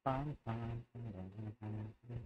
Bomb, பாம், பாம், பாம், பாம்.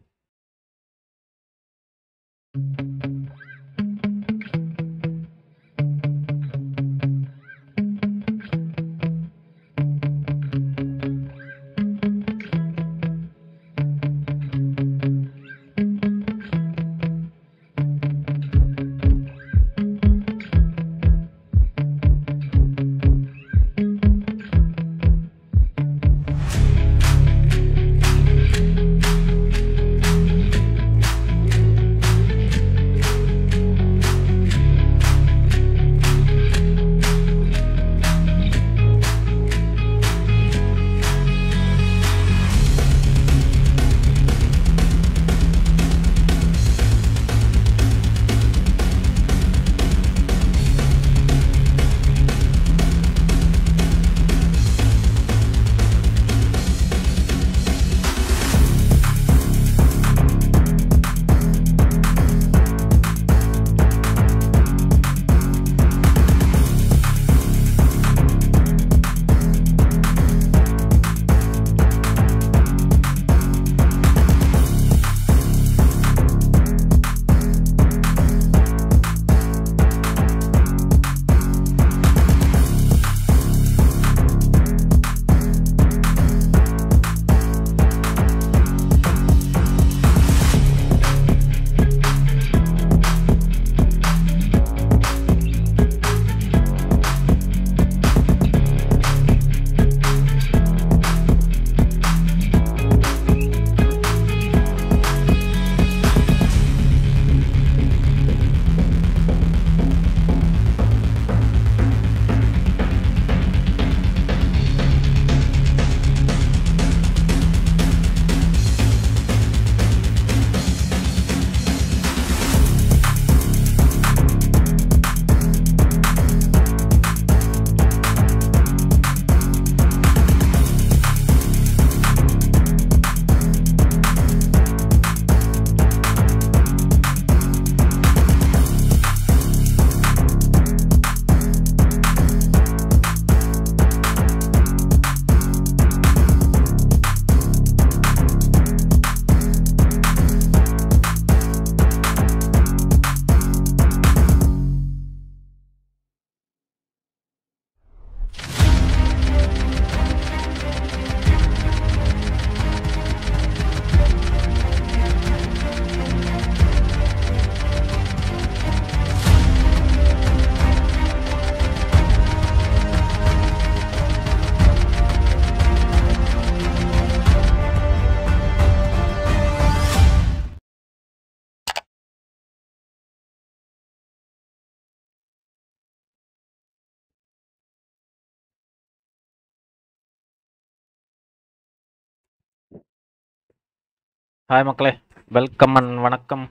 ஹாய் மக்களே வெல்கம் அண்ட் வணக்கம்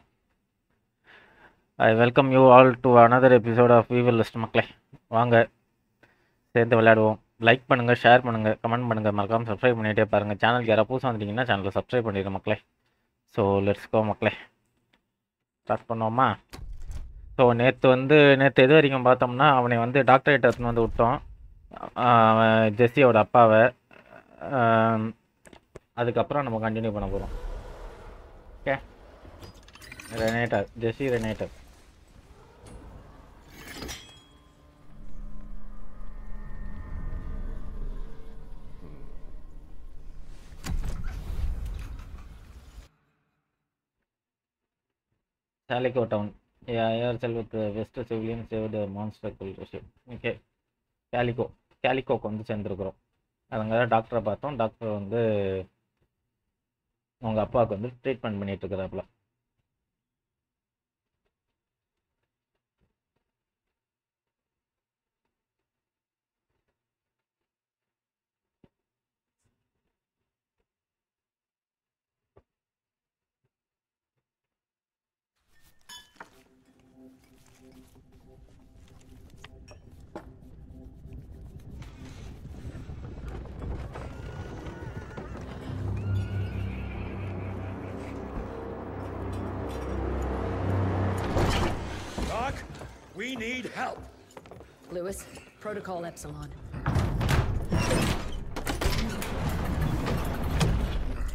I welcome you all to another episode of weevil list மக்களே வாங்க சேர்ந்து விளையாடுவோம் லைக் பண்ணுங்கள் ஷேர் பண்ணுங்கள் கமெண்ட் பண்ணுங்கள் மறக்காமல் சப்ஸ்கிரைப் பண்ணிகிட்டே பாருங்கள் சேனலுக்கு யாராவது புதுசாக வந்துட்டீங்கன்னா சேனலை சப்ஸ்கிரைப் பண்ணிடுங்க மக்களே ஸோ லெட்ஸ் கோ மக்களே ஸ்டார்ட் பண்ணுவோமா ஸோ நேற்று வந்து நேற்று எது வரைக்கும் பார்த்தோம்னா அவனை வந்து டாக்டரேட் எடுத்துன்னு வந்து விட்டோம் அவன் ஜெஸ்ஸியோட அப்பாவை ஆம், அதுக்கப்புறம் நம்ம கண்டினியூ பண்ண போகிறோம் ஓகே ரெனேட்டர் ஜெஸ்ஸி ரெனேட்டர் Calico town. Yeah, yourself with the West civilian save the monster kill ship. Okay. Calico. கேலிகோக்கு வந்து சேர்ந்துருக்குறோம் அவங்க டாக்டரை பார்த்தோம் டாக்டர் வந்து அவங்க அப்பாவுக்கு வந்து ட்ரீட்மெண்ட் பண்ணிட்டு இருக்கிறாப்புல Doc, we need help. Lewis, Protocol Epsilon.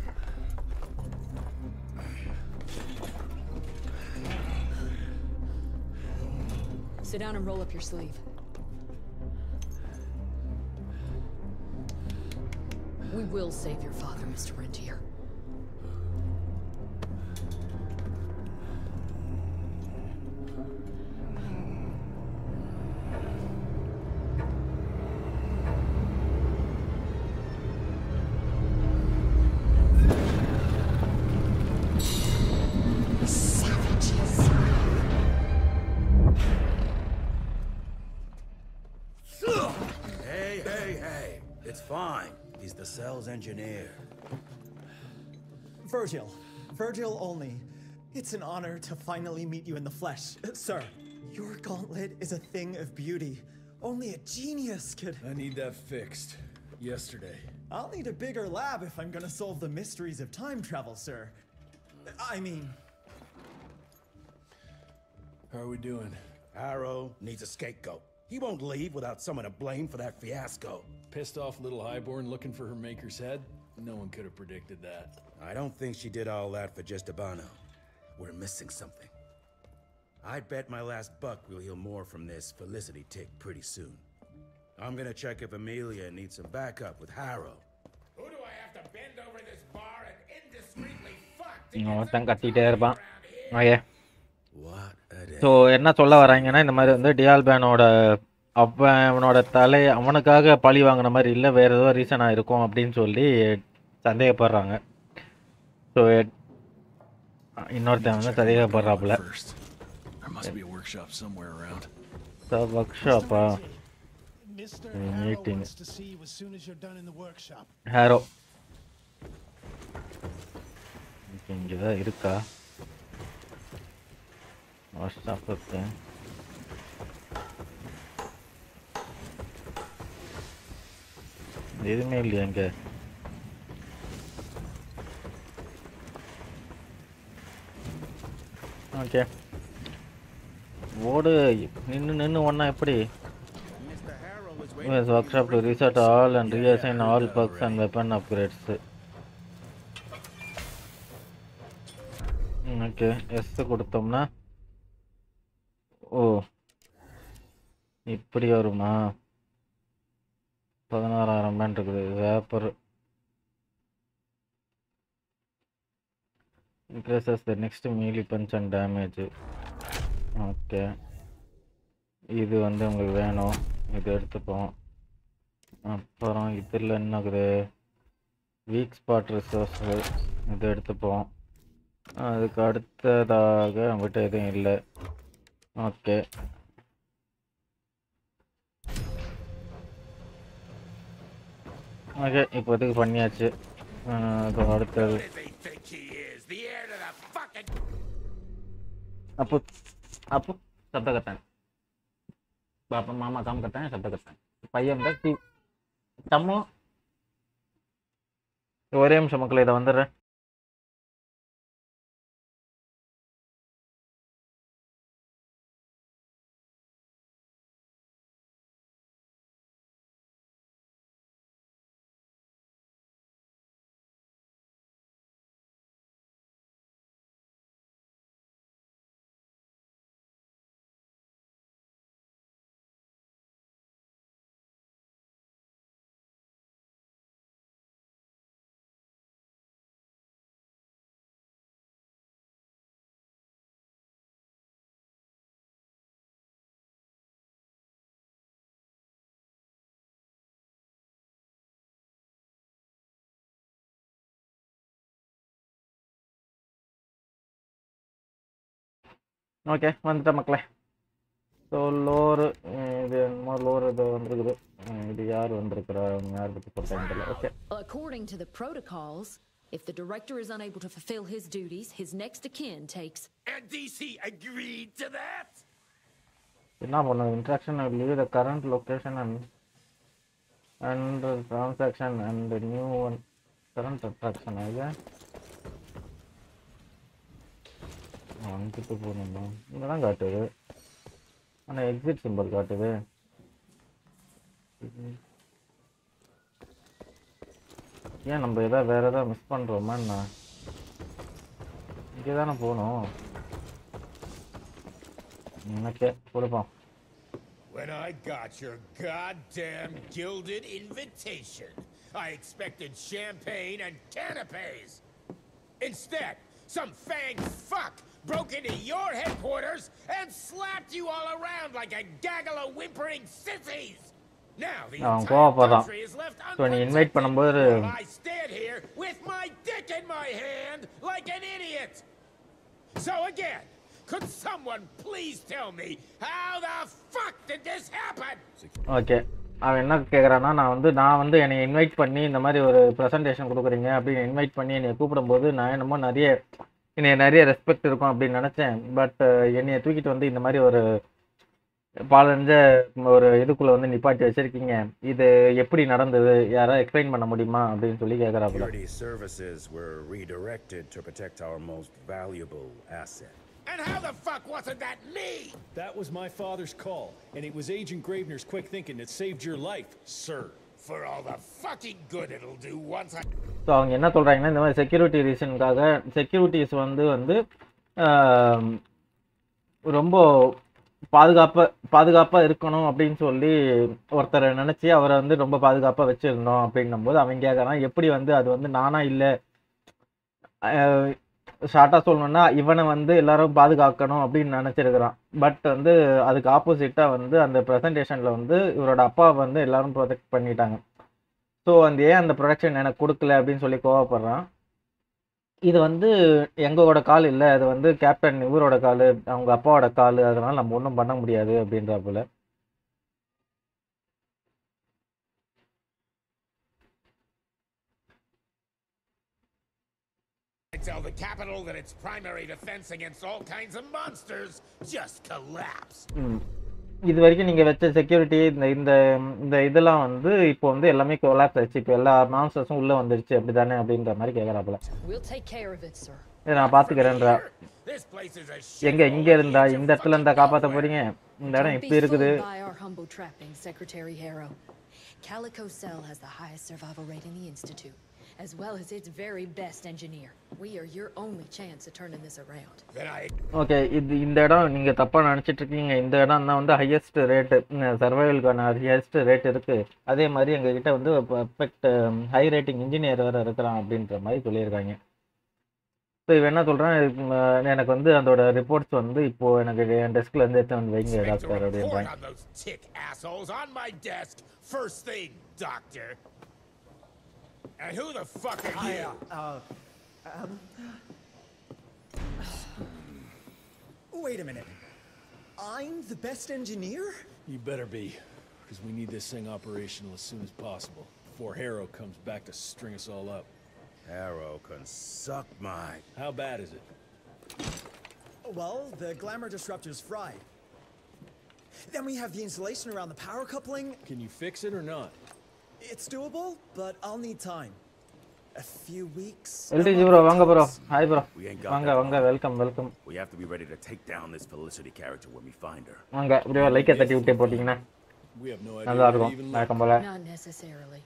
Sit down and roll up your sleeve. We will save your father, Mr. Rentier. Savages. Hey, hey, hey. It's fine. He's the cell's engineer. Virgil. Virgil only. It's an honor to finally meet you in the flesh. Uh, Sir, your gauntlet is a thing of beauty. Only a genius could. I need that fixed. Yesterday. I'll need a bigger lab if I'm gonna solve the mysteries of time travel, sir. I mean, How are we doing? Harrow needs a scapegoat. He won't leave without someone to blame for that fiasco. Pissed off little highborn looking for her maker's head? No one could have predicted that. I don't think she did all that for just Abano. We're missing something. I bet my last buck we'll hear more from this Felicity tick pretty soon. I'm gonna check if Amelia needs some backup with Harrow. Who do I have to bend over this bar and indiscreetly fuck to இங்க get ஒருத்தன் some கத்திட்டே இருப்பான் around here? Okay What a day. So என்ன சொல்ல வராங்கன்னா இந்த மாதிரி வந்து டியால்பேனோட அவன் அவனோட தலை அவனுக்காக பழி வாங்கின மாதிரி இல்லை வேற ஏதோ ரீசனாக இருக்கும் அப்படின்னு சொல்லி சந்தேகப்படுறாங்க ஸோ இன்னொருத்தன் வந்து சந்தேகப்படுறாப்புல First. There must be a workshop somewhere around. ஒர்க் ஷாப்பா Mr. Mm, Harrow meeting. wants to see you as soon as you're done in the workshop. ஹேரோ இங்கே தான் இருக்கா ஒர்க் ஷாப் இருக்கு எதுவுமே இல்லையா இங்கே ஓகே ஓடு நின்று நின்று ஒன்றா எப்படி Mr. Harrow is Yes, workshop to reset all and reassign all perks and weapon upgrades. Okay yes கொடுத்தோம்னா ஓ இப்படி வருமா பதினாறாயிரம் பேன் இருக்குது வேப்பர் increases the next melee punch and damage okay இது வந்து உங்களுக்கு வேணும் இது எடுத்துப்போம் அப்புறம் இதில் என்ன இருக்குது வீக் ஸ்பாட் ரிசோர்ஸ் இது எடுத்துப்போம் அதுக்கு அடுத்ததாக நம்மகிட்ட எதுவும் இல்லை ஓகே ஓகே இப்போதைக்கு பண்ணியாச்சு அஹ் அது அடுத்தது Who does he think he is? The heir to the fucking अपू अपू शब्द करता है बापा मामा काम करता है शब्द करता है பையன் தான் டி தம்மு ஒரே நிமிஷம் மக்கள் இதை வந்துடுறேன் ஓகே வந்துட்டேன் மக்களே ஸோ லோரு இது என்னமோ லோர் இது வந்திருக்குது அஹ் இது யார் வந்திருக்கிறா அவங்க யார் பற்றி போட்டாங்க தெரியல okay According to the protocols, if the director is unable to fulfill his duties, his next of kin takes. And DC agreed to that? என்ன பண்ணும் interaction leave the current location and and transaction and new one current attraction அது அங்கிட்டு போகணுமா இங்கே தான் காட்டுது ஆனால் exit simple காட்டுது ஏன் நம்ம எதாவது வேறு எதாவது மிஸ் பண்ணுறோமா என்ன இங்கே தானே போகணும் ஓகே கொடுப்போம் When I got your goddamn gilded invitation, I expected champagne and canapes. Instead, some fang fuck broke into your headquarters and slapped you all around like a gaggle of whimpering sissies. Now the அவன் entire கோவப்படுறான். country is left So நீ invite பண்ணும்போது while I stand here with my dick in my hand like an idiot. So again, could someone please tell me how the fuck did this happen? Okay அவன் என்ன கேட்குறான்னா நான் வந்து நான் வந்து என்னை invite பண்ணி இந்த மாதிரி ஒரு ப்ரெசன்டேஷன் கொடுக்குறீங்க அப்படின்னு இன்வைட் பண்ணி என்னை கூப்பிடும்போது நான் என்னமோ நிறைய என்னைய நிறைய ரெஸ்பெக்ட் இருக்கும் அப்படின்னு நினச்சேன் பட் என்னைய தூக்கிட்டு வந்து இந்த மாதிரி ஒரு பாலஞ்ச ஒரு இதுக்குள்ளே வந்து நிப்பாட்டி வச்சிருக்கீங்க இது எப்படி நடந்தது யாராவது எக்ஸ்பிளைன் பண்ண முடியுமா அப்படின்னு சொல்லி கேட்குறாப்புல Security services were redirected to protect our most valuable asset. And how the fuck wasn't that me? That was my father's call, and it was Agent Gravener's quick thinking that saved your life, sir. For all the fucking good it'll do once I so அவங்க என்ன சொல்கிறாங்கன்னா இந்த மாதிரி security ரீசனுக்காக securities வந்து வந்து ஆம், ரொம்ப பாதுகாப்பாக பாதுகாப்பாக இருக்கணும் அப்படின்னு சொல்லி ஒருத்தரை நினச்சி அவரை வந்து ரொம்ப பாதுகாப்பாக வச்சுருந்தோம் அப்படின்னும் போது அவன் கேட்குறான் எப்படி வந்து அது வந்து நானா இல்லை ஷார்ட்டாக சொல்லணும்னா இவனை வந்து எல்லாரும் பாதுகாக்கணும் அப்படின்னு நினச்சிருக்கிறான் பட் வந்து அதுக்கு ஆப்போசிட்டாக வந்து அந்த ப்ரெசன்டேஷனில் வந்து இவரோட அப்பா வந்து எல்லாரும் ப்ரொடெக்ட் பண்ணிட்டாங்க ஸோ அந்த ஏன் அந்த ப்ரொடக்ஷன் எனக்கு கொடுக்கல அப்படின்னு சொல்லி கோவப்படுறான் இது வந்து எங்களோட கால் இல்லை அது வந்து கேப்டன் இவரோட கால் அவங்க அப்பாவோட கால் அதனால நம்ம ஒன்றும் பண்ண முடியாது அப்படின்றாப்புல tell the capital that its primary defense against all kinds of monsters just collapsed. ம். இது வரைக்கும் நீங்கள் வச்ச செக்யூரிட்டி இந்த இந்த இந்த இதெல்லாம் வந்து இப்போ வந்து எல்லாமே கொலாப்ஸ் ஆயிடுச்சு இப்போ எல்லா மான்ஸ்டர்ஸும் உள்ளே வந்துருச்சு அப்படி தானே அப்படின்ற மாதிரி கேட்குறாப்புல We'll take care of it, sir. இதை நான் பார்த்துக்கிறேன்றா This place is a எங்க shithole இங்க இருந்தா that needs இந்த your இடத்துல இருந்தா fucking காப்பாத்த hardware. போறீங்க இந்த இடம் Don't எப்படி be இருக்குது fooled by our humble trappings, Secretary Harrow. Calico Cell has the highest survival rate in the Institute, as well as its very best engineer. We are your only chance of turning this around. Then I okay இது இந்த இடம் நீங்க தப்பா நினைச்சிட்டு இருக்கீங்க இந்த இடம் தான் வந்து ஹையஸ்ட் ரேட்டு சர்வைவலுக்கான ஹையஸ்ட் ரேட் இருக்கு அதே மாதிரி எங்க கிட்ட வந்து பர்ஃபெக்ட் ஹை ரேட்டிங் இன்ஜினியர் வேற இருக்கிறான் அப்படின்ற மாதிரி சொல்லியிருக்காங்க ஸோ இவன் என்ன சொல்றான் இதுக்கு ம- எனக்கு வந்து அதோட ரிப்போர்ட்ஸ் வந்து இப்போ எனக்கு என் டெஸ்க்ல இருந்து எடுத்து வந்து வைங்க expect a டாக்டர் report அப்படின்றாங்க on those tick assholes on my desk first thing, Doctor. And who the fuck are you? Wait a minute. I'm the best engineer? You better be, because we need this thing operational as soon as possible, before Harrow comes back to string us all up. Arrow can suck my. How bad is it? Well, the glamour disruptor's fried. Then we have the insulation around the power coupling. Can you fix it or not? It's doable, but I'll need time. A few weeks. a எல்டிஜி month bro வாங்க bro tops. Hi bro We ain't got வாங்க that வாங்க long. Welcome welcome We have to be ready to take down this Felicity character when we find her. வாங்க அப்படியே லைக்கை தட்டி விட்டே போட்டிங்கன்னா We have no idea நல்லா where to இருக்கும் even look. வழக்கம் போல Not necessarily.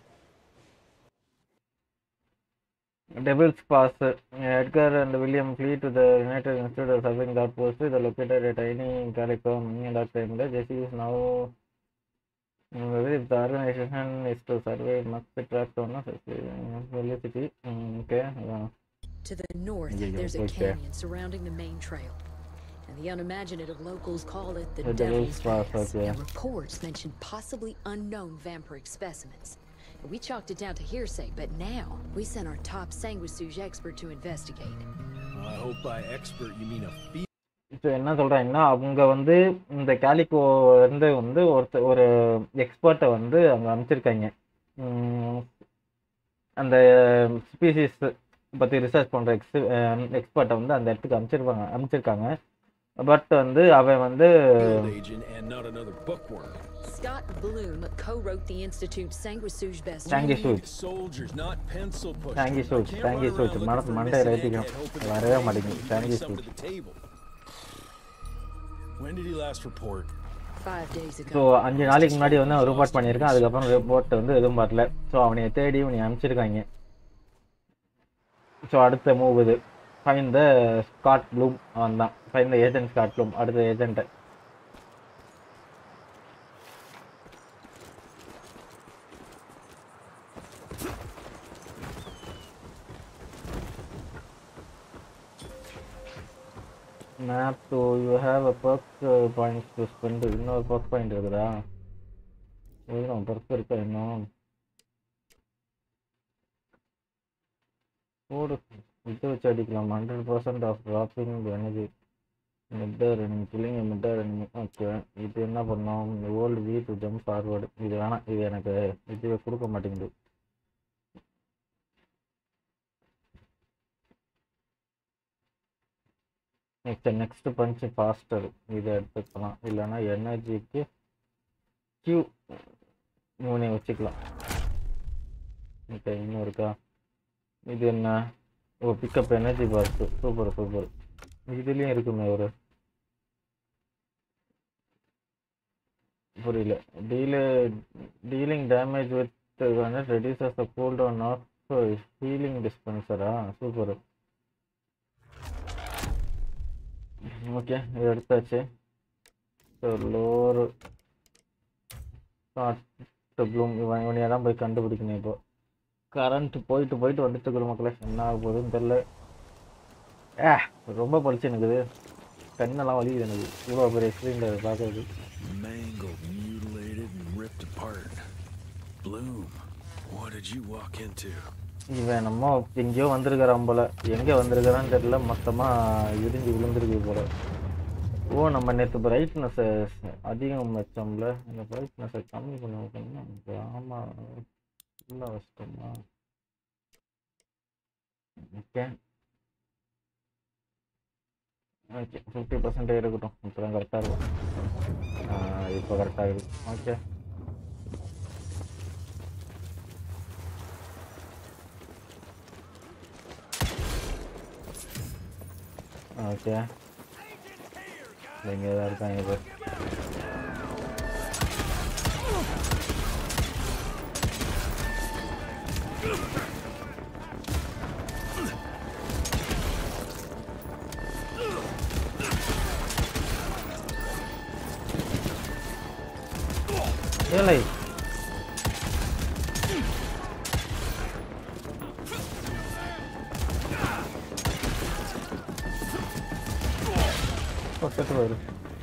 Devil's Pass. Edgar and William flee to the United Institute of Surveying that post. They are located at tiny Calico in that time. The Jesse is now. mm, If the organization is to survey, it must be tracked on a velocity. Mm, Okay. yeah. To the north, Yeah, yeah, there's a okay. canyon surrounding the main trail. And the unimaginative locals call it the, The Devil's Devil's Pass, Pass. okay. And reports mention possibly unknown vampiric specimens. We chalked it down to hearsay, but now we sent our top sanguisuge expert to investigate. I hope by expert you mean a field. So என்ன சொல்கிறாங்கன்னா அவங்க வந்து இந்த கேலிக்கோ இருந்து வந்து ஒருத்த ஒரு எக்ஸ்பர்ட்டை வந்து அங்கே அனுப்பிச்சிருக்காங்க உம், அந்த ஸ்பீசிஸ் பற்றி ரிசர்ச் பண்ணுற எக்ஸ் எக்ஸ்பர்ட்டை வந்து அந்த இடத்துக்கு அனுப்பிச்சிருப்பாங்க அனுப்பிச்சிருக்காங்க பட் வந்து அவன் வந்து field agent and not another bookworm. Scott Bloom co-wrote the Institute's sanguisuge best. Thank you, We Suit. need soldiers, not pencil pushers. Thank you, Suit. I can't Thank you, run Suit. around looking மனசு for மண்டை missing இறக்கிக்கும். egghead hoping to வரவே find மாட்டேங்குது. he Thank brings you, something Suit. to the table. When did he last report? Five days ago. So அஞ்சு நாளைக்கு முன்னாடி வந்து அவன் ரிப்போர்ட் பண்ணியிருக்கான் அதுக்கப்புறம் ரிப்போர்ட் வந்து எதுவும் வரல ஸோ அவனைய தேடி இவனை அனுப்பிச்சிருக்காங்க ஸோ அடுத்த மூவ் இது ஃபைன் த ஸ்காட் ப்ளூம் அவன் தான் fine the agent Scott Bloom அடுத்த agent map to you have a perk points to spend இன்னொரு பர்க் பாயிண்ட் இருக்குதா எதுவும் பர்க் இருக்கா இன்னும் போடு இது வச்சு அடிக்கலாம் hundred percent of dropping energy meter enemy killing meter enemy okay இது என்ன பண்ணோம் hold V to jump forward இது வேணாம் இது எனக்கு இதுவே கொடுக்க மாட்டேங்குது நெக்ஸ்ட் நெக்ஸ்ட் பஞ்ச் ஃபாஸ்டர் இதை எடுத்துக்கலாம் இல்லைன்னா எனர்ஜிக்கு கியூ மூணே வச்சுக்கலாம் ஓகே இன்னும் இருக்கா இது என்ன ஓ பிக்கப் எனர்ஜி பார்த்து சூப்பர் சூப்பர் இதுலேயும் இருக்குமே ஒரு புரியல deal dealing damage with reduces the cooldown of healing டிஸ்பென்சரா சூப்பர் ஓகே இது எடுத்தாச்சு ஸோ லோர் ப்ளூம் இவன் இவனையாக தான் போய் கண்டுபிடிக்கணும் இப்போ கரண்ட் போயிட்டு போயிட்டு வந்துட்டு இருக்கிற மக்களே என்ன ஆக போகுதுன்னு தெரில ஏ ரொம்ப பளிச்சு எனக்கு இது கண்ணெல்லாம் வலிக்குது எனக்கு இவ்வளோ பெரிய ஸ்க்ரீனில் பார்க்கறது Mangled, mutilated, and ripped apart. Bloom, what did you walk into? இவன் நம்ம எங்கேயோ வந்திருக்கிறான் போல எங்கே வந்திருக்கிறான்னு தெரியல மொத்தமாக இடிஞ்சு விழுந்திருக்கு போல ஓ நம்ம நேற்று பிரைட்னஸை அதிகம் வச்சோம்ல இந்த பிரைட்னஸை கம்மி பண்ண வைக்கணும் ஆமாம் ஃபுல்லாக வச்சிட்டோமா ஓகே ஓகே ஃபிஃப்டி பர்சன்டேஜ் இருக்கட்டும் இப்போ தான் கரெக்டாக இருக்கும் இப்போ கரெக்டாக இருக்கு ஓகே ஓகே இங்கே தான் இருக்காங்க இப்போ ஏழை செத்து போயிரு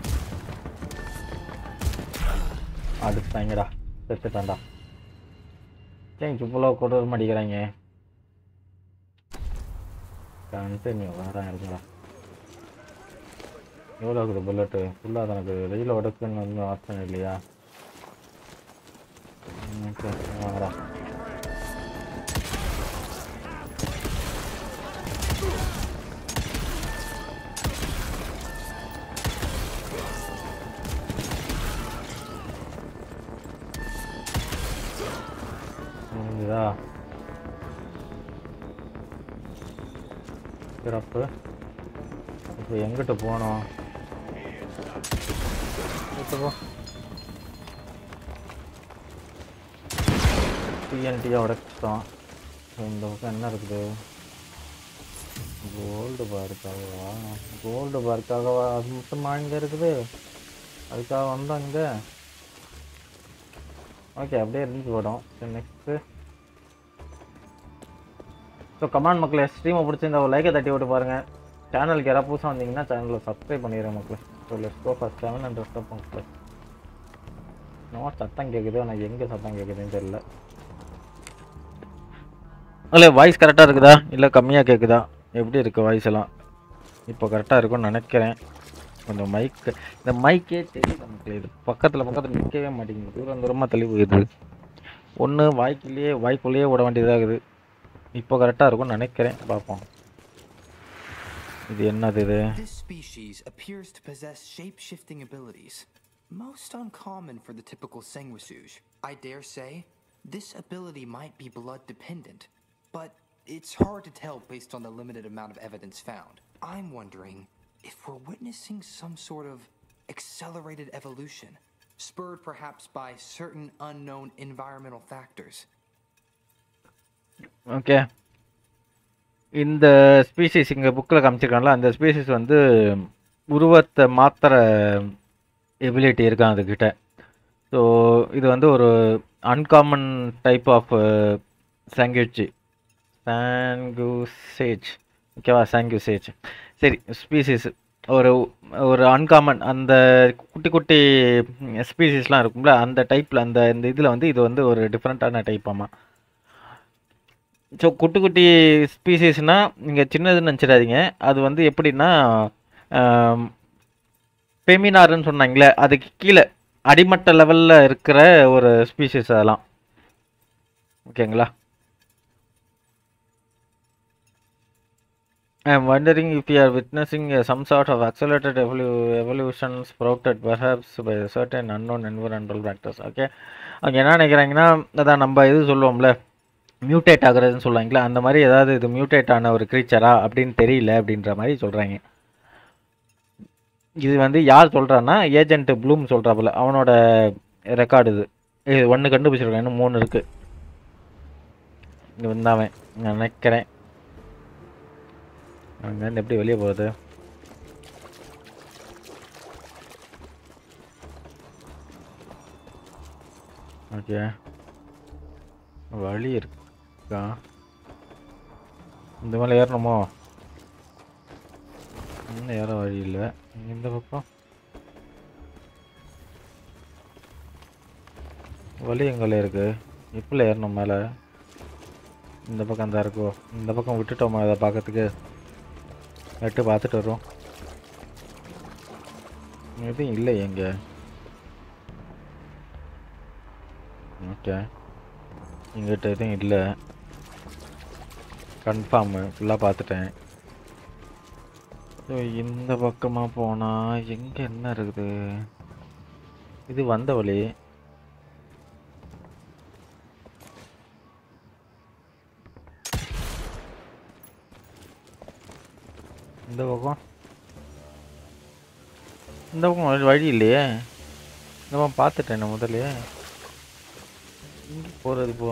அடுத்தாங்கடா செத்துட்டான்டா ஏன் இவ்வளோ கொண்டு வர மாட்டேங்கிறாங்க கண்டினியூ வேறான் இருக்குடா எவ்வளோ இருக்குது புல்லட்டு ஃபுல்லாக எனக்கு வெயில் உடக்குன்னு வந்து ஆப்ஷன் இல்லையா ஓகே வாங்கடா முடிஞ்சுதா சிறப்பு இப்போ எங்கிட்ட போனோம் இப்போ போ டிஎன்டியை உடைச்சிட்டோம் இந்த பக்கம் என்ன இருக்குது கோல்டு பார்க்காகவா கோல்டு பார்க்காகவா அது மட்டுமா இங்கே இருக்குது அதுக்காக வந்தோம் இங்கே ஓகே அப்படியே இருந்து போடும் சரி நெக்ஸ்ட்டு ஸோ கமாண்ட் மக்களே ஸ்ட்ரீமை பிடிச்சிருந்தா ஒரு லைக்கை தட்டி விட்டு பாருங்கள் சேனலுக்கு யாராவது புதுசாக வந்தீங்கன்னா சேனலை சப்ஸ்கிரைப் பண்ணிடுறேன் மக்களே so let's go first seven hundred stub மக்களே இன்னும் சத்தம் கேட்குது ஆனால் எங்கே சத்தம் கேட்குதுன்னு தெரியல இல்லை வாய்ஸ் கரெக்டாக இருக்குதா இல்லை கம்மியாக கேட்குதா எப்படி இருக்குது வாய்ஸ் எல்லாம் இப்போ கரெக்டாக இருக்கும்னு நினைக்கிறேன் கொஞ்சம் மைக் இந்த மைக்கே தெரியல நமக்கு இது பக்கத்தில் பக்கத்தில் நிற்கவே மாட்டேங்குது தூரம் தூரமாக தள்ளி போயிடுது ஒன்று வாய்க்குள்ளேயே வாய்க்குள்ளேயே விட வேண்டியதாகுது இப்போ கரெக்டாக இருக்கும்னு நினைக்கிறேன் பார்ப்போம் இது என்னது இது This species appears to possess shape-shifting abilities, most uncommon for the typical sanguisuge. I dare say, this ability might be blood-dependent, but it's hard to tell based on the limited amount of evidence found. I'm wondering if we're witnessing some sort of accelerated evolution, spurred perhaps by certain unknown environmental factors. Okay இந்த species இங்கே புக்கில் காமிச்சிருக்காங்களா அந்த species வந்து உருவத்தை மாத்திர ability இருக்கான் அதுக்கிட்ட so இது வந்து ஒரு அன்காமன் டைப் ஆஃப் சாங்குச்சி சாங்குசேஜ் ஓகேவா சாங்குசேஜ் சரி ஸ்பீசிஸ் ஒரு ஒரு அன்காமன் அந்த குட்டி குட்டி ஸ்பீசிஸ்லாம் இருக்கும்ல அந்த டைப்பில் அந்த இந்த இதில் வந்து இது வந்து ஒரு டிஃப்ரெண்ட்டான டைப் ஆமாம் ஸோ குட்டி குட்டி ஸ்பீசிஸ்னால் நீங்கள் சின்னதுன்னு நினச்சிடாதீங்க அது வந்து எப்படின்னா பெமினாருன்னு சொன்னாங்களே அதுக்கு கீழே அடிமட்ட லெவலில் இருக்கிற ஒரு ஸ்பீசிஸ் அதெல்லாம் ஓகேங்களா I am wondering if you are witnessing uh, some sort of accelerated evolu- evolution sprouted perhaps by certain unknown environmental factors. Okay. அவங்க என்ன நினைக்கிறாங்கன்னா அதான் நம்ம இது சொல்லுவோம்ல மியூட்டேட் ஆகுறதுன்னு சொல்லுவாங்களே அந்த மாதிரி ஏதாவது இது மியூட்டேட் ஆன ஒரு க்ரீச்சரா அப்படின்னு தெரியல அப்படின்ற மாதிரி சொல்கிறாங்க இது வந்து யார் சொல்கிறான்னா ஏஜென்ட் ப்ளூம் சொல்கிறாப்புல அவனோட ரெக்கார்டு இது இது ஒன்று கண்டுபிடிச்சிருக்கான் இன்னும் மூணு இருக்குது இங்கே வந்தாவன் நான் நினைக்கிறேன் அங்கேருந்து எப்படி வெளியே போகுது ஓகே வழி இருக்கா இந்த மேலே ஏறணுமோ இன்னும் ஏற வழி இல்லை இந்த பக்கம் வழி எங்கே இருக்கு இப்போ ஏறணும் மேலே இந்த பக்கம் தான் இருக்கோ இந்த பக்கம் விட்டுட்டோமா இதை பார்க்கறதுக்கு நட்டு பார்த்துட்டு வரோம் எதுவும் இல்லை எங்க ஓகே எங்கிட்ட எதுவும் இல்லை கன்ஃபார்மு ஃபுல்லாக பார்த்துட்டேன் ஸோ இந்த பக்கமாக போனால் எங்கே என்ன இருக்குது இது வந்த வழி இந்த பக்கம் இந்த பக்கம் வழி- வழி இல்லையே இந்த பக்கம் பார்த்துட்டேன் நான் முதல்ல எங்கே போகிறது இப்போ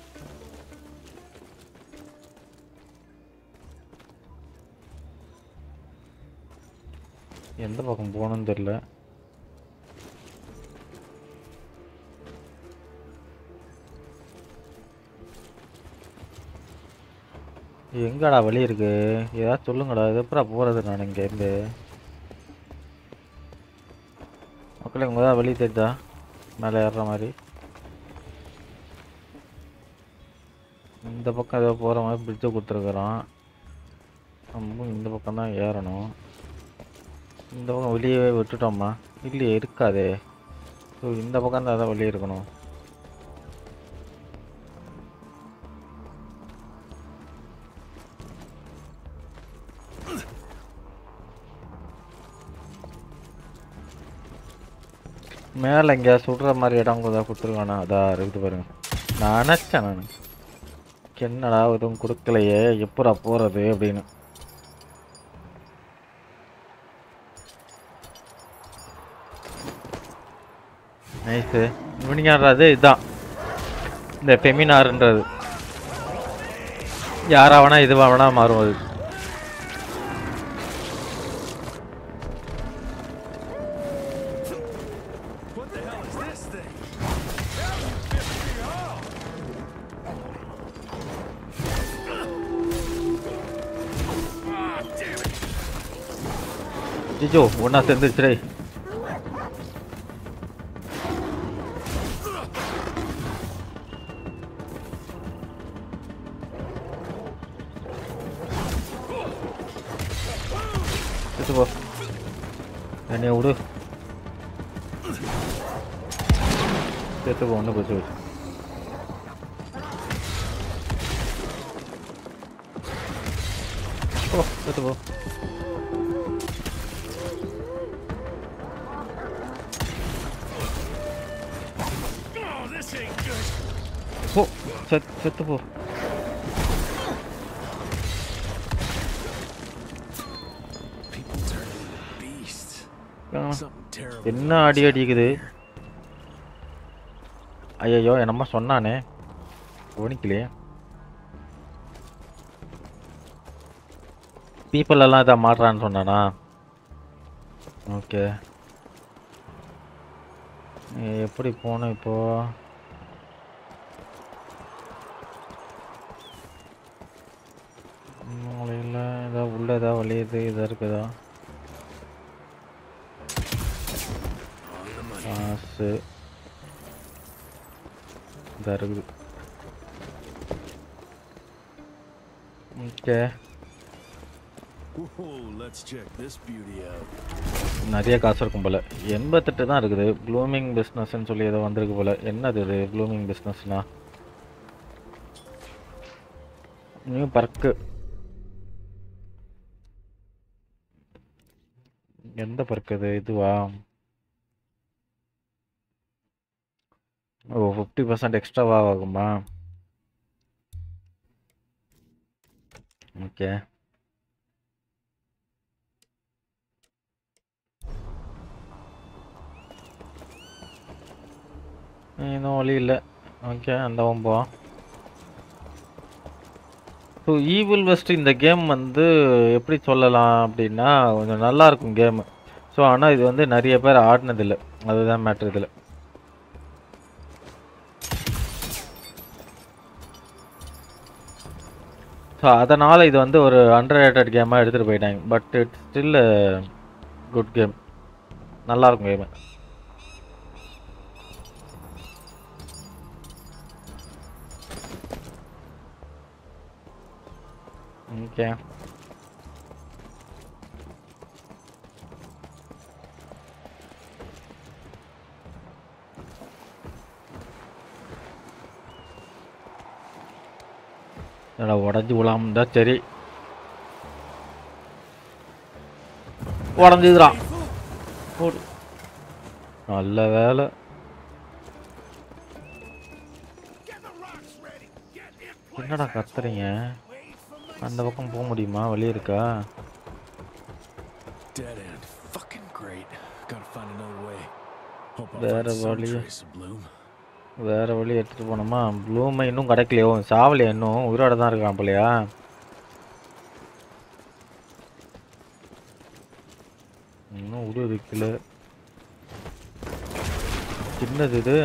எந்த பக்கம் போகணும்னு தெரில எங்கடா வழி இருக்கு ஏதாவது சொல்லுங்கடா இது எப்படா போகிறது நான் இங்கேருந்து மக்களுக்கு உங்க தான் வழி தெரியுதா மேலே ஏறுற மாதிரி இந்த பக்கம் ஏதோ போகிற மாதிரி பிரிட்ஜை கொடுத்துருக்குறோம் நம்ம இந்த பக்கம் தான் ஏறணும் இந்த பக்கம் வெளியே விட்டுட்டோம்மா இல்லையே இருக்காதே ஸோ இந்த பக்கம் தான் அதான் வெளியே இருக்கணும் மேலே எங்கேயா சுடுற மாதிரி இடம் கொஞ்சம் கொடுத்துருக்கானா அதான் இருக்குது பாருங்க நான் நினச்சேன் நான் என்னடா எதுவும் கொடுக்கலையே எப்படா போகிறது அப்படின்னு நைஸு இவனிங்கிறது இதுதான் இந்த ஃபெமினார்ன்றது யாரா வேணா இதுவா வேணா மாறும் அது What the hell is this thing? ஜிஜோ ஒன்றா சேர்ந்துச்சுடே செத்து போ என்னைய விடு செத்து போ ஒன்று போச்சு போச்சு போ செத்து போ Oh, this ain't good. போ செத் செத்து போ People turn into beasts. ஆ, Something terrible. என்ன அடி அடிக்குது ஐயோ என்னம்மா சொன்னானே கவனிக்கலையே பீப்புள் எல்லாம் இதை மாறுறான்னு சொன்னானா ஓகே எப்படி போகணும் இப்போ மூலையில் ஏதாவது உள்ள ஏதாவது வழி இது இதாக இருக்குதா ட்ரெஸ்ஸு இதாக இருக்குது okay Whoa, let's check this beauty out. நிறைய காசு இருக்கும் போல் எண்பத்தெட்டு தான் இருக்குது ப்ளூமிங் பிஸ்னஸ்ன்னு சொல்லி ஏதோ வந்திருக்கு போல் என்னது இது ப்ளூமிங் பிஸ்னஸ்னா நியூ பர்க்கு எந்த பர்க் இது இதுவா ஓ ஃபிஃப்டி பர்சன்ட் எக்ஸ்ட்ராவா ஆகுமா ஓகே இன்னும் வழி இல்லை ஓகே அந்த போவோம் ஸோ ஈவில் வெஸ்ட் இந்த கேம் வந்து எப்படி சொல்லலாம் அப்படின்னா கொஞ்சம் நல்லா இருக்கும் கேமு ஸோ ஆனால் இது வந்து நிறைய பேர் ஆடினதில்லை அதுதான் மேட்ரு இதில் ஸோ அதனால் இது வந்து ஒரு அண்டர் ரேட்டட் கேமாக எடுத்துகிட்டு போயிட்டாங்க but it's still good game நல்லாயிருக்கும் கேமு ஓகே என்னடா உடஞ்சி விழாம சரி உடஞ்சிதுறான் ஓடு நல்ல வேலை என்னடா கத்துறீங்க அந்த பக்கம் போக முடியுமா வழி இருக்கா Dead end. Fucking great. Gotta find another way. Hope I'll வேற find some வழி. trace of bloom. வேற வழி எடுத்துட்டு போனோமா ப்ளூமை இன்னும் கிடைக்கலையோ சாவலையா இன்னும் உயிரோட தான் இருக்கான் போலையா இன்னும் உரு இருக்குல்ல சின்னது இது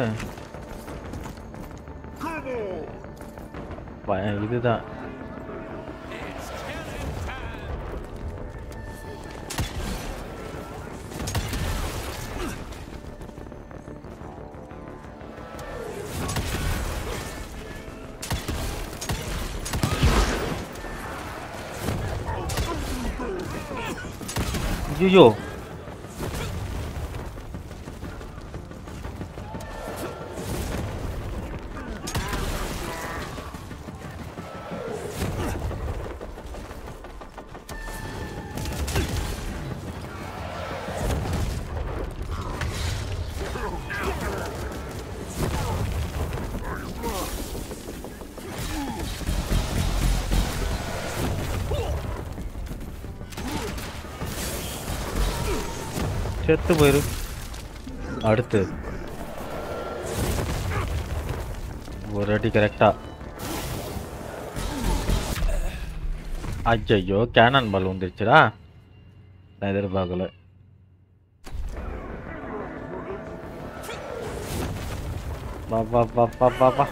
ப- இதுதான் ஐயோ செத்து போயிரு அடுத்து ஒரு அடி கரெக்டா ஐயோ கேனன் பால் வந்துருச்சுடா நான் எதிர்பார்க்கல வா வா வா வா வா வா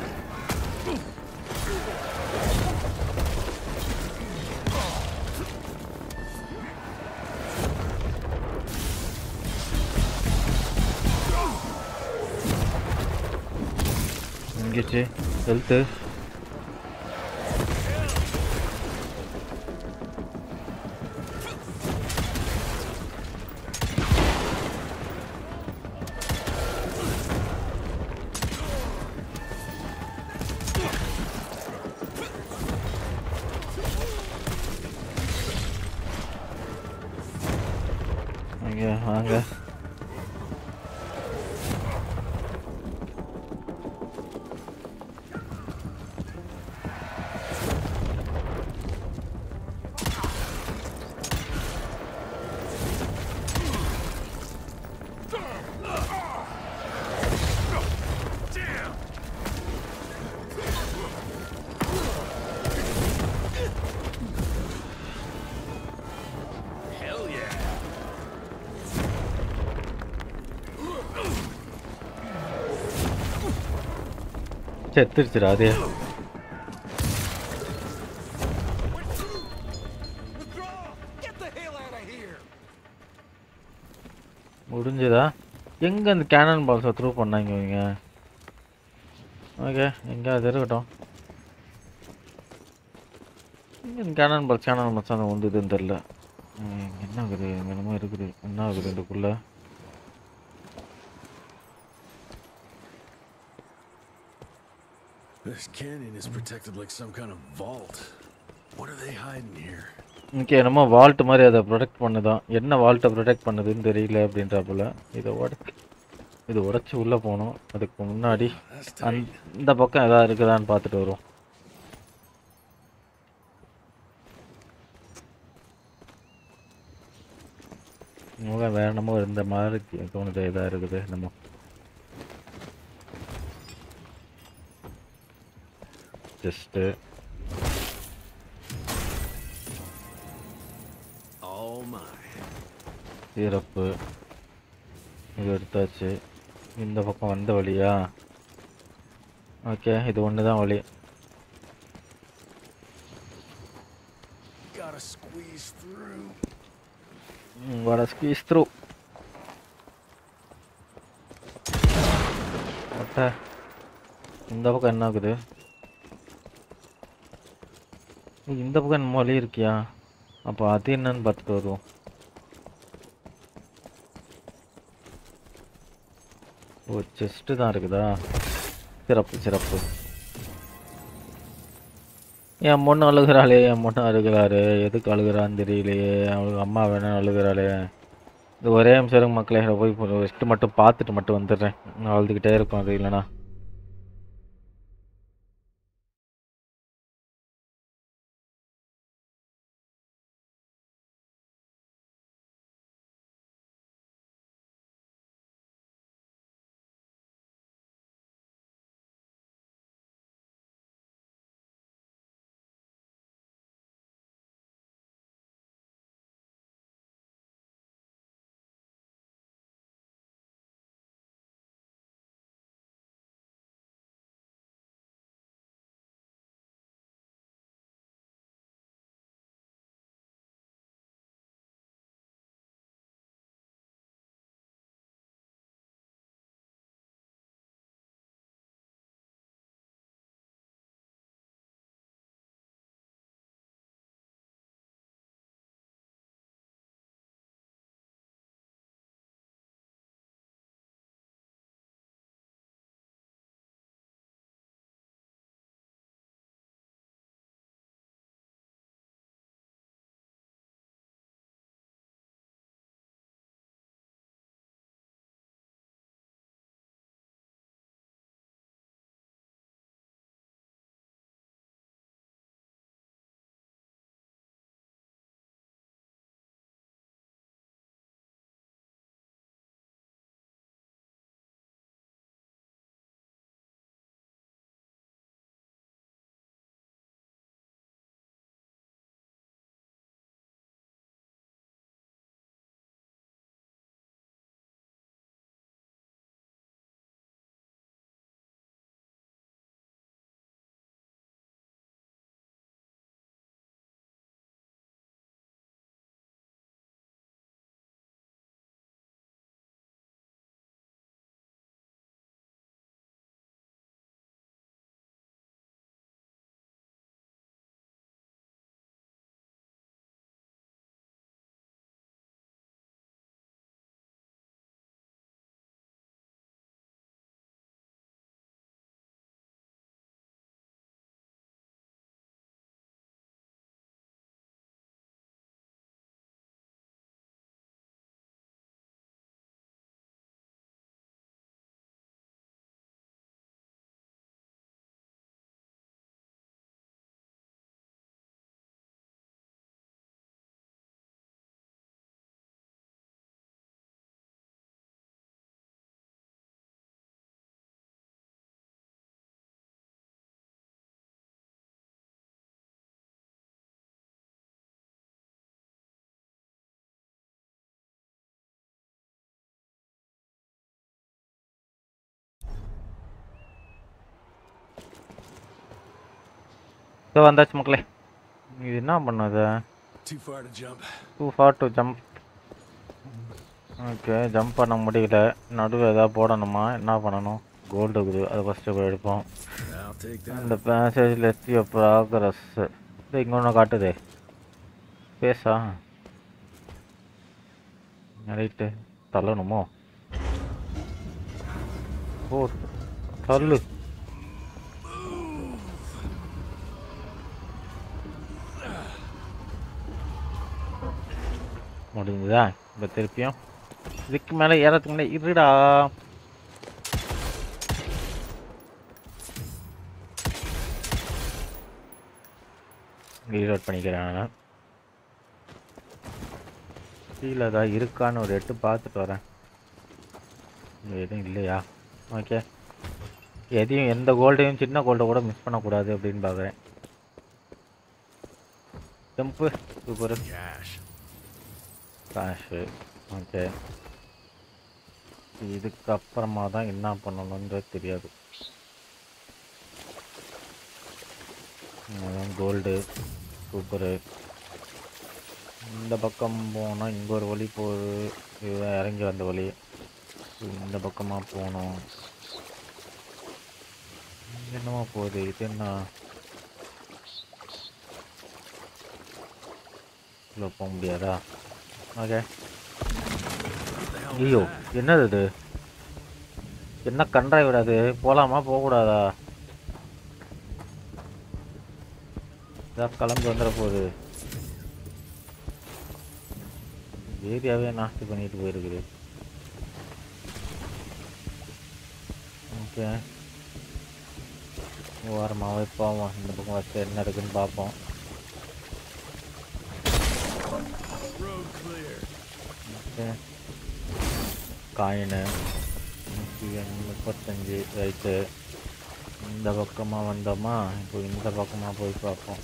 எங்கேச்சு ஹெல்த்து அங்க வாங்க Hell yeah. செத்துருச்சுடா அதே Get the hell out of here! முடிஞ்சதா எங்கே அந்த கேனன் பால்ஸை த்ரூ பண்ணாங்க இவங்க ஓகே எங்கே அது இருக்கட்டும் எங்கே இந்த கேனன் பால்ஸ் கேனன் பால்ஸ் அந்த வந்துதுன்னு தெரில ம், என்ன ஆகுது இங்க என்னமோ இருக்குது என்ன ஆகுது இதுக்குள்ள This canyon is protected like some kind of vault. What are they hiding here? இங்கே என்னமோ வால்ட் மாதிரி அதை ப்ரொடெக்ட் பண்ணுதான் என்ன வால்ட்டை ப்ரொடெக்ட் பண்ணுதுன்னு தெரியல அப்படின்றப்பல இதை உடச்சி இது உடச்சி உள்ளே போகணும் அதுக்கு முன்னாடி That's அந் tight. இந்த பக்கம் எதாவது இருக்குதான்னு பார்த்துட்டு வருவோம் முகம் வேற என்னமோ இருந்த மாதிரி தோணுது இதாக இருக்குது நம்ம ஜஸ்ட்டு All mine. சீரப்பு இது எடுத்தாச்சு இந்த பக்கம் வந்த வழியா ஓகே இது ஒன்று தான் வழி Gotta squeeze through. வர ஸ்கீஸ் த்ரூ அட்டை இந்த பக்கம் என்ன ஆகுது ஏய், இந்த பக்கம் என்ன வழி இருக்கியா அப்போ அது என்னன்னு பார்த்துட்டு வருவோம் ஓ செஸ்ட்டு தான் இருக்குதா சிறப்பு சிறப்பு என் பொண்ணு அழுகிறாளே என் பொண்ணு அழுகிறாரு எதுக்கு அழுகிறான்னு தெரியலையே அவளுக்கு அம்மா வேணும் அழுகிறாளே இது ஒரே நிமிஷம் இருங்க மக்களே இதை போய் ஃபஸ்ட்டு மட்டும் பார்த்துட்டு மட்டும் வந்துடுறேன் நான் அழுதுகிட்டே இருக்கும் அது இல்லைனா ஸோ வந்தாச்சு மக்களே இது என்ன பண்ணுது Too far to jump. Too far to jump okay jump பண்ண முடியல நடுவில் ஏதாவது போடணுமா என்ன பண்ணணும் கோல்டு இருக்குது அதை ஃபஸ்ட்டு போய் எடுப்போம் I'll take that. இந்த பேசேஜ் லெஸ் யூ ப்ராக்ரஸ் இது இங்கே ஒன்று காட்டுதே பேசா ரைட்டு தள்ளணுமோ ஓ தள்ளு முடிஞ்சுதா இப்போ திருப்பியும் இதுக்கு மேலே ஏறத்துக்கு முன்னாடி இருடா ரீலோட் பண்ணிக்கிறேன் நான் கீழே ஏதாவது இருக்கான்னு ஒரு எட்டு பார்த்துட்டு வரேன் இங்க எதுவும் இல்லையா ஓகே எதையும் எந்த கோல்டையும் சின்ன கோல்டை கூட மிஸ் பண்ணக்கூடாது அப்படின்னு பார்க்குறேன் jump super Cash. Cash okay இதுக்கப்புறமா தான் என்ன பண்ணணுன்றது தெரியாது கோல்டு சூப்பரு இந்த பக்கம் போனால் இங்கே ஒரு வழி போகுது இதுதான் இறங்கி வந்த வழி இந்த பக்கமாக போகணும் இங்க என்னமா போகுது இது என்ன உள்ள போக முடியாதா ஓகே ஐயோ என்னது இது என்ன கன்றாய் விடாது போகலாமா போகக்கூடாதா ஏதாவது கிளம்பி வந்துட போகுது ஏரியாவே நாஸ்தி பண்ணிட்டு போயிருக்குது ஓகே ஓரமாகவே போவோம் இந்த பக்கம் வச்சு என்ன இருக்குன்னு பார்ப்போம் Road clear. ஓகே காயினு முப்பத்தஞ்சு ரைட்டு இந்த பக்கமாக வந்தோமா இப்போ இந்த பக்கமாக போய் பார்ப்போம்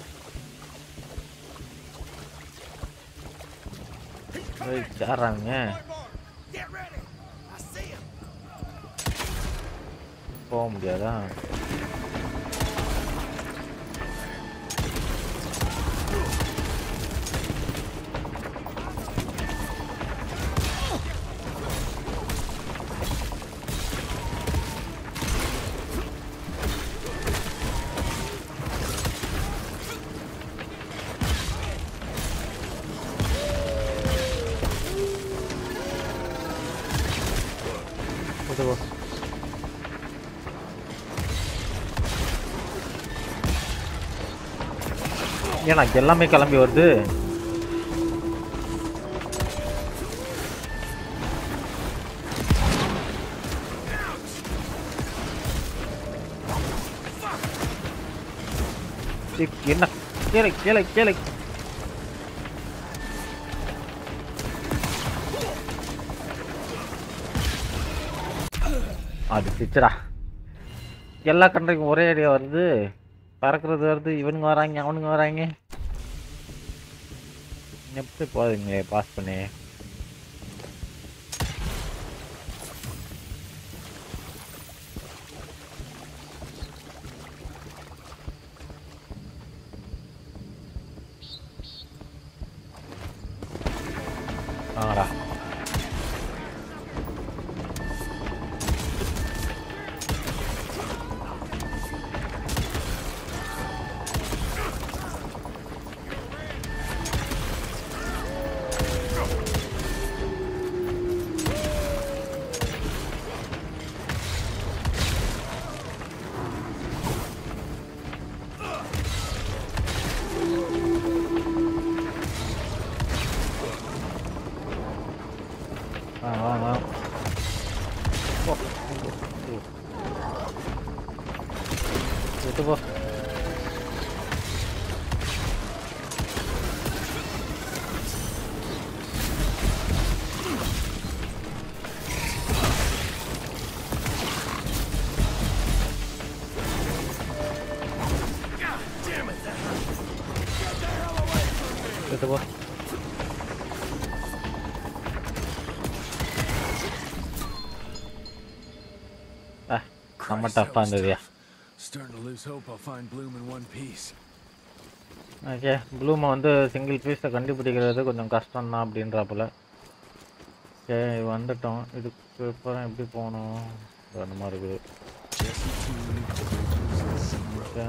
ரைட் யாராங்க Get ready! I see him! போக முடியாதா இதுவா எனக்கு எல்லாமே கிளம்பி வருது ஏய், என்ன கேளு கேளு கேளு அது பிச்சரா எல்லா கண்ட்ரிக்கும் ஒரே ஐடியா வருது பறக்கிறது வருது இவனுங்க வராங்க அவனுங்க வராங்க எப்படி போகுதுங்களே பாஸ் பண்ணி வாங்கடா வாங்க வாங்க வாங்க போ எட்டு போ எட்டு போ ஆ நம்ம டஃப்பாக இருந்ததுயா Starting to lose hope I'll find Bloom in one piece. Okay ப்ளூமை வந்து சிங்கிள் பீஸை கண்டுபிடிக்கிறது கொஞ்சம் கஷ்டம் தான் அப்படின்றாப்புல ஓகே வந்துட்டோம் இதுக்கு அப்புறம் எப்படி போகணும் அந்த மாதிரி இருக்குது ஓகே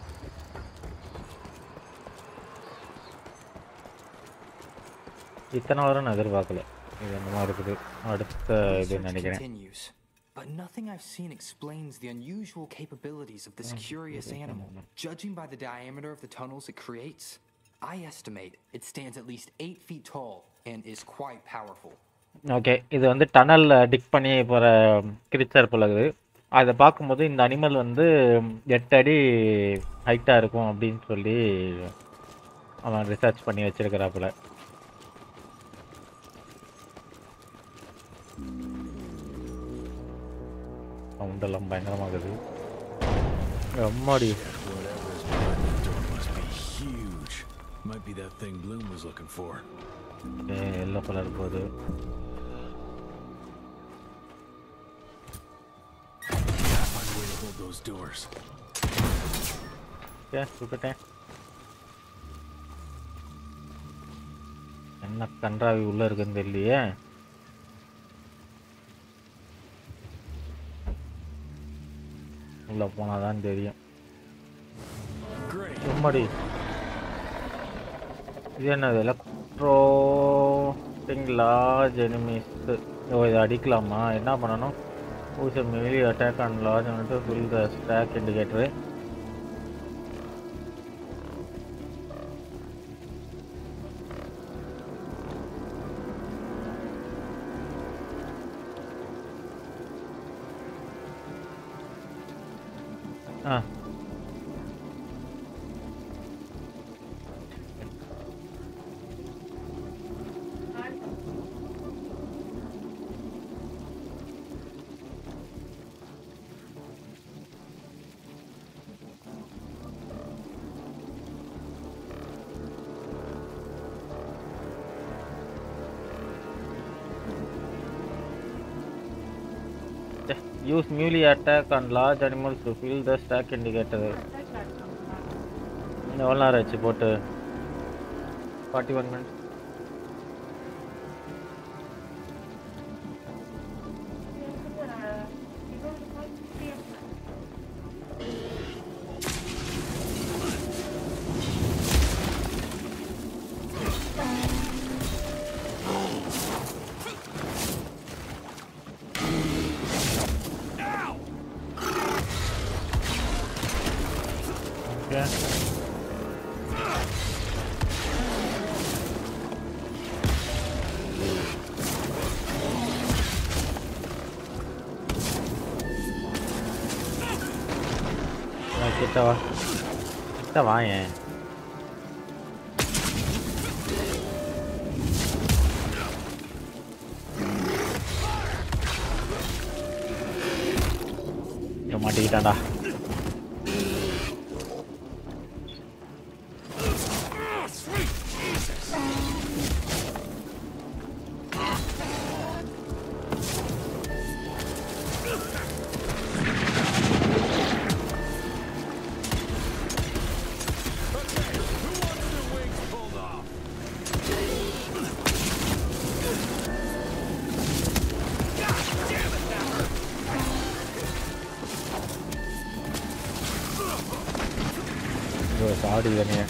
இத்தனை வாரம் நான் எதிர்பார்க்கல இது அந்த மாதிரி இருக்குது அடுத்த இது Research நினைக்கிறேன் continues, but nothing I've seen explains the unusual capabilities of this curious animal. Judging by the diameter of the tunnels it creates, I estimate it stands at least 8 feet tall and is quite powerful. Okay இது வந்து டனலில் tick பண்ணி போகிற கிரிச்சர் போலகுது அதை பார்க்கும்போது இந்த animal வந்து எட்டு அடி ஹைட்டாக இருக்கும் அப்படின்னு சொல்லி அவன் ரிசர்ச் பண்ணி வச்சிருக்கிறாப்புல சவுண்டெல்லாம் பயங்கரமாகுது அம்மாடி Whatever's behind the door must be huge. Might be that thing Bloom was looking for. Yellow colour போகுது Gotta find a way to hold those doors. Okay சுட்டுட்டேன் என்ன கன்றாவி உள்ள இருக்குன்னு தெரியலையே உள்ள போனாதான் தெரியும் Great. சும்மாடி இது என்னது எலக்ட்ரோ லார்ஜ் எனிமீஸ் ஓ இதை அடிக்கலாமா என்ன பண்ணணும் use melee attack and large வந்துட்டு ஃபில் த ஸ்டாக் இண்டிகேட்டரு ஆ Use melee attack on large animals to fill the stack indicator. எவ்வளோ நேரம் ஆச்சு போட்டு ஃபார்ட்டி ஒன் மினிட்ஸ் ஓகே கிட்ட வா கிட்ட வாயேன் இவன் மாட்டிக்கிட்டான்டா ஐயோ சாடி தானே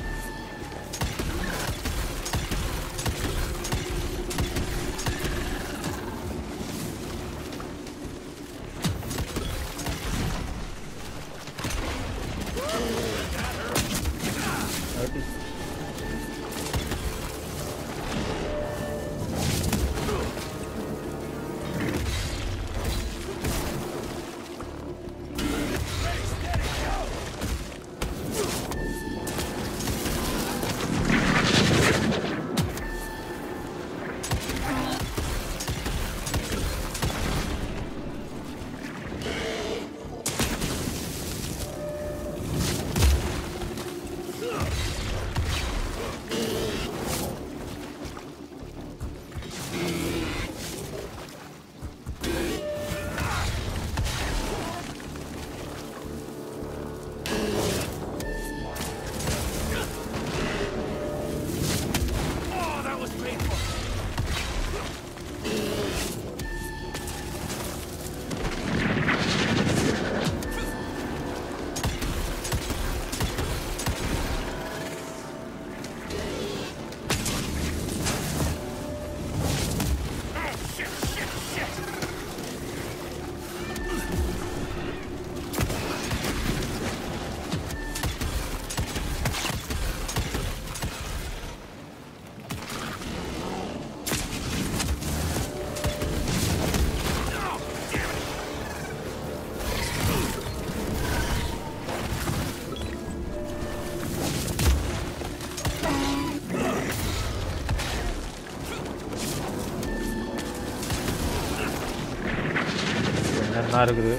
ஒன்றா இருக்குது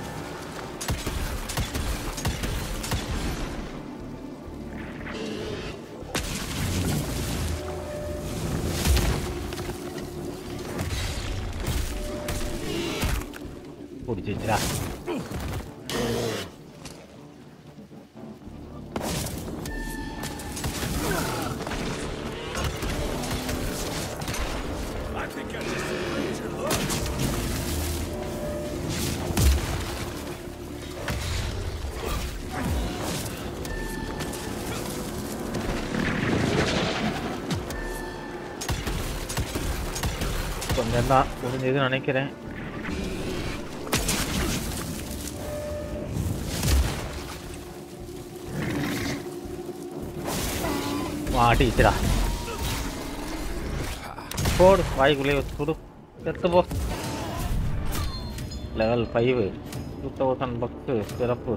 பிடிச்சிச்சா கொஞ்சம் தான் முடிஞ்சதுன்னு நினைக்கிறேன் மாட்டிச்சுடா போடு வாய்க்குள்ளே சுடு செத்து போ level five two thousand bucks சிறப்பு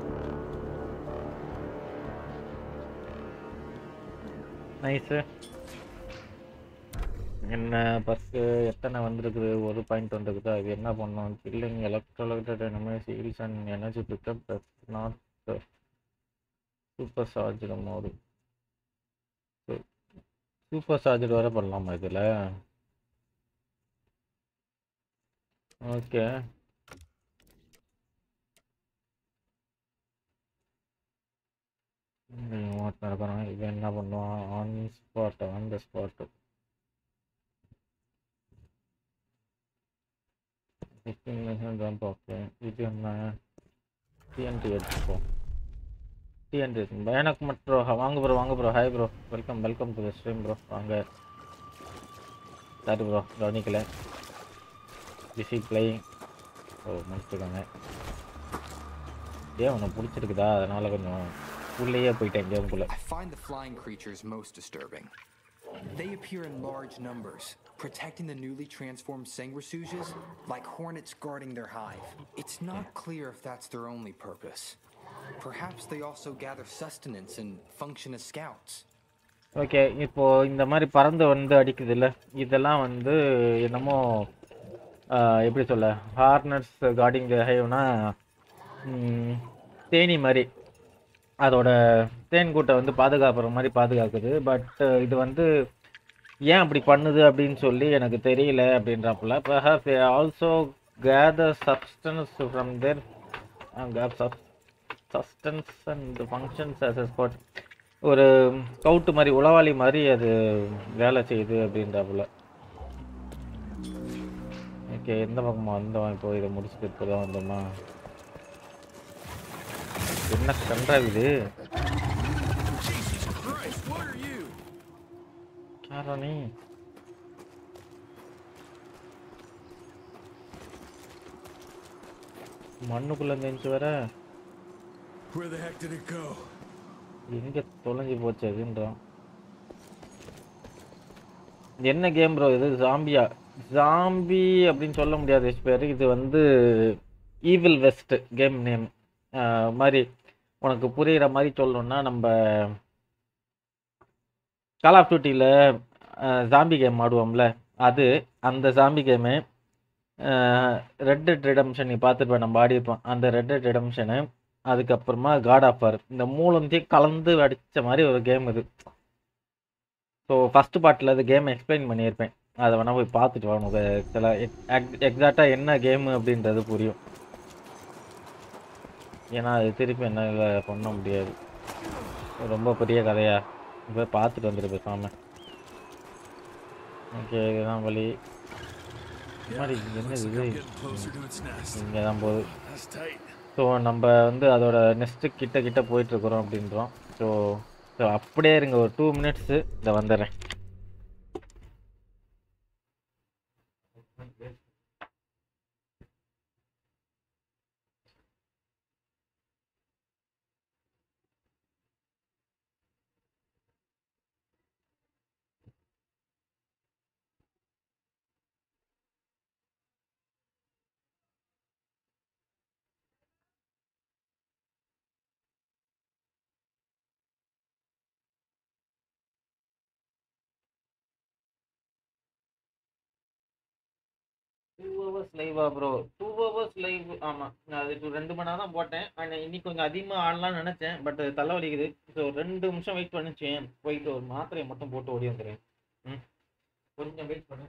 நைஸு என்ன பஸ்ஸு எத்தனை வந்திருக்குது ஒரு பாயிண்ட் வந்திருக்குது அது என்ன பண்ணோம் killing electrocuted enemies heals and energy pickup not super charge mode super charger வர பண்ணலாமா இதில் ஓகே நடக்கிறான் இவன் என்ன பண்ணுவான் on spot on the spot jump okay இது என்ன டிஎன்டி எடுத்துப்போம் டிஎன்டி எனக்கு மட்டும் வாங்க ப்ரோ வாங்க bro hi bro welcome welcome to the stream bro வாங்க சாரி ப்ரோ கவனிக்கல பிஸி பிளேயிங் ஓ முடிச்சுக்கோங்க ஏன் உனக்கு பிடிச்சிருக்குதா அதனால கொஞ்சம் உள்ளேயே போயிட்டேன் கேமுக்குள்ளே I find the flying creatures most disturbing. They appear in large numbers, protecting the newly transformed Sanguisuges like hornets guarding their hive. It's not clear if that's their only purpose. Perhaps they also gather sustenance and function as scouts. Okay இப்போ இந்த மாதிரி பறந்து வந்து அடிக்குது இல்ல இதெல்லாம் வந்து என்னமோ ஆஹ், எப்படி சொல்ல ஹார்னர்ஸ் கார்டிங் ஹைவ்னா தேனி மாதிரி அதோட தேன் கூட்டை வந்து பாதுகாப்புற மாதிரி பாதுகாக்குது பட் இது வந்து ஏன் அப்படி பண்ணுது அப்படின்னு சொல்லி எனக்கு தெரியல அப்படின்றப்பல perhaps they also gather substance from their substance and functions as a spot ஒரு கவுட்டு மாதிரி உளவாளி மாதிரி அது வேலை செய்யுது அப்படின்றாப்புல ஓகே எந்த பக்கமா வந்தோம் இப்போ இதை முடிச்சுட்டு இப்போ தான் வந்தோமா என்ன கன்றாவி இது யாரா நீ மண்ணுக்குள்ள இருந்துச்சு வர Where the heck did it go? எங்க தொலைஞ்சு போச்சு அதுன்றான் என்ன கேம் ப்ரோ இது ஜாம்பியா ஜாம்பி அப்படின்னு சொல்ல முடியாது பேர் இது வந்து ஈவில் வெஸ்ட் கேம் நேம் மாதிரி உனக்கு புரியுற மாதிரி சொல்லணும்னா நம்ம கால் ஆஃப் டியூட்டியில் ஜாம்பி கேம் ஆடுவோம்ல அது அந்த zombie game red dead redemption நீ பார்த்துருப்பேன் நம்ம ஆடியிருப்போம் அந்த ரெட் டெட் ரிடம்ஷனு அதுக்கப்புறமா காட் ஆஃப் வார் இந்த மூணுத்தையும் கலந்து அடித்த மாதிரி ஒரு கேம் இது ஸோ ஃபஸ்ட்டு பார்ட்டில் அது கேம் எக்ஸ்பிளைன் பண்ணியிருப்பேன் அதை வேணால் போய் பார்த்துட்டு வா உனக்கு சில எக்ஸாக்டாக என்ன கேமு அப்படின்றது புரியும் ஏன்னா அது திருப்பி என்னால் பண்ண முடியாது ரொம்ப பெரிய கதையா போய் பார்த்துட்டு வந்துட்டு பேசாம ஓகே இதுதான் வழி மாதிரி என்னது இது Getting closer to its nest. இங்கே தான் போகுது That's tight. ஸோ நம்ம வந்து அதோட நெக்ஸ்ட்டு கிட்ட கிட்ட போயிட்டுருக்குறோம் அப்படின்றோம் ஸோ ஸோ அப்படியே இருங்க ஒரு டூ மினிட்ஸு இதை வந்துடுறேன் ஹவர்ஸ் லைவா ப்ரோ டூ ஹவர்ஸ் லைவ் ஆமாம் நான் அது இப்போ ரெண்டு மணி நேரம் தான் போட்டேன் ஆனால் இன்னைக்கு கொஞ்சம் அதிகமாக ஆடலாம்னு நினச்சேன் பட் தலை வலிக்குது ஸோ ரெண்டு நிமிஷம் வெயிட் பண்ணிச்சேன் போயிட்டு ஒரு மாத்திரையை மட்டும் போட்டு ஓடி வந்துடுறேன் ம் கொஞ்சம் வெயிட் பண்ணு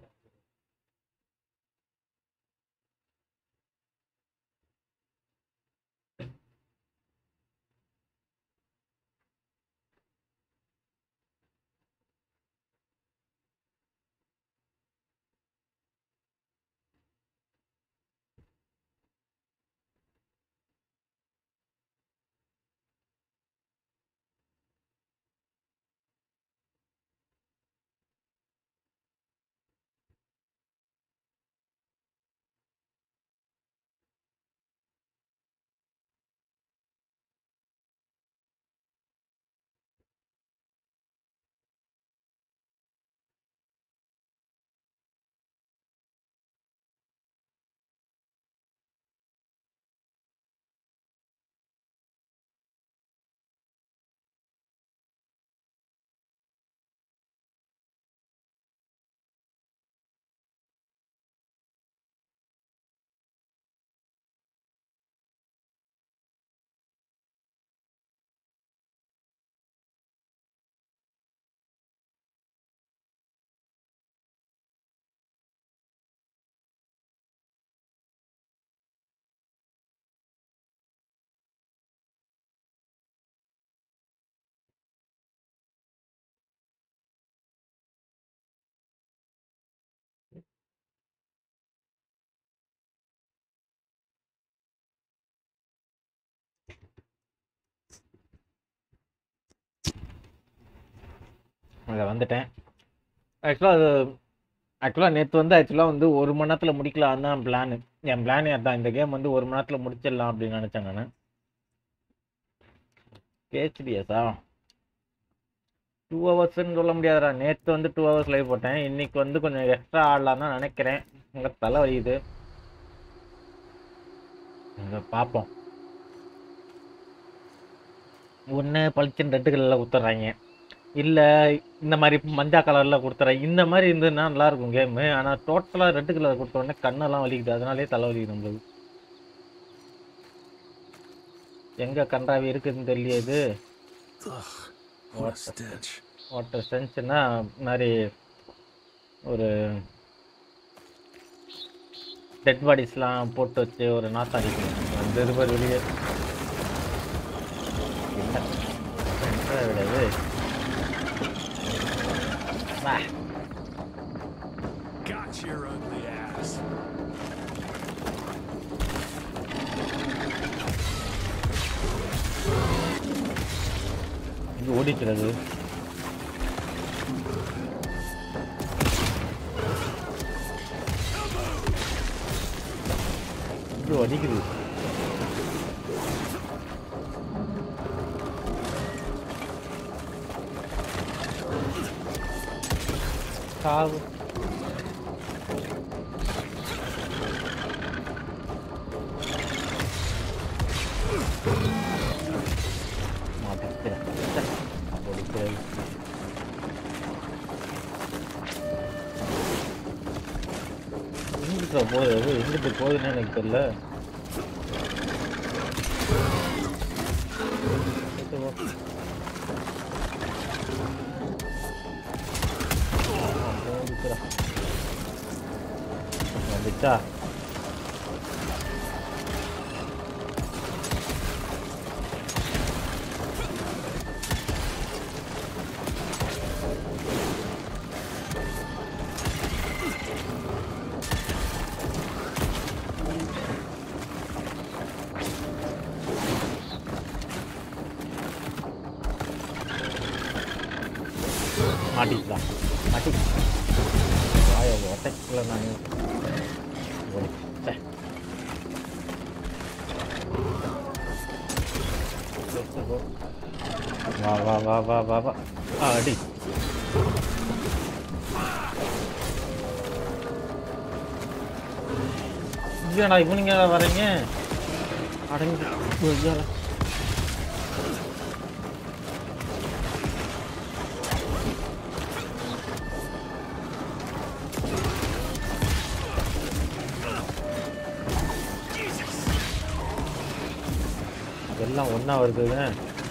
அதில் வந்துட்டேன் ஆக்சுவலாக அது ஆக்சுவலாக நேற்று வந்து ஆக்சுவலாக வந்து ஒரு மணி நேரத்தில் முடிக்கலாம் தான் பிளானு என் பிளானே அதான் இந்த கேம் வந்து ஒரு மணி நேரத்தில் முடிச்சிடலாம் அப்படின்னு நினச்சேன் நான் கேஹெச்டிஎஸா டூ ஹவர்ஸ்ன்னு சொல்ல முடியாதுடா நேற்று வந்து டூ ஹவர்ஸ் லைவ் போட்டேன் இன்னைக்கு வந்து கொஞ்சம் எக்ஸ்ட்ரா ஆடலாம் தான் நினைக்கிறேன் உங்க தலை வலியுது இங்க பார்ப்போம் ஒன்று பளிச்சுன்னு ரெட்டு கலரில் கொடுத்துட்றாங்க இல்லை இந்த மாதிரி மஞ்சள் கலரில் கொடுத்துட்றேன் இந்த மாதிரி இருந்ததுன்னா நல்லா இருக்கும் கேமு ஆனால் டோட்டலாக ரெட்டு கலர் கொடுத்த உடனே கண்ணெல்லாம் வலிக்குது அதனாலே தலை வலிக்குது நம்மளுக்கு எங்கே கன்றாவி இருக்குதுன்னு தெரியலையே Ugh, what a stench. What a சென்ஸ்னா மாதிரி ஒரு டெட் பாடிஸ்லாம் போட்டு வச்சு ஒரு நாத்தம் அடிக்கணும் அந்த இது மாதிரி வெளியே என்ன என்ன விடாது வா Got your ugly ass. இது ஓடிக்கிறது இது அடிக்குது சாவு மாட்டிக்கிறேன் ஓடிக்கிறது எங்கிட்ட போகுது எங்கிட்ட போகுதுன்னு எனக்கு தெரியல சரி, போ. ஆ, போகுதுடா. வந்துச்சா மாட்டிக்கலாம் மாட்டி வாய ஒட்டைக்குள்ள நான் ஓடி ச்சே. சரி, சரி, போ. வா வா வா வா வா வா ஆ, அடி இல்லையாடா இவனுங்க வரீங்க அடங்கி ஐயா எல்லாம் ஒன்றா வருதுங்க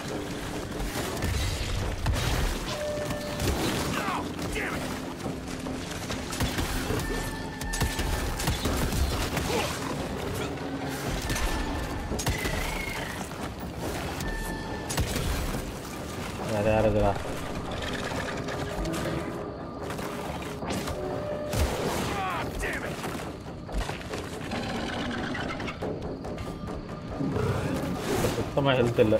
வேற யாருக்குடா சுத்தமாக ஹெல்த் இல்லை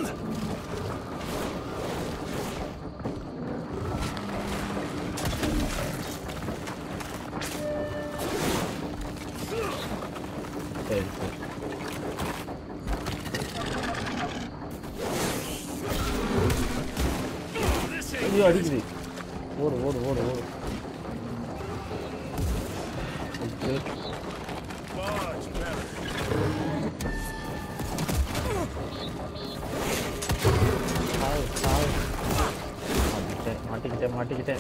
சரி சரி ஐயோ அடிக்குது ஓடு ஓடு ஓடு ஓடு Okay. சாவு, சாவு. மாட்டிக்கிட்டேன் மாட்டிக்கிட்டேன் மாட்டிக்கிட்டேன்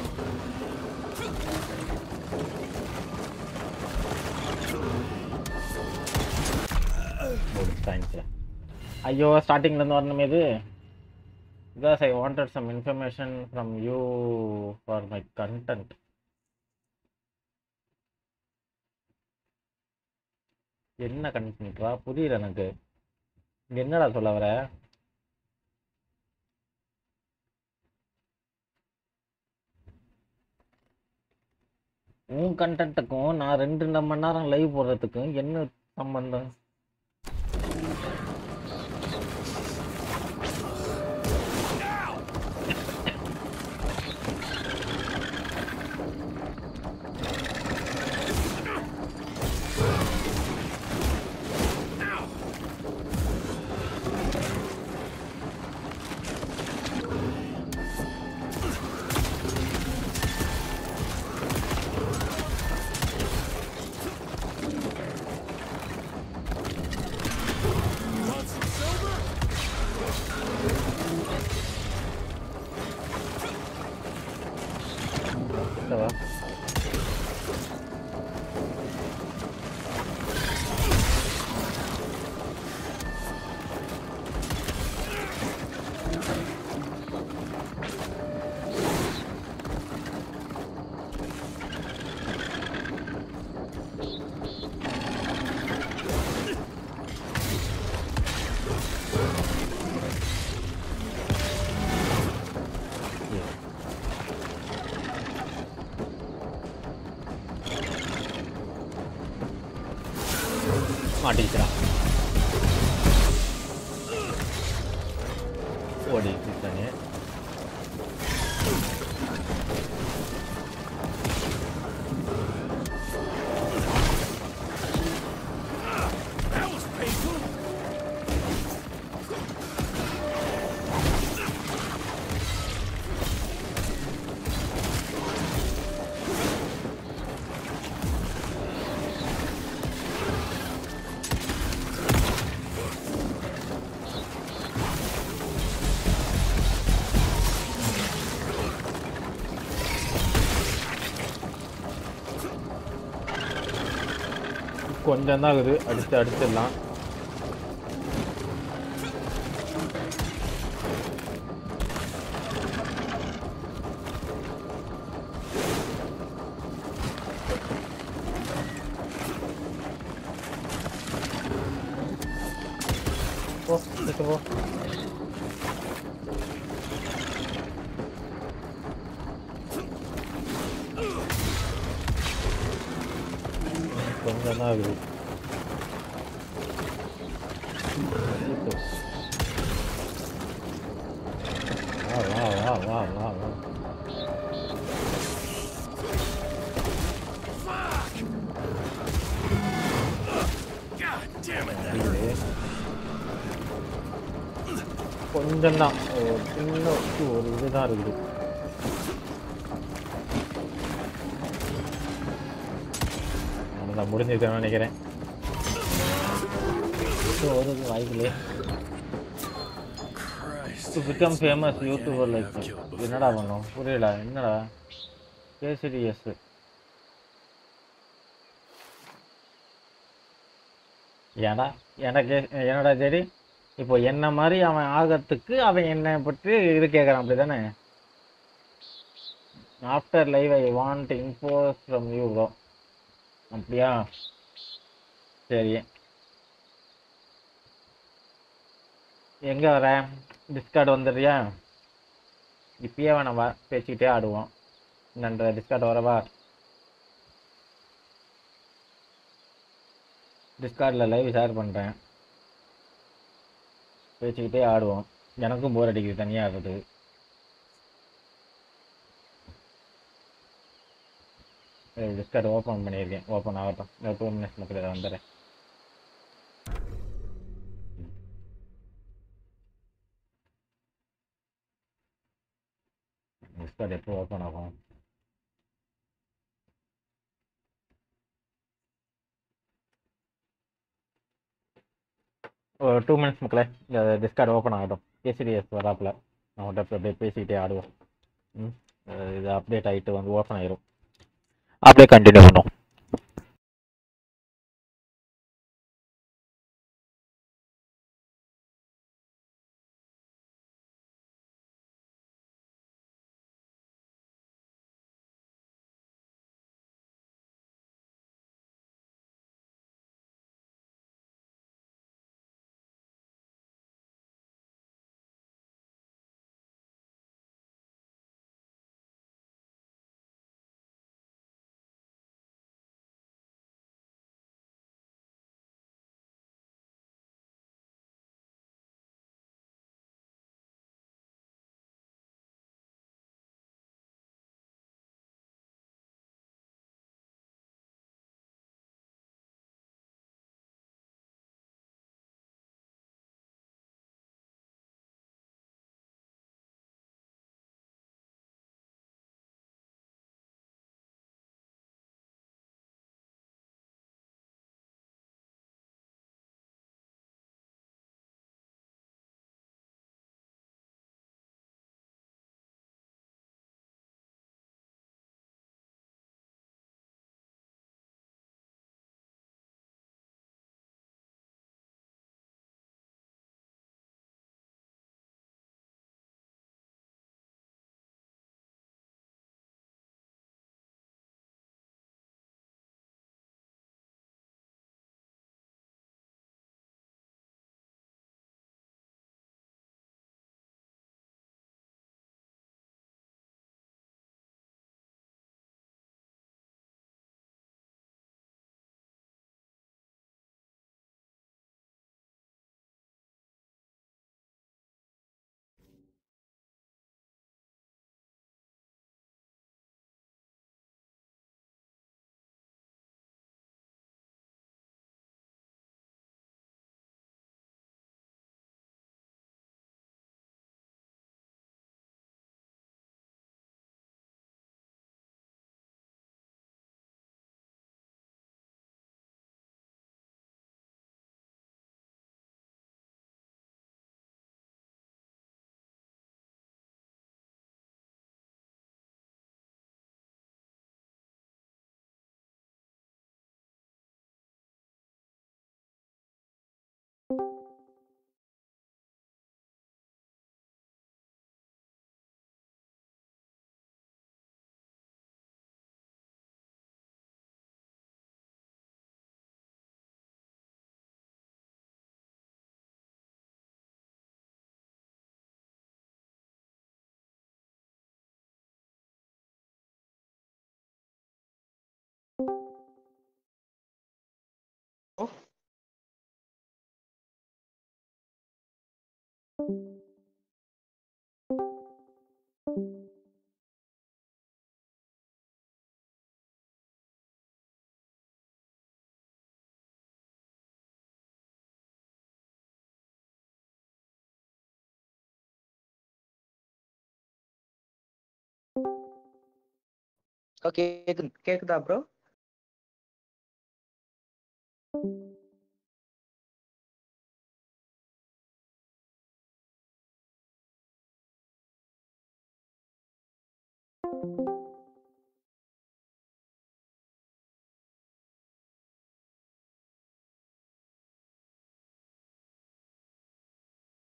தேங்க்ஸ் ஐயோ ஸ்டார்டிங்லேருந்து வரணுமே இது because I wanted some information from you for my content. என்ன கண்டென்ட்ரா புரியல எனக்கு இங்க என்னடா சொல்ல வர உன் கண்டென்ட்டுக்கும் நான் ரெண்டு மணி நேரம் லைவ் போடுறதுக்கும் என்ன சம்பந்தம் கிட்டவா மாட்டிக்கிறான் ஓடி தானே கொஞ்சம் தான் இருக்குது அடிச்சு அடிச்சிடலாம் போ எடுத்து போ கொஞ்சம் தான் இருக்குது வா வா வா வா வா வா அடிக்குது. கொஞ்சம் தான் ஒரு சின்ன ஒரு இதுதான் இருக்குது அவ்வளோதான் முடிஞ்சுக்கிறேன் நினைக்கிறேன் ஒரு வாய்ப்பில்லையே to become famous YouTuber like என்னடா பண்ணும் புரியல என்னடா கேசிடிஎஸ் ஏடா எனக்கு என்னடா சரி இப்போ என்ன மாதிரி அவன் ஆகிறதுக்கு அவன் என்னை பற்றி இது கேட்குறான் அப்படி தானே after live I want impose from you bro அப்படியா சரி எங்கே வர டிஸ்கார்டு வந்துடுறியா இப்பயே வேணாம் வா பேசிக்கிட்டே ஆடுவோம் நன்ற டிஸ்கார்டு வரவா டிஸ்கார்டில் லைவ் ஷேர் பண்ணுறேன் பேசிக்கிட்டே ஆடுவோம் எனக்கும் போர் அடிக்குது தனியாக ஆடுறது டிஸ்கார்டு ஓப்பன் பண்ணியிருக்கேன் ஓப்பன் ஆகட்டும் ஒரு டூ மினிட்ஸ் மட்டும் இதை வந்துடுறேன் டிஸ்கார்டு எப்போ ஓப்பன் ஆகும் ஒரு டூ மினிட்ஸ் மக்களே இந்த டிஸ்கார்டு ஓப்பன் ஆகட்டும் கேசிடிஎஸ் வராப்பில் நம்மகிட்ட இப்போ அப்படியே பேசிக்கிட்டே ஆடுவோம் ம் அஹ் இது அப்டேட் ஆகிட்டு வந்து ஓப்பன் ஆயிரும் அப்படியே கண்டினியூ பண்ணுவோம் ஓகே கேக்குது கேக்குதா ப்ரோ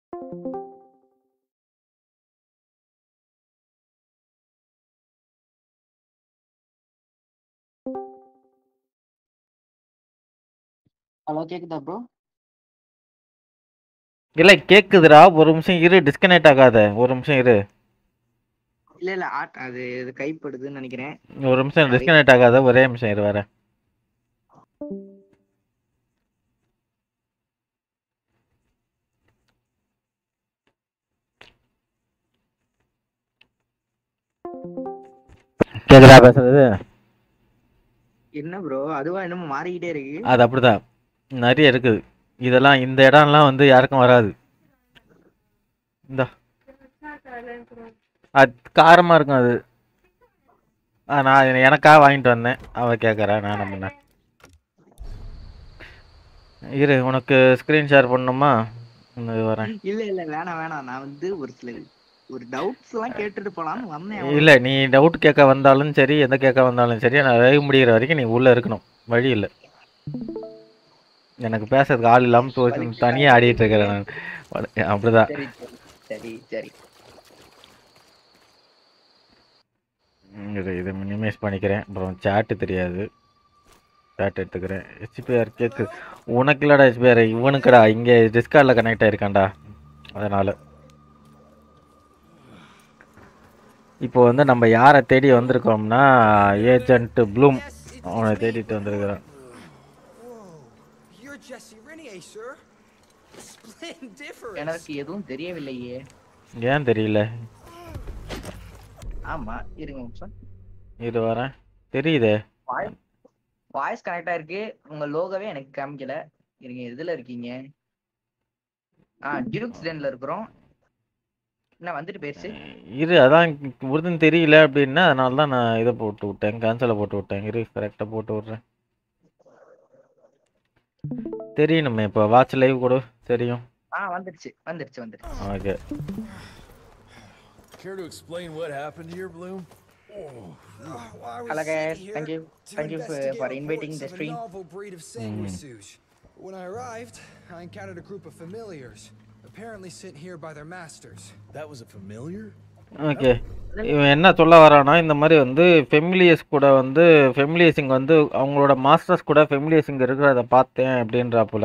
ஹலோ கேக்குதா ப்ரோ இல்லை கேட்குதுடா ஒரு நிமிஷம் இரு டிஸ்கனெக்ட் ஆகாத ஒரு நிமிஷம் இரு இல்ல இல்ல ஆட் அது இது கைப்படுதுன்னு நினைக்கிறேன் ஒரு நிமிஷம் Sorry. டிஸ்கனெக்ட் ஆகாத ஒரே நிமிஷம் இரு வரேன் கேக்குதா பேசுறது என்ன ப்ரோ அதுவா என்னமோ மாறிக்கிட்டே இருக்கு அது அப்படிதான் நிறைய இருக்குது இதெல்லாம் இந்த இடம்லாம் வந்து யாருக்கும் வராது இந்தா அது காரமாக இருக்கும் அது ஆ, நான் இது எனக்காக வாங்கிட்டு வந்தேன் அவ கேட்குறா நான் என்ன பண்ணேன் இரு உனக்கு ஸ்க்ரீன் ஷேர் பண்ணணுமா இந்த இது வரேன் இல்ல இல்ல வேணாம் வேணாம் நான் வந்து ஒரு சில ஒரு டவுட்ஸ் எல்லாம் கேட்டுட்டு போலாம்னு வந்தேன் இல்லை நீ டவுட் கேட்க வந்தாலும் சரி எந்த கேட்க வந்தாலும் சரி நான் வேக முடிகிற வரைக்கும் நீ உள்ளே இருக்கணும் வழி இல்லை எனக்கு பேசுறதுக்கு ஆள் இல்லாமல் தனியாக ஆடிட்டு இருக்கிறேன் நான் அப்படிதான் சரி சரி சரி ம், இது இதை மினிமைஸ் பண்ணிக்கிறேன் அப்புறம் சேட்டு தெரியாது சேட் எடுத்துக்கிறேன் ஹெச்பிஆர் கேக்கு உனக்கு இல்லடா ஹெச்பிஆர் இவனுக்குடா இங்கே டிஸ்கார்டில் கனெக்ட் ஆயிருக்கான்டா அதனால் இப்போ வந்து நம்ம யாரை தேடி வந்திருக்கோம்னா ஏஜென்ட் ப்ளூம் அவனை தேடிட்டு வந்திருக்கிறோம் You're Jesse Renier, sir. Splendiferous. எனக்கு எதுவும் தெரியவில்லையே ஏன் தெரியல ஆமா இருங்க ஒரு நிமிஷம் இது வரேன் தெரியுதே வாய்ஸ் கனெக்ட் ஆயிருக்கு உங்க லோகோவே எனக்கு காமிக்கல இருங்க எதுல இருக்கீங்க ஆ டியூக்ஸ் டென்ல இருக்கிறோம் என்ன வந்துட்டு போயிருச்சு இரு அதான் உருதுன்னு தெரியல அப்படின்னா அதனால தான் நான் இதை போட்டு விட்டேன் கேன்சலை போட்டு விட்டேன் இரு கரெக்டாக போட்டு விட்றேன் தெரியணுமே இப்போ வாட்ச் லைவ் கூட தெரியும் ஆ வந்துருச்சு வந்துருச்சு வந்துருச்சு okay Care to explain what happened here, Bloom? Hello guys, thank you, thank you for, for inviting the stream. novel breed of sanguisuge. When I arrived, I encountered a group of familiars, apparently sent here by their masters. That was a familiar? Okay இவன் என்ன சொல்ல வரானா இந்த மாதிரி வந்து ஃபெமிலியஸ் கூட வந்து ஃபெமிலியஸிங் வந்து அவங்களோட மாஸ்டர்ஸ் கூட ஃபெமிலியஸிங் இருக்கிறத பார்த்தேன் அப்படின்றாப்புல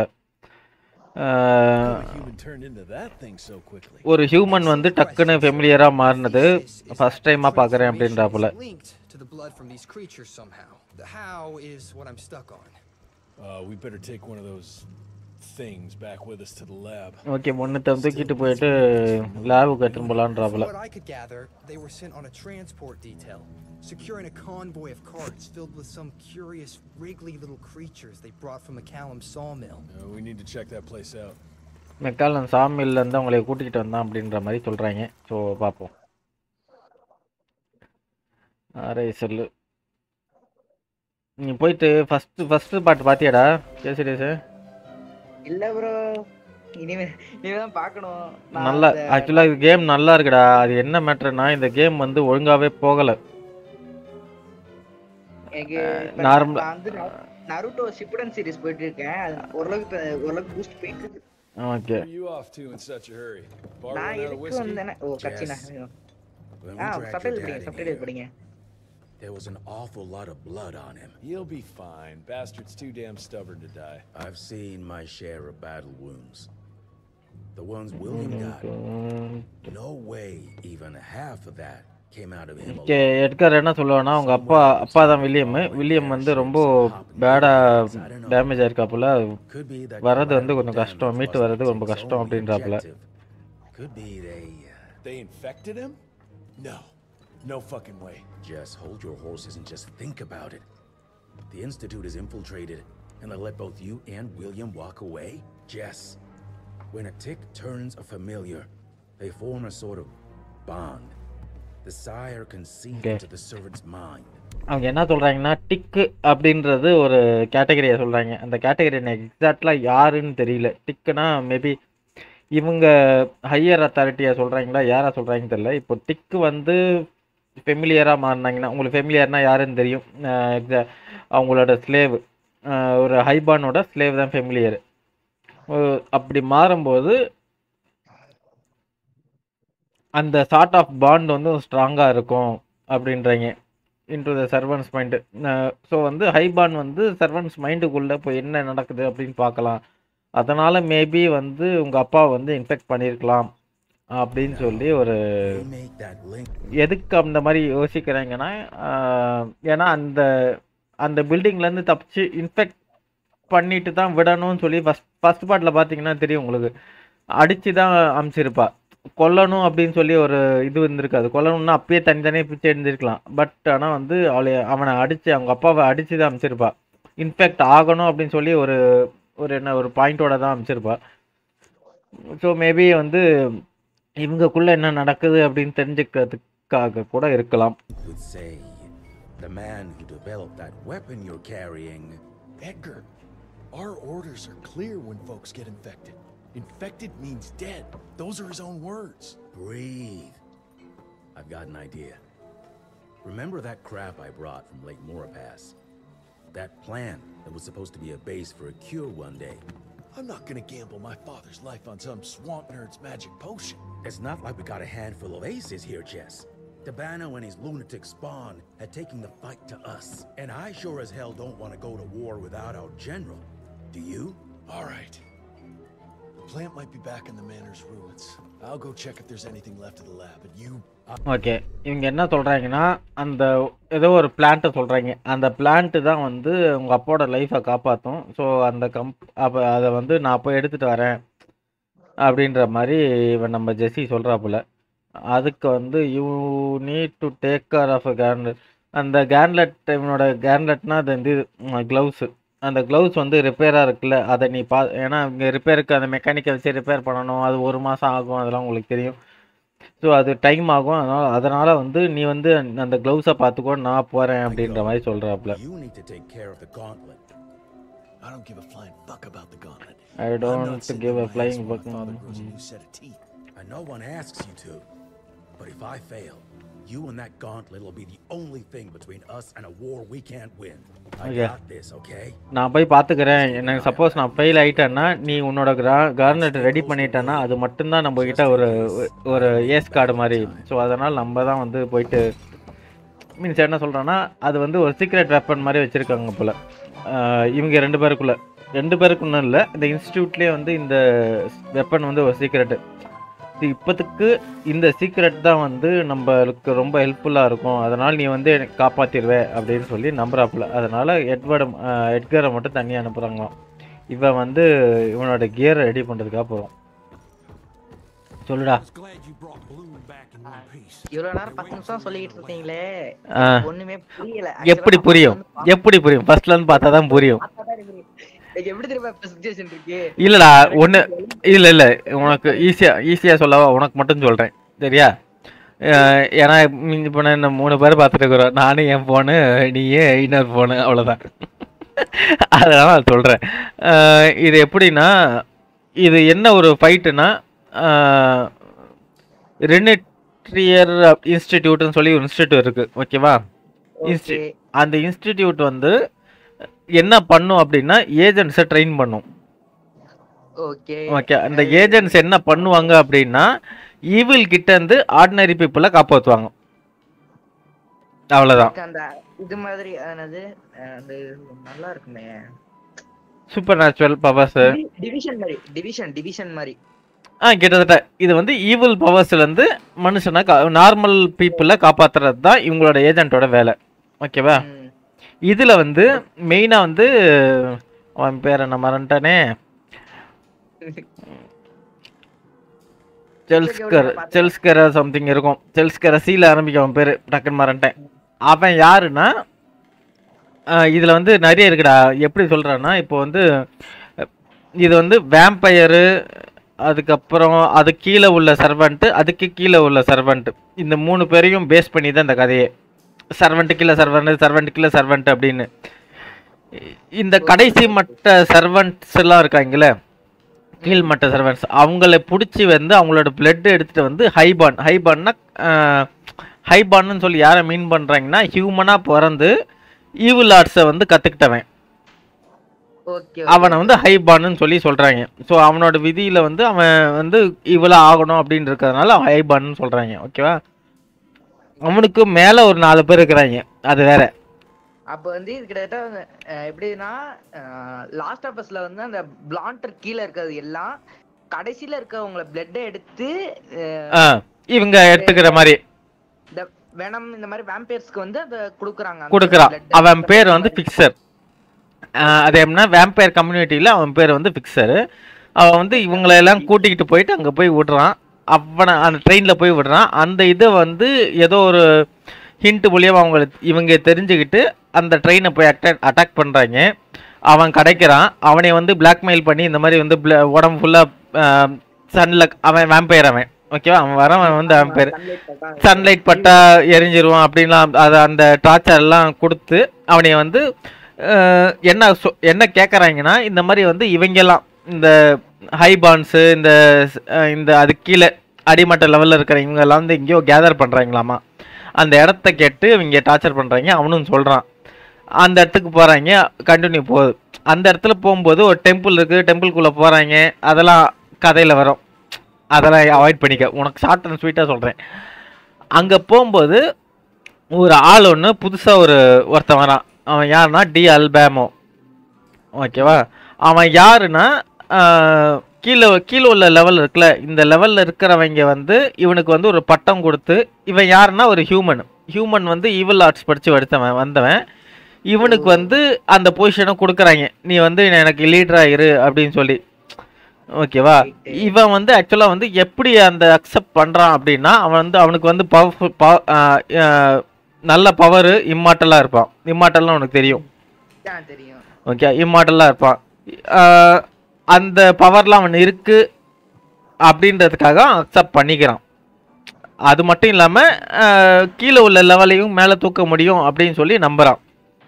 Human turned into that thing so quickly. ஒரு ஹியூமன் வந்து டக்குன்னு ஃபெமிலியராக மாறினது ஃபர்ஸ்ட் டைமாக பார்க்குறேன் அப்படின்றாப்புல Linked to the blood from these creatures somehow. The how is what I'm stuck on. Uh, we better take one of those things back with us to the lab. Okay ஒன்று தூக்கிட்டு போயிட்டு லேபுக்கு எடுத்துன்னு போகலான்றாப்புல From what I could gather, they were sent on a transport detail, securing a convoy of carts filled with some curious, wriggly little creatures they brought from McCallum sawmill. Uh, we need to check that place out. மெக்காலன் சாமியிலேருந்து அவங்களை கூட்டிகிட்டு வந்தான் அப்படின்ற மாதிரி சொல்கிறாங்க so பார்ப்போம் array சொல்லு நீ போயிட்டு ஃபஸ்ட்டு ஃபஸ்ட்டு பாட்டு பார்த்தியாடா கேசிடேஸு இல்ல ப்ரோ இனிமே இனிமேதான் பார்க்கணும் நான் நல்லா அந்த- ஆக்சுவலாக இது கேம் நல்லா இருக்குடா அது என்ன மேட்ருனா இந்த கேம் வந்து ஒழுங்காவே போகலை எனக்கு இப்ப normal- நான் வந்து நருட்டோ ஷிப்புடன் சீரிஸ் போயிட்டு இருக்கேன் அது ஓரளவுக்கு இப்ப ஓரளவுக்கு பூஸ்ட் போயிட்டு இருக்கு okay Where are you off to in such a hurry? Bar நான் run out of எதுக்கு whiskey? வந்தேன்னா ஓ கட்சினா When ஆ we dragged சப்டைல் your படிங்க dad in சப்டைல் here, படிங்க there was an awful lot of blood on him. He'll be fine. Bastard's too damn stubborn to die. I've seen my share of battle wounds. The ones William got. No way even half of that came out of him okay alone. Edgar என்ன சொல்லுவானா அவங்க அப்பா அப்பா தான் William William வந்து ரொம்ப பேடாக damage ஆயிருக்காப்புல Could be that வர்றது வந்து collateral கொஞ்சம் கஷ்டம் damage மீட்டு wasn't வர்றது ரொம்ப Tick's கஷ்டம் only அப்படின்றாப்புல objective. Could be they uh, They infected him? No. No fucking way. just hold your horses and just think about it. The Institute is infiltrated, and they let both you and William walk away? Jess, when a tick turns a familiar, they form a sort of bond. The sire can see Okay. into the servant's mind. அவங்க என்ன சொல்கிறாங்கன்னா டிக்கு அப்படின்றது ஒரு கேட்டகரியை சொல்கிறாங்க அந்த category எனக்கு எக்ஸாக்டாக யாருன்னு தெரியல டிக்குனா மேபி இவங்க ஹையர் அத்தாரிட்டியை சொல்கிறாங்களா யாரை சொல்கிறாங்கன்னு தெரியல இப்போ டிக்கு வந்து ஃபெமிலியராக மாறினாங்கன்னா உங்களுக்கு ஃபெமிலியர்னா யாருன்னு தெரியும் எக்ஸா அவங்களோட ஸ்லேவ் ஒரு ஹைபானோட ஸ்லேவ் தான் ஃபெமிலியர் அப்படி மாறும்போது அந்த சார்ட் ஆஃப் பாண்ட் வந்து ஸ்ட்ராங்காக இருக்கும் அப்படின்றீங்க into the servants mind so வந்து ஹை பாண்ட் வந்து சர்வன்ஸ் மைண்டுக்குள்ளே இப்போ என்ன நடக்குது அப்படின்னு பார்க்கலாம் அதனால் மேபி வந்து உங்கள் அப்பா வந்து இன்ஃபெக்ட் பண்ணியிருக்கலாம் அப்படின்னு சொல்லி ஒரு They make that link. எதுக்கு அந்த மாதிரி யோசிக்கிறாங்கன்னா ஆஹ், ஏன்னா அந்த அந்த பில்டிங்லேருந்து தப்பிச்சு இன்ஃபெக்ட் பண்ணிட்டு தான் விடணும்னு சொல்லி ஃபஸ்ட் ஃபஸ்ட் பார்ட்டில் பார்த்தீங்கன்னா தெரியும் உங்களுக்கு அடித்து தான் அமுச்சிருப்பா கொல்லணும் அப்படின்னு சொல்லி ஒரு இது இருந்திருக்காது கொல்லணும்னா அப்பயே தனித்தனியாக பிச்சை எடுந்திருக்கலாம் பட் ஆனால் வந்து அவளை அவனை அடித்து அவங்க அப்பாவை அடித்து தான் அமுச்சிருப்பா இன்ஃபெக்ட் ஆகணும் அப்படின்னு சொல்லி ஒரு ஒரு என்ன ஒரு பாயிண்டோட தான் அமுச்சிருப்பா ஸோ மேபி வந்து இவங்கக்குள்ள என்ன நடக்குது அப்படின்னு தெரிஞ்சுக்கிறதுக்காக கூட இருக்கலாம் Would say the man who developed that weapon you're carrying. Edgar, our orders are clear when folks get infected. Infected means dead. Those are his own words. Breathe. I've got an idea. Remember that crap I brought from Lake Morapass? That plan that was supposed to be a base for a cure one day. I'm not gonna gamble my father's life on some swamp nerd's magic potion. It's not like we got a handful of aces here, Jess. Tabano and his lunatic spawn had taken the fight to us. And I sure as hell don't want to go to war without our general. Do you? All right. The plant might be back in the manor's ruins. I'll go check if there's anything left of the lab, but you okay இவங்க என்ன சொல்கிறாங்கன்னா அந்த ஏதோ ஒரு பிளான்ட்டை சொல்கிறாங்க அந்த plant தான் வந்து உங்கள் அப்பாவோட லைஃப்பை காப்பாற்றும் ஸோ அந்த கம்ப் அப்போ அதை வந்து நான் போய் எடுத்துகிட்டு வரேன் அப்படின்ற மாதிரி இவன் நம்ம ஜெஸ்ஸி சொல்கிறாப்புல அதுக்கு வந்து you need to take care of a கேர்லெட் அந்த கேர்லெட் இவனோட கேர்லெட்னா அது வந்து க்ளவுஸு அந்த க்ளவுஸ் வந்து ரிப்பேராக இருக்குல்ல அதை நீ பா ஏன்னா இங்கே ரிப்பேருக்கு அந்த மெக்கானிக்கை வச்சு ரிப்பேர் பண்ணணும் அது ஒரு மாதம் ஆகும் அதெல்லாம் உங்களுக்கு தெரியும் ஸோ அது டைம் ஆகும் அதனால் அதனால் வந்து நீ வந்து அந்த- அந்த க்ளவுஸை பார்த்துக்கோ நான் போகிறேன் அப்படின்ற மாதிரி சொல்கிறாப்புல You need to take care of the gauntlet. I don't give a flying fuck about the gauntlet. I I'm don't not sitting give on a my ass flying while fuck. My father grows a new set of teeth. And no one asks you to. But if I fail, you and that gauntlet will be the only thing between us and a war we can't win. I Okay. got this, okay? நான் போய் பார்த்துக்கிறேன் எனக்கு suppose நான் fail ஆயிட்டேன்னா நீ உன்னோட கிரா garnet ready பண்ணிட்டேன்னா அது மட்டும்தான் நம்ம கிட்ட ஒரு ஒரு ஏஸ் கார்டு மாதிரி ஸோ அதனால் நம்ம தான் வந்து போயிட்டு மீன்ஸ் என்ன சொல்கிறேன்னா அது வந்து ஒரு சீக்ரெட் வெப்பன் மாதிரி வச்சுருக்காங்க போல் இவங்க ரெண்டு பேருக்குள்ள ரெண்டு பேருக்குன்னு இல்லை இந்த இன்ஸ்டியூட்லேயே வந்து இந்த வெப்பன் வந்து ஒரு சீக்ரெட்டு இது இப்போத்துக்கு இந்த சீக்ரெட் தான் வந்து நம்மளுக்கு ரொம்ப ஹெல்ப்ஃபுல்லாக இருக்கும் அதனால் நீ வந்து எனக்கு காப்பாற்றிடுவே அப்படின்னு சொல்லி நம்புறாப்புல அதனால் எட்வர்டு எட்கரை மட்டும் தனியாக அனுப்புகிறாங்களாம் இவன் வந்து இவனோட கியரை ரெடி பண்ணுறதுக்காக போகிறோம் சொல்லுடா இவ்வளவு நேரம் பத்து நிமிஷம் சொல்லிட்டு இருக்கீங்களே ஆ. ஒண்ணுமே புரியல எப்படி புரியும் எப்படி புரியும் ஃபர்ஸ்ட்லேருந்து பார்த்தா தான் புரியும் எனக்கு எப்படி தெரியுமா இப்ப சுச்சுவேஷன் இருக்கு இல்லைடா ஒன்று இல்லை இல்லை உனக்கு ஈஸியாக ஈஸியாக சொல்லவா உனக்கு மட்டும் சொல்கிறேன் சரியா அஹ் ஏன்னா மிஞ்சி போன இந்த மூணு பேர் பார்த்துட்டு இருக்கிறோம் நானும் என் ஃபோனு நீயே இன்னொரு ஃபோனு அவ்வளோதான் அதனால் நான் சொல்கிறேன் இது எப்படின்னா இது என்ன ஒரு ஃபைட்டுனா ரெனிட்ரியர் இன்ஸ்டிடியூட்னு சொல்லி ஒரு இன்ஸ்டிடியூட் இருக்குது ஓகேவா இன்ஸ்டி அந்த இன்ஸ்டிடியூட் வந்து என்ன பண்ணும் அப்படின்னா ஏஜென்ட்ஸை ட்ரெயின் பண்ணும் ஓகே ஓகே அந்த ஏஜென்ட்ஸ் என்ன பண்ணுவாங்க அப்படின்னா ஈவில் கிட்ட இருந்து ஆர்டினரி பீப்புளை காப்பாற்றுவாங்க அவ்வளோதான் அந்த இது மாதிரி என்னது அந்த நல்லா இருக்குமே சூப்பர் நேச்சுரல் பவர்ஸ் டிவிஷன் மாதிரி டிவிஷன் டிவிஷன் மாதிரி ஆ கிட்டத்தட்ட இது வந்து ஈவில் பவர்ஸ்லேருந்து மனுஷனை கா நார்மல் பீப்புளை காப்பாற்றுறது தான் இவங்களோட ஏஜென்ட்டோட வேலை ஓகேவா இதில் வந்து மெயினாக வந்து அவன் பேர் என்ன மறந்துட்டானே செல்ஸ்கர் செல்ஸ்கர் சம்திங் இருக்கும் செல்ஸ்கர் சீல ஆரம்பிக்கும் அவன் பேர் டக்குன்னு மறந்துட்டேன் அவன் யாருன்னா இதில் வந்து நிறைய இருக்குடா எப்படி சொல்கிறான்னா இப்போ வந்து அஹ், இது வந்து வேம்பயரு அதுக்கப்புறம் அது கீழே உள்ள சர்வெண்ட்டு அதுக்கு கீழே உள்ள சர்வெண்ட் இந்த மூணு பேரையும் பேஸ் பண்ணி தான் இந்த கதையே சர்வெண்ட்டு கீழே சர்வெண்ட் சர்வெண்ட் கீழே சர்வெண்ட் அப்படின்னு இந்த கடைசி மட்ட சர்வெண்ட்ஸ் எல்லாம் இருக்காங்களே கீழ்மட்ட சர்வெண்ட்ஸ் அவங்கள பிடிச்சி வந்து அவங்களோட பிளட் எடுத்துகிட்டு வந்து ஹைபான் ஹைபான்னா ஹைபான்னு சொல்லி யாரை மீன் பண்ணுறாங்கன்னா ஹியூமனாக பிறந்து ஈவில் ஆர்ட்ஸை வந்து கற்றுக்கிட்டவன் ஓகே அவனை வந்து ஹைபான்னு சொல்லி சொல்றாங்க ஸோ அவனோட விதியில வந்து அவன் வந்து இவ்வளோ ஆகணும் அப்படின்னு இருக்கிறதுனால அவன் ஹைபான்னு சொல்றாங்க ஓகேவா அவனுக்கு மேல ஒரு நாலு பேர் இருக்கிறாங்க அது வேற அப்ப வந்து இது கிட்டத்தட்ட அஹ், எப்படின்னா லாஸ்ட் ஆஃபஸ்ல வந்து அந்த பிளாண்டர் கீழே இருக்கிறது எல்லாம் கடைசியில இருக்கவங்கள பிளட்டை எடுத்து அஹ், ஆ, இவங்க எடுத்துக்கிற மாதிரி இந்த வெனம் இந்த மாதிரி வேம்பையர்ஸ்க்கு வந்து அதை கொடுக்குறாங்க அந்த கொடுக்குறான் blood அ அவன் இந்த பேர் மாதிரி வந்து ஃபிக்சர் அது எப்படின்னா வேம்பயர் கம்யூனிட்டியில் அவன் பேர் வந்து ஃபிக்சரு அவன் வந்து இவங்களை எல்லாம் கூட்டிக்கிட்டு போயிட்டு அங்கே போய் விடுறான் அவனை அந்த ட்ரெயினில் போய் விடுறான் அந்த இதை வந்து ஏதோ ஒரு ஹிண்ட் மூலியமாக அவங்களுக்கு இவங்க தெரிஞ்சுக்கிட்டு அந்த ட்ரெயினை போய் அட்டாக் அட்டாக் பண்ணுறாங்க அவன் கிடைக்கிறான் அவனை வந்து பிளாக்மெயில் பண்ணி இந்த மாதிரி வந்து bla- உடம்பு ஃபுல்லாக சன்னில் அவன் வேம்பயர் அவன் ஓகேவா அவன் வரவன் வந்து வேம்பயர் சன்லைட் பட்டா எரிஞ்சிருவான் அப்படின்லாம் அதை அந்த டார்ச்சர் எல்லாம் கொடுத்து அவனை வந்து அஹ், என்ன சொ- என்ன கேட்குறாங்கன்னா இந்த மாதிரி வந்து இவங்கெல்லாம் இந்த ஹைபான்ஸு இந்த ஸ்- அஹ், இந்த அது கீழே அடிமட்ட லெவலில் இருக்கிற இவங்கெல்லாம் வந்து எங்கேயோ கேதர் பண்ணுறாங்களாமா அந்த இடத்த கேட்டு இவங்க டார்ச்சர் பண்ணுறாங்க அவனும் சொல்கிறான் அந்த இடத்துக்கு போகிறாங்க கண்டினியூ போகுது அந்த இடத்துல போகும்போது ஒரு டெம்பிள் இருக்குது டெம்பிள்குள்ளே போகிறாங்க அதெல்லாம் கதையில் வரும் அதெல்லாம் அவாய்ட் பண்ணிக்க உனக்கு ஷார்ட் அண்ட் ஸ்வீட்டாக சொல்கிறேன் அங்கே போகும்போது ஒரு ஆள் ஒன்று புதுசாக ஒரு ஒருத்தன் வரான் அவன் யாருன்னா டி அல்பேமோ ஓகேவா அவன் யாருன்னா ஆஹ், கீழே கீழே உள்ள லெவல் இருக்குல்ல இந்த லெவலில் இருக்கிறவங்க வந்து இவனுக்கு வந்து ஒரு பட்டம் கொடுத்து இவன் யாருன்னா ஒரு ஹியூமன் ஹியூமன் வந்து ஈவில் ஆர்ட்ஸ் படித்து எடுத்தவன் வந்தவன் இவனுக்கு வந்து அந்த பொசிஷனை கொடுக்குறாங்க நீ வந்து எனக்கு லீடராக இரு அப்படின்னு சொல்லி ஓகேவா இவன் வந்து ஆக்சுவலாக வந்து எப்படி அந்த அக்செப்ட் பண்ணுறான் அப்படின்னா அவன் வந்து அவனுக்கு வந்து பவர்ஃபுல் நல்ல பவர் இம்மார்ட்டலாக இருப்பான் இம்மார்ட்டல்லாம் உனக்கு தெரியும் தான் தெரியும் ஓகே இம்மார்ட்டலாக இருப்பான் ஆஹ் அந்த பவர்லாம் அவன் இருக்கு அப்படின்றதுக்காக அக்செப்ட் பண்ணிக்கிறான் அது மட்டும் இல்லாமல் கீழே உள்ள லெவலையும் மேலே தூக்க முடியும் அப்படின்னு சொல்லி நம்புகிறான்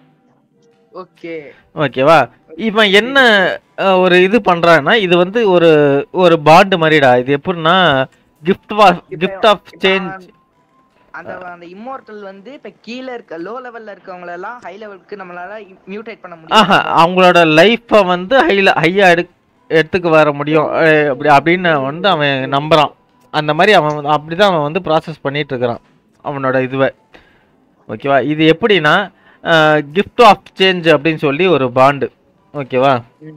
ஓகே ஓகேவா இவன் என்ன அஹ், ஒரு இது பண்றான்னா இது வந்து ஒரு ஒரு பாண்டு மாதிரிடா இது எப்படின்னா கிஃப்ட் வா கிஃப்ட் ஆஃப் சேஞ்ச் அந்த அந்த இம்மோர்டல் வந்து இப்ப கீழ இருக்க லோ லெவல்ல இருக்கவங்க எல்லாம் ஹை லெவலுக்கு நம்மளால மியூட்டேட் பண்ண ஆஹா முடியும் அவங்களோட லைஃப்பை வந்து ஹைல ஹையா எடு எடுத்துக்கு வர முடியும் அஹ், அப்படி அப்படின்னு வந்து அவன் நம்புறான் அந்த மாதிரி அவன் வந்து- அப்படிதான் அவன் வந்து ப்ராசஸ் பண்ணிட்டு இருக்கிறான் அவனோட இதுவை ஓகேவா இது எப்படின்னா கிஃப்ட் ஆஃப் சேஞ்ச் அப்படின்னு சொல்லி ஒரு பாண்டு ஓகேவா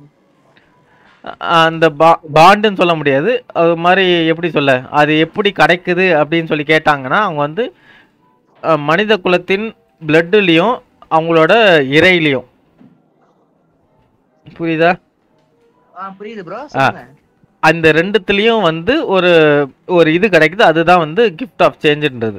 அந்த பா பாண்டுன்னு சொல்ல முடியாது அது மாதிரி எப்படி சொல்ல அது எப்படி கிடைக்குது அப்படின்னு சொல்லி கேட்டாங்கன்னா அவங்க வந்து அஹ், மனித குலத்தின் பிளட்டுலேயும் அவங்களோட இறையிலையும் புரியுதா ஆ புரியுது ப்ரோ ஆ. சொல்லுங்க அந்த ரெண்டுத்துலேயும் வந்து ஒரு ஒரு இது கிடைக்குது அதுதான் வந்து கிஃப்ட் ஆஃப் சேஞ்சுன்றது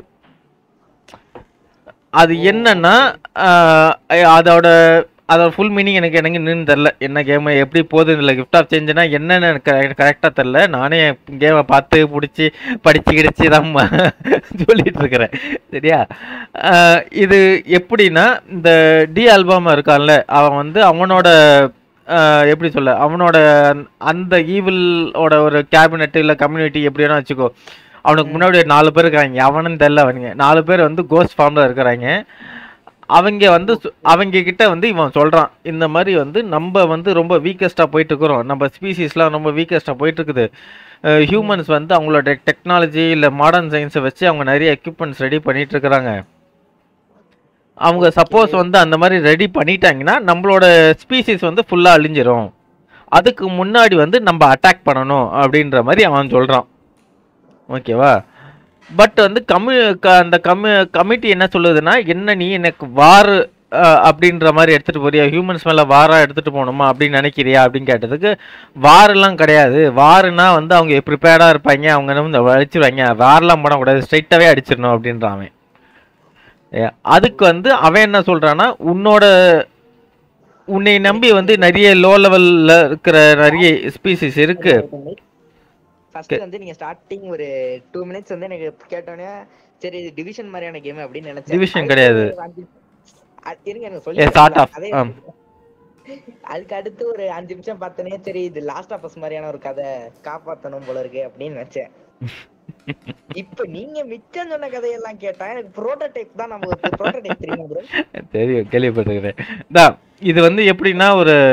அது என்னன்னா ஆஹ், அதோட அதோட ஃபுல் மீனிங் எனக்கு எனக்கு இன்னும் தெரில என்ன கேம் எப்படி போகுதுன்னு இல்லை கிஃப்ட் ஆஃப் சேஞ்சுனா என்னன்னு எனக்கு கரெக்டாக தெரில நானே கேமை பார்த்து பிடிச்சி படிச்சு கிடிச்சு தான் ம- சொல்லிட்டு இருக்கிறேன் சரியா ஆஹ், இது எப்படின்னா இந்த டி ஆல்பம் இருக்கான்ல அவன் வந்து அவனோட ஆஹ், எப்படி சொல்ல அவனோட அந்த ஈவிலோட ஒரு கேபினெட் இல்லை கம்யூனிட்டி எப்படி வேணா வச்சுக்கோ அவனுக்கு முன்னாடி ஒரு நாலு பேர் இருக்காங்க அவனும் தெரில அவனுங்க நாலு பேர் வந்து கோஸ்ட் ஃபார்மில் இருக்கிறாங்க அவங்க வந்து சொ- அவங்க கிட்ட வந்து இவன் சொல்றான் இந்த மாதிரி வந்து நம்ம வந்து ரொம்ப வீக்கஸ்டா போயிட்டு இருக்கிறோம் நம்ம ஸ்பீசிஸ்லாம் ரொம்ப வீக்கஸ்டா போயிட்டு இருக்குது ஹியூமன்ஸ் வந்து அவங்களோட டெக்னாலஜி இல்ல மாடர்ன் சயின்ஸை வச்சு அவங்க நிறைய எக்யூப்மெண்ட்ஸ் ரெடி பண்ணிட்டு இருக்கிறாங்க அவங்க சப்போஸ் வந்து அந்த மாதிரி ரெடி பண்ணிட்டாங்கன்னா நம்மளோட ஸ்பீசிஸ் வந்து ஃபுல்லா அழிஞ்சிரும் அதுக்கு முன்னாடி வந்து நம்ம அட்டாக் பண்ணணும் அப்படின்ற மாதிரி அவன் சொல்றான் ஓகேவா பட் வந்து கம்மி க- அந்த கம்மி கமிட்டி என்ன சொல்லுதுன்னா என்ன நீ எனக்கு வார் அப்படின்ற மாதிரி எடுத்துட்டு போறியா ஹியூமன்ஸ் மேல வாரா எடுத்துட்டு போகணுமா அப்படின்னு நினைக்கிறியா அப்படின்னு கேட்டதுக்கு வாரெல்லாம் கிடையாது வாருனா வந்து அவங்க ப்ரிப்பேர்டா இருப்பாங்க அவங்க வந்து அடிச்சிருவாங்க வாரெல்லாம் பண்ணக்கூடாது ஸ்ட்ரைட்டாவே அடிச்சிடணும் அப்படின்றான் அவன் ஏ, அதுக்கு வந்து அவன் என்ன சொல்றான்னா உன்னோட உன்னை நம்பி வந்து நிறைய லோ லெவல்ல இருக்கிற நிறைய ஸ்பீசிஸ் இருக்கு ஃபர்ஸ்ட் வந்து நீங்க ஸ்டார்டிங் ஒரு டூ மினிட்ஸ் வந்து எனக்கு கேட்டோன்னே சரி இது டிவிஷன் மாதிரியான கேம் அப்படின்னு நினைச்சேன் Division அதுக்கு கிடையாது. ஒரு அஞ்சு- அ- இருங்க எனக்கு ஏ சொல்லி சார்ட் ஆஃப் அதே ஆம் அதுக்கு அடுத்து ஒரு அஞ்சு நிமிஷம் பார்த்தனே சரி இது லாஸ்ட் ஆஃப் அஸ் மாதிரியான ஒரு கதை காப்பாத்தணும் போல இருக்கு அப்படின்னு நினைச்சேன் இப்ப நீங்க மிச்சம் சொன்ன கதையெல்லாம் கேட்டா எனக்கு புரோட்டோடைப் தான் நம்ம புரோட்டோடைப் தெரியுமா ப்ரோ தெரியும் கேள்விப்பட்டிருக்கிறேன் தான் இது வந்து எப்படின்னா ஒரு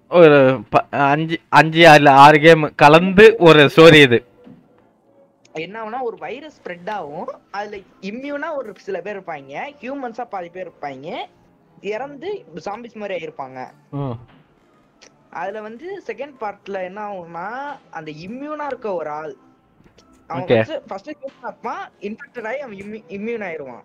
ஒரு ப- அஞ்சு அஞ்சு இல்ல ஆறு கேம் கலந்து ஒரு ஸ்டோரி இது என்ன ஆகும்னா ஒரு வைரஸ் ஸ்ப்ரெட் ஆகும் அதுல இம்யூனா ஒரு சில பேர் இருப்பாங்க ஹியூமன்ஸா பாதி பேர் இருப்பாங்க இறந்து ஜாம்பிஸ் மாதிரி ஆயிருப்பாங்க ம் அதுல வந்து செகண்ட் பார்ட்ல என்ன ஆகும்னா அந்த இம்யூனா இருக்க ஒரு ஆள் அவன் Okay. ஃபர்ஸ்ட் ஹியூமன் இருப்பான் இன்ஃபெக்டட் ஆகி அவன் இம்யூன் ஆயிருவான்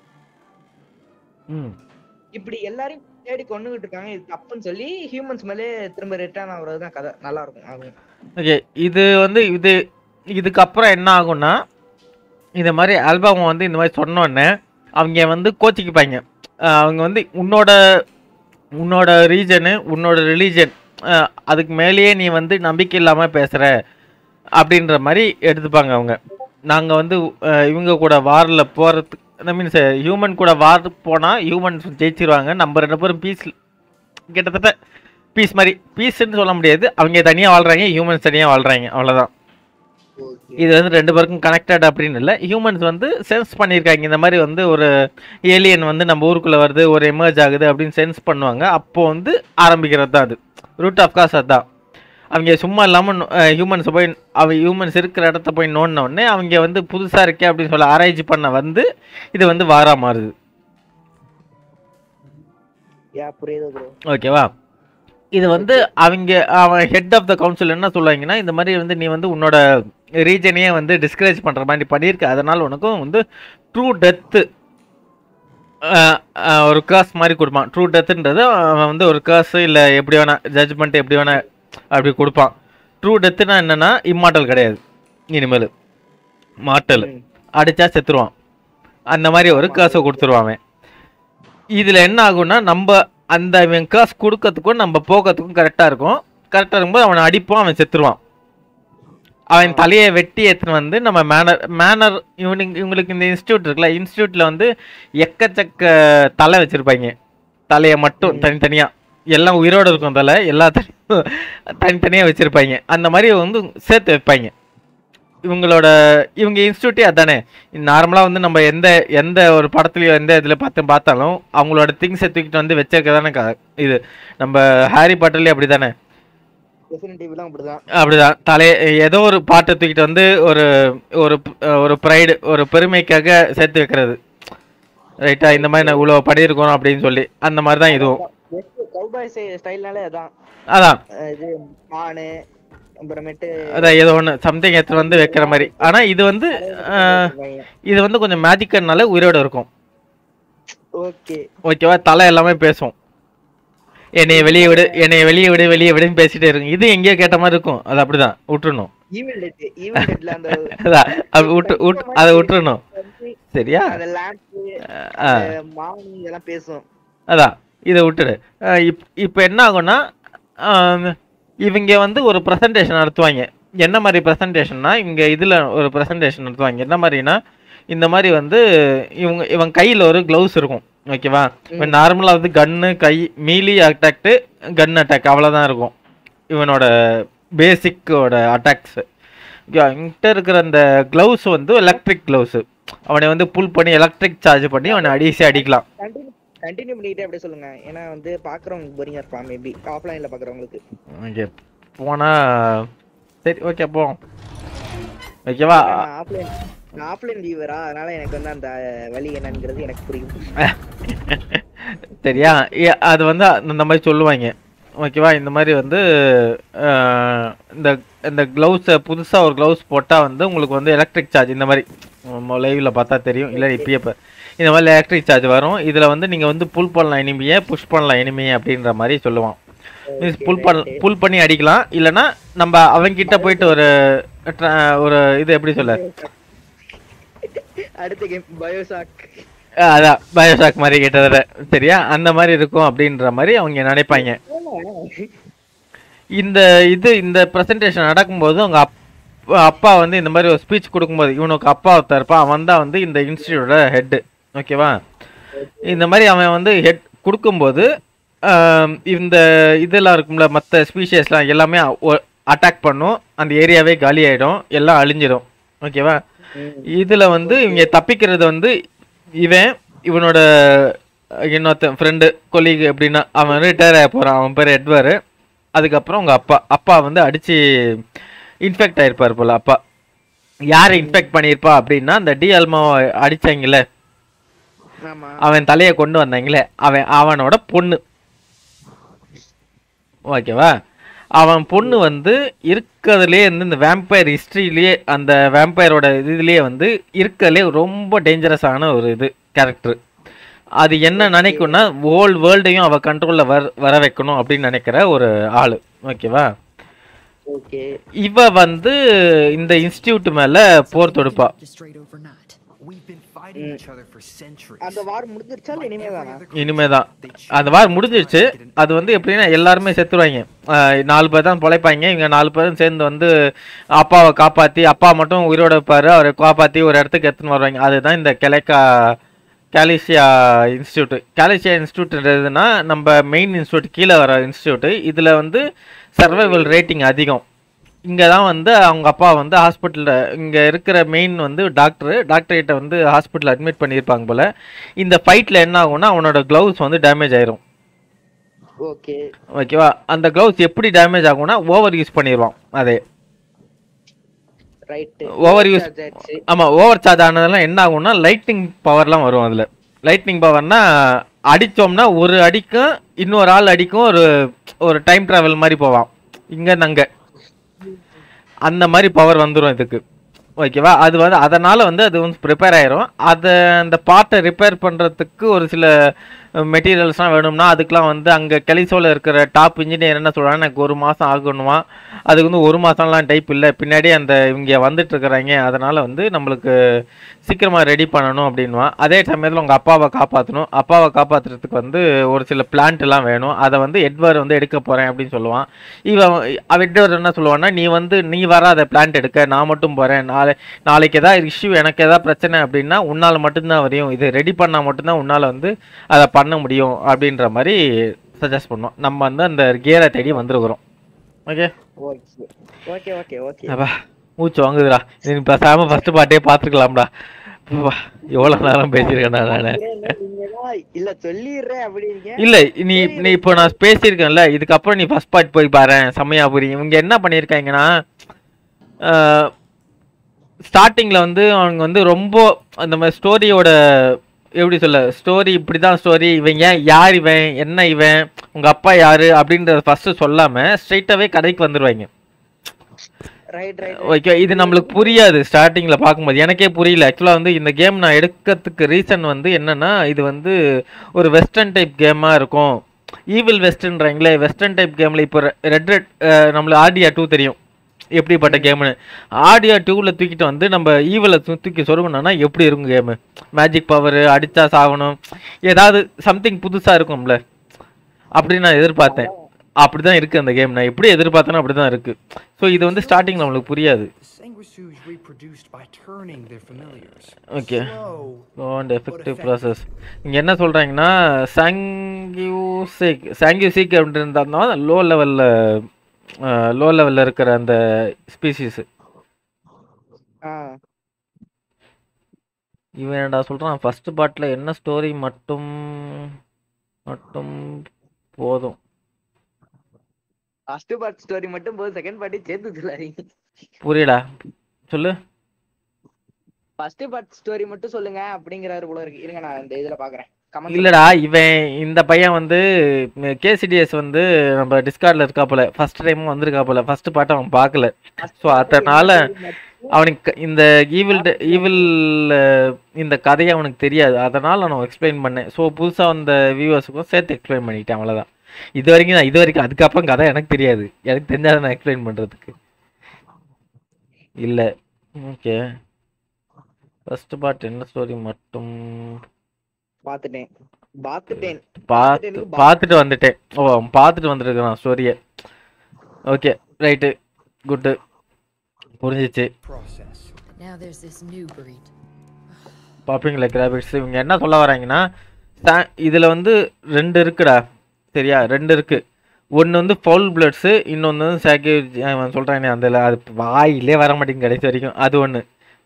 ம் இப்படி எல்லாரையும் தேடி கொண்டுகிட்டு இருக்காங்க இது தப்புன்னு சொல்லி ஹியூமன்ஸ் மேலே திரும்ப ரிட்டர்ன் ஆகுறது தான் கதை நல்லா இருக்கும் ஆகும் ஓகே இது வந்து இது இதுக்கப்புறம் என்ன ஆகும்னா இந்த மாதிரி ஆல்பம் வந்து இந்த மாதிரி சொன்னோடனே அவங்க வந்து கோச்சிக்குப்பாங்க அஹ் அவங்க வந்து உன்னோட உன்னோட ரீஜனு உன்னோட ரிலீஜன் அதுக்கு மேலேயே நீ வந்து நம்பிக்கை இல்லாமல் பேசுகிற அப்படின்ற மாதிரி எடுத்துப்பாங்க அவங்க நாங்கள் வந்து அஹ், இவங்க கூட வாரில் போகிறதுக்கு ஐ மீன்ஸ் ஹியூமன் கூட வார் போனால் ஹியூமன்ஸ் ஜெயிச்சிருவாங்க நம்ம ரெண்டு பேரும் பீஸ் கிட்டத்தட்ட பீஸ் மாதிரி பீஸ்ன்னு சொல்ல முடியாது அவங்க தனியாக வாழ்கிறாங்க ஹியூமன்ஸ் தனியாக வாழ்கிறாங்க அவ்வளோதான் இது வந்து ரெண்டு பேருக்கும் கனெக்டட் அப்படின்னு இல்லை ஹியூமன்ஸ் வந்து சென்ஸ் பண்ணியிருக்காங்க இந்த மாதிரி வந்து ஒரு ஏலியன் வந்து நம்ம ஊருக்குள்ளே வருது ஒரு எமர்ஜ் ஆகுது அப்படின்னு சென்ஸ் பண்ணுவாங்க அப்போ வந்து ஆரம்பிக்கிறது தான் அது ரூட் ஆஃப் காஸ் அதுதான் அவங்க சும்மா இல்லாமல் ஹியூமன்ஸ் போய் அவ ஹியூமன்ஸ் இருக்கிற இடத்த போய் நோண்டின உடனே அவங்க வந்து புதுசாக இருக்கே அப்படின்னு சொல்லி ஆராய்ச்சி பண்ண வந்து இது வந்து வாரா மாறுது யா புரியுது ப்ரோ ஓகேவா இது வந்து அவங்க அவன் ஹெட் ஆஃப் த கவுன்சில் என்ன சொல்லுவாங்கன்னா இந்த மாதிரி வந்து நீ வந்து உன்னோட ரீஜனையே வந்து டிஸ்கரேஜ் பண்ணுற மாதிரி பண்ணியிருக்க அதனால் உனக்கும் வந்து ட்ரூ டெத்து ஒரு கேர்ஸ் மாதிரி கொடுப்பான் ட்ரூ டெத்துன்றது அவன் வந்து ஒரு கேர்ஸ் இல்லை எப்படி வேணா ஜட்ஜ்மெண்ட் எப்படி வேணா அப்படி கொடுப்பான் ட்ரூ டெத்துனா என்னன்னா இம்மார்டல் கிடையாது இனிமேல் மாட்டல் அடிச்சா செத்துருவான் அந்த மாதிரி ஒரு கேர்ஸை கொடுத்துருவான் அவன் இதில் என்ன ஆகும்னா நம்ம அந்த அவன் காசு கொடுக்கறதுக்கும் நம்ம போகிறதுக்கும் கரெக்டாக இருக்கும் கரெக்டாக இருக்கும்போது அவனை அடிப்போம் அவன் செத்துருவான் அவன் தலையை வெட்டி எடுத்துன்னு வந்து நம்ம மேனர் மேனர் இவனுக்கு இவங்களுக்கு இந்த இன்ஸ்டியூட் இருக்குல்ல இன்ஸ்டியூட்டில் வந்து எக்கச்சக்க தலை வச்சுருப்பாங்க தலையை மட்டும் தனித்தனியாக எல்லாம் உயிரோடு இருக்கும் தலை எல்லாத்தையும் தனித்தனியாக வச்சுருப்பாங்க அந்த மாதிரி வந்து சேர்த்து வைப்பாங்க இவங்களோட இவங்க இன்ஸ்டியூட்டே அதானே நார்மலாக வந்து நம்ம எந்த எந்த ஒரு படத்துலையோ எந்த இதில் பார்த்து பார்த்தாலும் அவங்களோட திங்ஸை தூக்கிட்டு வந்து வச்சிருக்க தானே இது நம்ம ஹாரி பாட்டர்லேயே அப்படி தானே டெஃபினட்டிவ்லாம் அப்படிதான் அப்படிதான் தலை ஏதோ ஒரு பாட்டை தூக்கிட்டு வந்து ஒரு ஒரு ஒரு ப்ரைடு ஒரு பெருமைக்காக சேர்த்து வைக்கிறது ரைட்டா இந்த மாதிரி நான் இவ்வளோ பண்ணியிருக்கோம் அப்படின்னு சொல்லி அந்த மாதிரி தான் இதுவும் கவுபாய் ஸ்டைல்னாலே அதான் அதான் அஹ் இது மானு அப்புறமேட்டு அதான் ஏதோ ஒன்று சம்திங் எடுத்துட்டு வந்து வைக்கிற மாதிரி ஆனால் இது வந்து ஆஹ், இது வந்து கொஞ்சம் மேஜிக்கர்னால உயிரோட இருக்கும் ஓகே ஓகேவா தலை எல்லாமே பேசும் என்னைய வெளியே விடு என்னைய வெளியே விடு வெளியே விடுன்னு பேசிட்டே இருக்கும் இது எங்கேயோ கேட்ட மாதிரி இருக்கும் அது அப்படிதான் விட்டுறணும் ஈவில் டெட் ஈவில் டெட்ல அந்த அதான் அது விட்டு விட்டு அதை விட்டுறணும் சரியா அந்த லேண்ட் ஆ. மானு இதெல்லாம் பேசும் அதான் இதை விட்டுடு அஹ் இப் இப்போ என்ன ஆகும்னா ஆம், இவங்க வந்து ஒரு ப்ரெசன்டேஷன் நடத்துவாங்க என்ன மாதிரி ப்ரெசன்டேஷன்னா இங்கே இதில் ஒரு ப்ரெசன்டேஷன் நடத்துவாங்க என்ன மாதிரினா இந்த மாதிரி வந்து இவங்க இவன் கையில் ஒரு க்ளவுஸ் இருக்கும் ஓகேவா இப்போ நார்மலாக வந்து கன்னு கை மீலி அட்டாக்டு கன் அட்டாக் அவ்வளோதான் இருக்கும் இவனோட பேசிக்கோட அட்டாக்ஸு இங்கிட்ட இருக்கிற அந்த க்ளவுஸ் வந்து எலக்ட்ரிக் க்ளவுஸு அவனை வந்து புல் பண்ணி எலக்ட்ரிக் சார்ஜ் பண்ணி அவனை அடிச்சு அடிக்கலாம் கண்டினியூ கண்டினியூ பண்ணிக்கிட்டே அப்படியே சொல்லுங்க ஏன்னா வந்து பாக்குறவங்க போரிங்கா இருப்பான் மேபி ஆஃப்லைன்ல பாக்குறவங்களுக்கு ஓகே போனா சரி ஓகே போ ஓகேவா நான் ஆஃப்லைன் நான் ஆஃப்லைன் வியூவரா அதனால எனக்கு வந்து அந்த வழி என்னங்கிறது எனக்கு புரியும் சரியா ஏ- அது வந்து அந்த மாதிரி சொல்லுவாங்க ஓகேவா இந்த மாதிரி வந்து அஹ், இந்த இந்த க்ளவுஸை புதுசாக ஒரு க்ளவுஸ் போட்டால் வந்து உங்களுக்கு வந்து எலக்ட்ரிக் சார்ஜ் இந்த மாதிரி லைவில் பார்த்தா தெரியும் இல்லை இப்பயே இப்போ இந்த மாதிரி எலக்ட்ரிக் சார்ஜ் வரும் இதில் வந்து நீங்கள் வந்து புல் பண்ணலாம் இனிமையை புஷ் பண்ணலாம் இனிமையை அப்படின்ற மாதிரி சொல்லுவான் மீன்ஸ் புல் பண்ண புல் பண்ணி அடிக்கலாம் இல்லைன்னா நம்ம அவங்கிட்ட போயிட்டு ஒரு tra- ஒரு இது எப்படி சொல்ல அடுத்த கேம் பயோசாக் அஹ் அதான் பயோஷாக் மாதிரி கிட்டத்தட்ட சரியா அந்த மாதிரி இருக்கும் அப்படின்ற மாதிரி அவங்க நினைப்பாங்க இந்த இது இந்த ப்ரெசன்டேஷன் நடக்கும்போது அவங்க அப் அப்பா வந்து இந்த மாதிரி ஒரு ஸ்பீச் கொடுக்கும்போது இவனுக்கு அப்பா ஒருத்தர் இருப்பான் அவன் தான் வந்து இந்த இன்ஸ்டியூட்டோட ஹெட்டு ஓகேவா இந்த மாதிரி அவன் வந்து ஹெட் கொடுக்கும்போது ஆம், இந்த இதெல்லாம் இருக்கும்ல மற்ற ஸ்பீஷியஸ்லாம் எல்லாமே அட்டாக் பண்ணும் அந்த ஏரியாவே காலி ஆகிடும் எல்லாம் அழிஞ்சிடும் ஓகேவா இதில் வந்து இவங்க தப்பிக்கிறது வந்து இவன் இவனோட இன்னொருத்தன் ஃப்ரெண்டு கொலீக் எப்படின்னா அவன் ரிட்டையர் ஆக போகிறான் அவன் பேர் எட்வரு அதுக்கப்புறம் உங்கள் அப்பா அப்பா வந்து அடித்து இன்ஃபெக்ட் ஆயிருப்பார் போல் அப்பா யாரை இன்ஃபெக்ட் பண்ணியிருப்பா அப்படின்னா அந்த டி அல்மாவை அடிச்சாங்கல்ல ஆமா அவன் தலையை கொண்டு வந்தாங்களே அவன் அவனோட பொண்ணு ஓகேவா அவன் பொண்ணு வந்து இருக்கிறதுலே வந்து இந்த வேம்பயர் ஹிஸ்ட்ரியிலேயே அந்த வேம்பயரோட இதுலேயே வந்து இருக்கிறதுலே ரொம்ப டேஞ்சரஸான ஒரு இது கேரக்டர் அது என்ன நினைக்கும்னா ஹோல் வேர்ல்டையும் அவ கண்ட்ரோலில் வர வர வைக்கணும் அப்படின்னு நினைக்கிற ஒரு ஆள் ஓகேவா ஓகே இவ வந்து இந்த இன்ஸ்டியூட் மேல போர் தொடுப்பா Straight overnight. We've been fighting each other for centuries. அந்த வார் முடிஞ்சிருச்சா இல்ல இனிமே தானா இனிமேதான் அந்த வாரம் முடிஞ்சிருச்சு அது வந்து எப்படின்னா எல்லாருமே செத்துருவாங்க ஆஹ் நாலு பேர் தான் பொழைப்பாங்க இவங்க நாலு பேரும் சேர்ந்து வந்து அப்பாவை காப்பாத்தி அப்பா மட்டும் உயிரோட இருப்பாரு அவரை காப்பாத்தி ஒரு இடத்துக்கு எடுத்துன்னு வருவாங்க அதுதான் இந்த கெலைக்கா கேலிசியா இன்ஸ்டியூட் கேலிசியா இன்ஸ்டியூட்ன்றதுன்னா நம்ம மெயின் இன்ஸ்டியூட் கீழே வர இன்ஸ்டியூட் இதில் வந்து சர்வைவல் ரேட்டிங் அதிகம் இங்கே தான் வந்து அவங்க அப்பா வந்து ஹாஸ்பிட்டலில் இங்கே இருக்கிற மெயின் வந்து டாக்டரு டாக்டர்கிட்ட வந்து ஹாஸ்பிட்டல் அட்மிட் பண்ணியிருப்பாங்க போல் இந்த ஃபைட்டில் என்ன ஆகும்னா அவனோட க்ளவுஸ் வந்து டேமேஜ் ஆயிரும் ஓகே ஓகேவா அந்த க்ளவுஸ் எப்படி டேமேஜ் ஆகும்னா ஓவர் யூஸ் பண்ணிடுவான் அதே ரைட் ஓவர் யூஸ் ஆமாம் ஓவர் சார்ஜ் ஆனதெல்லாம் என்ன ஆகும்னா லைட்னிங் பவர்லாம் வரும் அதில் லைட்னிங் பவர்னா அடித்தோம்னா ஒரு அடிக்கும் இன்னொரு ஆள் அடிக்கும் ஒரு ஒரு டைம் ட்ராவல் மாதிரி போவான் இங்கேருந்து அங்கே அந்த மாதிரி பவர் வந்துடும் இதுக்கு ஓகேவா அது வந்து அதனால் வந்து அது வந்து ப்ரிப்பேர் ஆயிரும் அதை அந்த பார்ட்டை ரிப்பேர் பண்ணுறதுக்கு ஒரு சில மெட்டீரியல்ஸ்லாம் வேணும்னா அதுக்கெலாம் வந்து அங்கே கெலிசோவில் இருக்கிற டாப் இன்ஜினியர் என்ன சொல்கிறாங்க எனக்கு ஒரு மாதம் ஆகணுமா அதுக்கு வந்து ஒரு மாதம்லாம் டைப் இல்லை பின்னாடி அந்த இவங்க வந்துட்டு இருக்கிறாங்க அதனால் வந்து நம்மளுக்கு சீக்கிரமாக ரெடி பண்ணணும் அப்படின்வான் அதே சமயத்தில் உங்கள் அப்பாவை காப்பாற்றணும் அப்பாவை காப்பாற்றுறதுக்கு வந்து ஒரு சில பிளான்ட் எல்லாம் வேணும் அதை வந்து எட்வர்ட் வந்து எடுக்க போகிறேன் அப்படின்னு சொல்லுவான் இவன் அவன் எட்வர்ட் என்ன சொல்லுவான்னா நீ வந்து நீ வராத பிளான்ட் எடுக்க நான் மட்டும் போகிறேன் நாளை நாளைக்கு ஏதாவது இஷ்யூ எனக்கு ஏதாவது பிரச்சனை அப்படின்னா உன்னால் மட்டும்தான் வரையும் இது ரெடி பண்ணால் மட்டும்தான் உன்னால் வந்து அதை பண்ண முடியும் அப்படின்ற மாதிரி சஜஸ்ட் பண்ணோம் நம்ம வந்து அந்த கியரை தேடி வந்திருக்கிறோம் okay okay okay okay okay அப்பா மூச்சு வாங்குதுடா நீ பேசாம ஃபர்ஸ்ட் பாட்டே பார்த்துக்கலாம்டா அப்பா, எவ்வளவு நேரம் பேசியிருக்கேன் நான் இல்ல சொல்லிடுறேன் அப்படிங்க இல்ல நீ நீ இப்போ நான் பேசியிருக்கேன்ல இதுக்கப்புறம் நீ ஃபர்ஸ்ட் பார்ட் போய் பாரு செம்மையா புரியும் இவங்க என்ன பண்ணியிருக்காங்கன்னா ஸ்டார்டிங்ல வந்து அவங்க வந்து ரொம்ப அந்த மாதிரி ஸ்டோரியோட எப்படி சொல்ல ஸ்டோரி இப்படிதான் ஸ்டோரி இவன் ஏன் யார் இவன் என்ன இவன் உங்க அப்பா யாரு அப்படின்றத ஃபர்ஸ்ட் சொல்லாம ஸ்ட்ரைட்டாவே கதைக்கு வந்துருவாங்க ரைட் ரைட் ஓகே இது நம்மளுக்கு புரியாது ஸ்டார்டிங்ல பார்க்கும்போது எனக்கே புரியல ஆக்சுவலாக வந்து இந்த கேம் நான் எடுக்கிறதுக்கு ரீசன் வந்து என்னன்னா இது வந்து ஒரு வெஸ்டர்ன் டைப் கேமாக இருக்கும் ஈவில் வெஸ்டர்ன்றாங்களே வெஸ்டர்ன் டைப் கேமில் இப்போ ரெட் ரெட் நம்மளுக்கு ஆர்டியா டூ தெரியும் எப்படிப்பட்ட கேம்னு ஆடியோ டூவில் தூக்கிட்டு வந்து நம்ம ஈவில் தூக்கி சொருகணும்னா எப்படி இருக்கும் கேமு மேஜிக் பவர் அடிச்சா சாகணும் ஏதாவது சம்திங் புதுசாக இருக்கும்ல அப்படின்னு நான் எதிர்பார்த்தேன் அப்படிதான் இருக்கு அந்த கேம் நான் எப்படி எதிர்பார்த்தேனோ அப்படிதான் இருக்கு ஸோ இது வந்து ஸ்டார்டிங் நம்மளுக்கு புரியாது Sanguisuge reproduced by turning their familiars. Okay Slow, slow and effective process இங்கே என்ன சொல்கிறாங்கன்னா சாங்கியூசிக் சாங்கியூசிக் அப்படின்றதுனா லோ லெவலில் லோ லெவலில் இருக்கிற அந்த ஸ்பீசிஸு ஆ இவன் என்னடா சொல்கிறான் ஃபர்ஸ்ட் பார்ட்டில் என்ன ஸ்டோரி மட்டும் மட்டும் போதும் ஃபர்ஸ்ட் பார்ட் ஸ்டோரி மட்டும் போது செகண்ட் பார்ட்டி சேர்த்து சொல்லாதீங்க புரியடா சொல்லு ஃபர்ஸ்ட் பார்ட் ஸ்டோரி மட்டும் சொல்லுங்க அப்படிங்கிறாரு போல இருக்கு இருங்க நான் இந்த இதுல பாக்குறேன் கமெண்ட் இல்லடா இவன் இந்த பையன் வந்து கேசிடிஎஸ் வந்து நம்ம டிஸ்கார்டில் இருக்காப்புல ஃபர்ஸ்ட் டைம் வந்திருக்காப்புல ஃபர்ஸ்ட் பாட்டு அவன் பார்க்கல ஸோ அதனால அவனுக்கு இந்த ஈவில் ஈவில் இந்த கதையை அவனுக்கு தெரியாது அதனால நான் எக்ஸ்பிளைன் பண்ணேன் ஸோ புதுசாக வந்த வியூவர்ஸுக்கும் சேர்த்து எக்ஸ்பிளைன் பண்ணிட்டேன் அவ்வளோதான் இது வரைக்கும் நான் இது வரைக்கும் அதுக்கப்புறம் கதை எனக்கு தெரியாது எனக்கு தெரிஞ்சாத நான் எக்ஸ்பிளைன் பண்ணுறதுக்கு இல்லை ஓகே ஃபர்ஸ்ட் பார்ட் என்ன ஸ்டோரி மட்டும் பாத்துட்டேன் பாத்துட்டேன் பார்த்து பார்த்துட்டு வந்துட்டேன் ஓ அவன் பார்த்துட்டு வந்திருக்கான் ஸ்டோரியை ஓகே ரைட்டு குட்டு புரிஞ்சிச்சு process. Now there's this new breed. பார்ப்பீங்களா கிராபிக்ஸ் இவங்க என்ன சொல்ல வராங்கன்னா சா- இதுல வந்து ரெண்டு இருக்குடா சரியா ரெண்டு இருக்கு ஒன்று வந்து ஃபவுல் பிளட்ஸு இன்னொன்று வந்து சாக்கி அவன் சொல்கிறானே அந்த அது வாயிலே வர மாட்டேங்குது கடைசி வரைக்கும் அது ஒன்று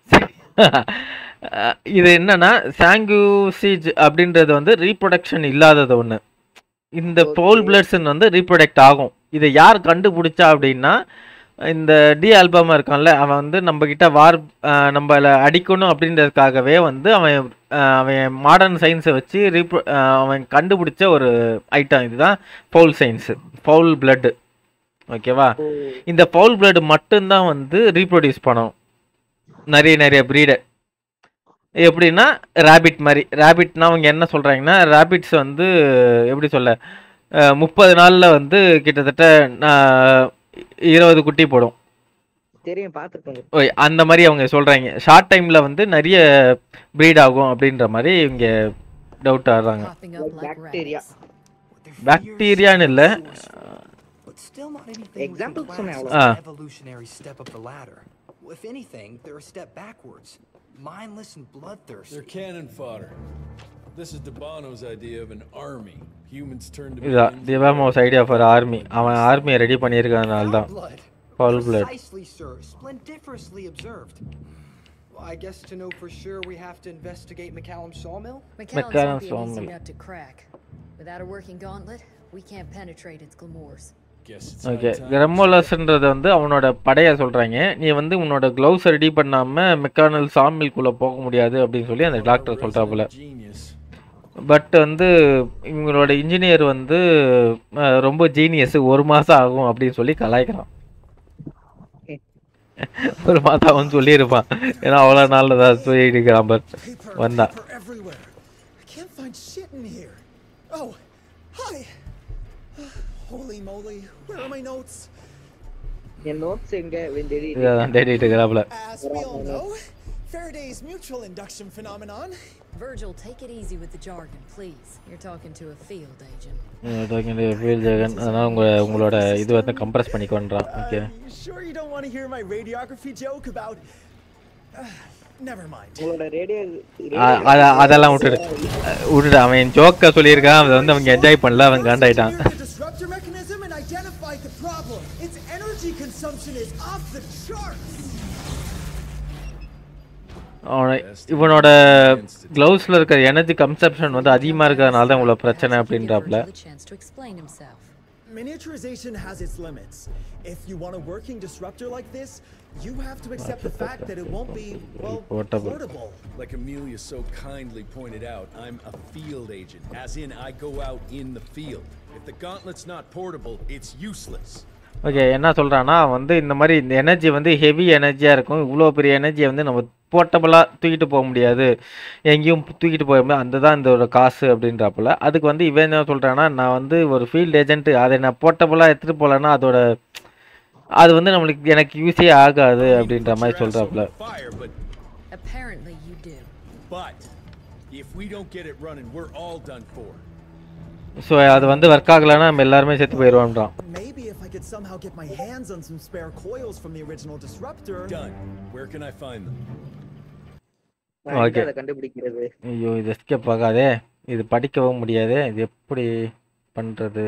இது என்னன்னா சாங்குசீஜ் அப்படின்றது வந்து ரீப்ரொடக்ஷன் இல்லாதது ஒன்று இந்த ஃபவுல் பிளட்ஸ்ன்னு வந்து ரீப்ரொடக்ட் ஆகும் இதை யார் கண்டுபிடிச்சா அப்படின்னா இந்த டி ஆல்பமா இருக்கான்ல அவன் வந்து நம்ம கிட்ட வார் அஹ், நம்மள அடிக்கணும் அப்படின்றதுக்காகவே வந்து அவன் அஹ், அவன் மாடர்ன் சயின்ஸை வச்சு ரீப்ரோ அஹ், அவன் கண்டுபிடிச்ச ஒரு ஐட்டம் இதுதான் ஃபவுல் சயின்ஸு ஃபவுல் பிளட்டு ஓகேவா இந்த ஃபவுல் பிளட் மட்டும்தான் வந்து ரீப்ரொடியூஸ் பண்ணும் நிறைய நிறைய ப்ரீடை எப்படின்னா ரேபிட் மாதிரி ரேபிட்னா அவங்க என்ன சொல்கிறாங்கன்னா ரேபிட்ஸ் வந்து எப்படி சொல்ல முப்பது நாளில் வந்து கிட்டத்தட்ட அஹ், இருபது குட்டி போடும் தெரியும் பாத்துருக்கோங்க ஓய் அந்த மாதிரி அவங்க சொல்கிறாங்க ஷார்ட் டைமில் வந்து நிறைய ப்ரீட் ஆகும் அப்படின்ற மாதிரி இவங்க டவுட் ஆடுறாங்க Popping up like bacteria rabbits. பாக்டீரியான்னு இல்லை But still not anything we Example can சொன்னேன் class அவ்வளவுதான். as an evolutionary step up the ladder. If anything, they're a step backwards. Mindless and bloodthirsty. They're cannon fodder. This is Debano's idea of an army. Humans turn to இதுதான் minions. திவாமோஸ் idea for army அவன் ஆர்மியை ready பண்ணியிருக்கிறதுனால தான் Blood. Foul blood. Precisely, sir. Splendiferously observed. Well, I guess to know for sure we have to investigate McCallum Sawmill? McCallum's McCallum might be an easy sawmill. nut to crack. Without a working gauntlet, we can't penetrate its glamours. Guess it's okay high time. கிரமோலஸ்ன்றது வந்து அவனோட படையை சொல்கிறாங்க நீ வந்து உன்னோட gloves ready பண்ணாமல் mechanical சாமில்குள்ளே போக முடியாது அப்படின்னு சொல்லி அந்த டாக்டர் சொல்கிறாப்புல Genius. பட் வந்து இவங்களோட இன்ஜினியர் வந்து அஹ், ரொம்ப ஜீனியஸ் ஒரு மாதம் ஆகும் அப்படின்னு சொல்லி கலாய்க்கிறான் ஒரு மாதம் ஆகும்னு சொல்லியிருப்பான் ஏன்னா அவ்வளோ நாளில் தான் சொல்லியிருக்கிறான் பட் Paper, வந்தா paper everywhere. I can't find shit in here. Oh, hi. Holy moly, where are my notes? என் நோட்ஸ் எங்க வென் இதான் தேடிட்டு இருக்கிறாப்புல As we all know, Faraday's mutual induction phenomenon. Virgil, take it easy with the jargon, please. You're talking to a field agent. Field ஜெகன் அதனால் உங்கள் உங்களோட இது வந்து கம்ப்ரஸ் பண்ணிக்கொண்டான் okay Uh, you sure you don't want to hear my radiography joke about? Uh, never mind. உங்களோட radio அ- அத- அதெல்லாம் விட்டுடு அஹ் விட்டுடு அவன் ஜோக்கா சொல்லியிருக்கான் அதை வந்து அவங்க என்ஜாய் பண்ணல அவன் காண்டாயிட்டான் Engineered the disruptor mechanism and identified the problem. Its energy consumption is off the charts. அவனை இவனோட க்ளவுஸில் இருக்கிற எனர்ஜி கன்சப்ஷன் வந்து அதிகமாக இருக்கிறதுனால தான் இவ்வளோ பிரச்சனை Give அப்படின்றாப்புல Virgil the chance to explain himself. Miniaturization has its limits. If you want a working disruptor like this, you have to accept the fact that it won't be, well, Portable. portable. Like Amelia so kindly pointed out, I'm a field agent, as in I go out in the field. If the gauntlet's not portable, it's useless. Okay என்ன சொல்கிறான்னா வந்து இந்த மாதிரி இந்த energy வந்து heavy எனர்ஜியாக இருக்கும் இவ்வளோ பெரிய எனர்ஜியை வந்து நம்ம போர்ட்டபுளாக தூக்கிட்டு போக முடியாது எங்கேயும் தூக்கிட்டு போக முடியாது அந்த தான் இதோட காசு அப்படின்றாப்புல அதுக்கு வந்து இவன் என்ன சொல்கிறான்னா நான் வந்து ஒரு ஃபீல்ட் ஏஜென்ட் அதை நான் போர்ட்டபுளாக எடுத்துகிட்டு போகலன்னா அதோட அது வந்து நம்மளுக்கு எனக்கு யூஸே ஆகாது அப்படின்ற மாதிரி சொல்கிறாப்புல Fire, but Apparently you do. but if we don't get it running, we're all done for. So அது வந்து ஒர்க் ஆகலைன்னா நம்ம எல்லாருமே செத்து போயிடுவோன்றான் Maybe if I could somehow get my hands on some spare coils from the original disruptor. Done. Where can I find them? Okay. அதை கண்டுபிடிக்கிறது ஐயோ இது எஸ்கேப் ஆகாதே இது படிக்கவும் முடியாதே இது எப்படி பண்ணுறது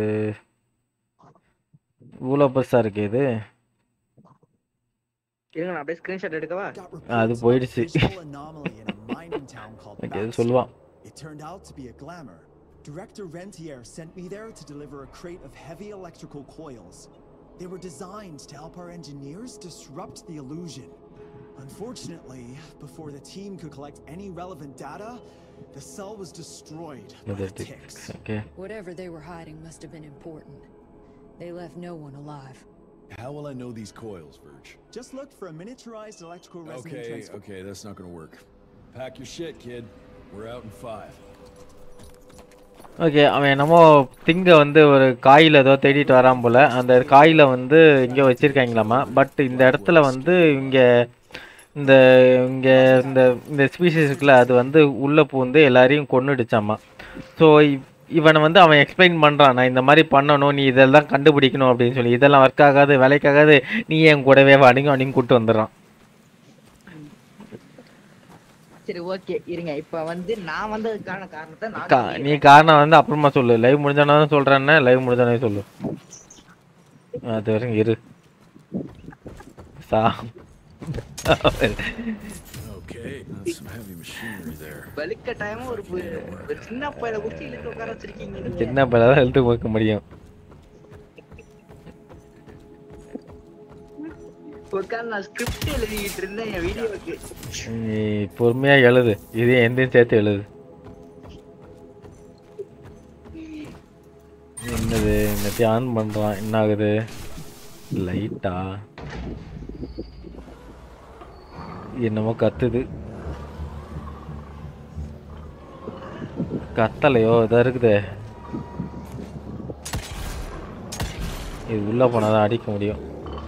இவ்வளோ பெருசாக இருக்கு இது இருங்க நான் அப்படியே ஸ்கிரீன்ஷாட் எடுக்கவா Got அது reports of a போயிடுச்சு. visual anomaly in a mining town called okay இது Baxter. சொல்லுவான் It turned out to be a glamour. Director Rentier sent me there to deliver a crate of heavy electrical coils. They were designed to help our engineers disrupt the illusion. Unfortunately, before the team could collect any relevant data, the cell was destroyed by the ticks. Okay Whatever they were hiding must have been important. They left no one alive. How will I know these coils, Verge? Just look for a miniaturized electrical resonant Okay, transformer. okay, that's not gonna work. Pack your shit, kid. We're out in five. Okay அவன் என்னமோ திங்க வந்து ஒரு coil ஏதோ தேடிட்டு வரான் போல் அந்த coil வந்து இங்கே வச்சுருக்காங்களாமா பட் இந்த இடத்துல வந்து இங்கே இந்த இங்கே இந்த இந்த ஸ்பீசிஸ் இருக்குல்ல அது வந்து உள்ளே பூந்து எல்லாரையும் கொன்னுடுச்சாமா ஸோ இவனை வந்து அவன் எக்ஸ்பிளைன் பண்ணுறான் நான் இந்த மாதிரி பண்ணணும் நீ இதெல்லாம் கண்டுபிடிக்கணும் அப்படின்னு சொல்லி இதெல்லாம் ஒர்க் ஆகாது வேலைக்காகாது நீ என் கூடவே வாடிங்க அப்படின்னு கூப்பிட்டு வந்துடுறான் சரி ஓகே இருங்க இப்ப வந்து நான் வந்ததுக்கான காரணத்தை நான் கா நீ காரணம் வந்து அப்புறமா சொல்லு லைவ் முடிஞ்சானே சொல்கிறேன்னா லைவ் முடிஞ்சானே சொல்லு அது வரைக்கும் இரு சா Okay, that's some heavy machinery there. வலிக்க டைம் ஒரு பு- ஒரு சின்ன பையல குச்சி இழுத்து உட்கார வச்சிருக்கீங்க நீங்க சின்ன பிள்ளை தான் எழுத்து பார்க்க முடியும் உட்கார்ந்து நான் ஸ்கிரிப்ட் எழுதிட்டு இருந்தேன் என் வீடியோக்கு நீ பொறுமையா எழுது இது எந்தையும் சேர்த்து எழுது என்னது என்னத்தையும் ஆன் பண்றான் என்ன ஆகுது லைட்டா என்னமோ கத்துது கத்தலையோ இதா இருக்குதே இது உள்ள போனாதான் அடிக்க முடியும்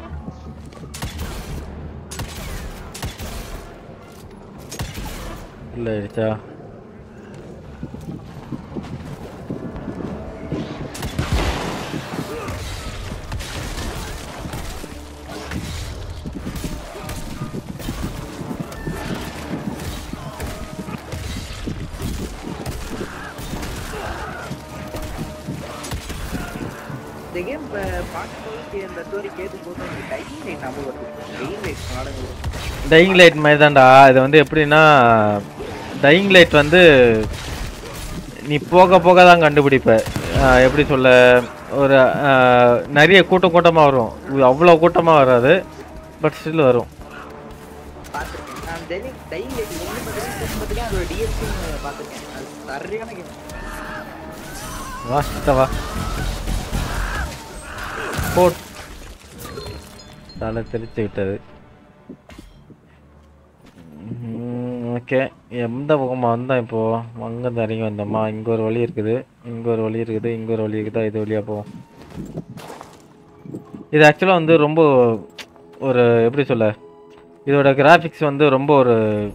உள்ள ஆயிடுச்சா இந்த கேம் பார்க்கும்போது இந்த ஸ்டோரி கேட்கும்போது எனக்கு டைம் லைட் ஞாபகம் வருது டைம் லைட் நாடகம் டையிங் லைட் மாதிரி தான்டா இது வந்து எப்படின்னா டையிங் லைட் வந்து நீ போக போக தான் கண்டுபிடிப்ப ஆஹ் எப்படி சொல்ல ஒரு ஆஹ் நிறைய கூட்டம் கூட்டமாக வரும் இது அவ்வளோ கூட்டமாக வராது பட் ஸ்டில் வரும் பார்த்துருக்கேன் நான் டைம் டைம் லைட் ஒன்று பார்த்துருக்கேன் பார்த்துருக்கேன் அதோட டிஎஸ்பி பார்த்துருக்கேன் அது சரியான கேம் வா சித்த வா போட் தலை தெரிச்சு விட்டது ஓகே எந்த பக்கமாக வந்தோம் இப்போ அங்கேருந்து இறங்கி வந்தோமா இங்கே ஒரு வழி இருக்குது இங்கே ஒரு வழி இருக்குது இங்கே ஒரு வழி இருக்குதா இது வழியாக போவோம் இது ஆக்சுவலாக வந்து ரொம்ப ஒரு எப்படி சொல்ல இதோட கிராஃபிக்ஸ் வந்து ரொம்ப ஒரு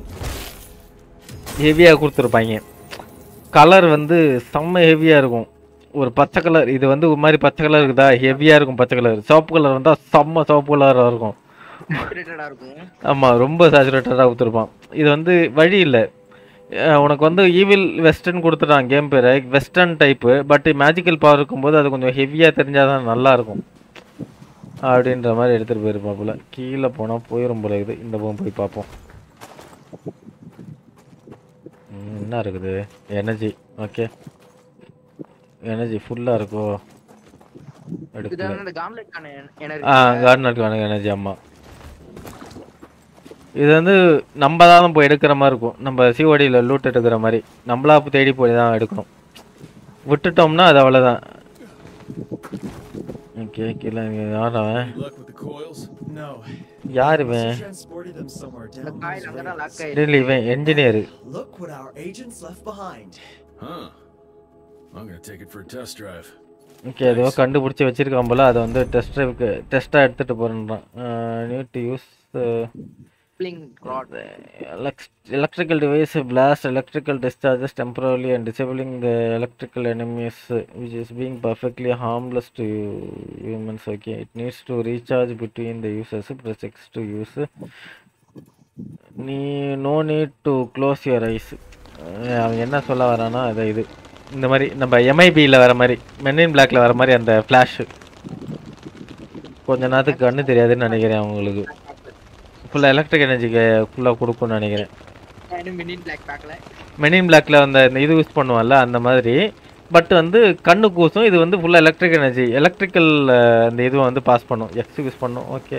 ஹெவியாக கொடுத்துருப்பாங்க கலர் வந்து செம்ம ஹெவியாக இருக்கும் ஒரு பச்சை கலர் இது வந்து ஒரு மாதிரி பச்சை கலர் இருக்குதா ஹெவியாக இருக்கும் பச்சை கலர் சிவப்பு கலர் வந்தால் செம்ம சிவப்பு கலராக இருக்கும் சேச்சுரேட்டடாக இருக்கும் ஆமாம் ரொம்ப சேச்சுரேட்டடாக கொடுத்துருப்பான் இது வந்து வழி இல்லை அஹ் உனக்கு வந்து ஈவில் வெஸ்டர்ன் கொடுத்துட்டான் கேம் பேரை western type but magical power இருக்கும்போது அது கொஞ்சம் ஹெவியாக தெரிஞ்சால் தான் நல்லாயிருக்கும் அப்படின்ற மாதிரி எடுத்துகிட்டு போயிருப்பாப்புல கீழே போனால் போயிடும் போல இருக்குது இந்த பக்கம் போய் பார்ப்போம் ம், என்ன இருக்குது எனர்ஜி ஓகே எனர்ஜி ஃபுல்லாக இருக்கோ எடுக்கல இதுதான் அந்த காம்லெட்கான எனர்ஜி ஆ கார்டனருக்கான எனர்ஜி ஆமாம் இது வந்து நம்ம தான் போய் எடுக்கிற மாதிரி இருக்கும் நம்ம சிஓடியில் லூட் எடுக்கிற மாதிரி நம்மளா போய் தேடி போய் தான் எடுக்கணும் விட்டுட்டோம்னா அது அவ்வளோதான் ஓகே கீழே யார் அவன் Luck with the coils? No. யார் Must have இவன் transported them somewhere இந்த down காயில் this அங்கே தான் way. லாக் ஆயிடுச்சு இல்லை இவன் engineer Look what our agents left behind. Huh. I'm gonna take it for a test drive. Okay ஏதோ கண்டுபிடிச்சி வச்சிருக்கான் போல அதை வந்து டெஸ்ட் ட்ரைவுக்கு டெஸ்ட்டாக எடுத்துகிட்டு போகிறேன்றான் need to use Fling rod. Elect- electrical device blast electrical discharges temporarily and disabling the electrical enemies uh, which is being perfectly harmless to humans okay it needs to recharge between the users press x to use நீ no need to close your eyes அவன் என்ன சொல்ல வரானா அது இது இந்த மாதிரி நம்ம எம்ஐபியில் வர மாதிரி மென்னின் பிளாக்ல வர மாதிரி அந்த ஃப்ளாஷு கொஞ்ச நேரத்துக்கு கண்ணு தெரியாதுன்னு நினைக்கிறேன் அவங்களுக்கு ஃபுல்லாக எலக்ட்ரிக் எனர்ஜிக்கு ஃபுல்லாக கொடுக்கும்னு நினைக்கிறேன் நானும் மினிட் பிளாக் பேக்கில் மெனின் பிளாக்ல அந்த இந்த இது யூஸ் பண்ணுவோம்ல அந்த மாதிரி பட் வந்து கண்ணு கூசும் இது வந்து ஃபுல்லாக எலக்ட்ரிக் எனர்ஜி எலக்ட்ரிக்கல் அந்த இதுவை வந்து பாஸ் பண்ணும் எக்ஸ் யூஸ் பண்ணும் ஓகே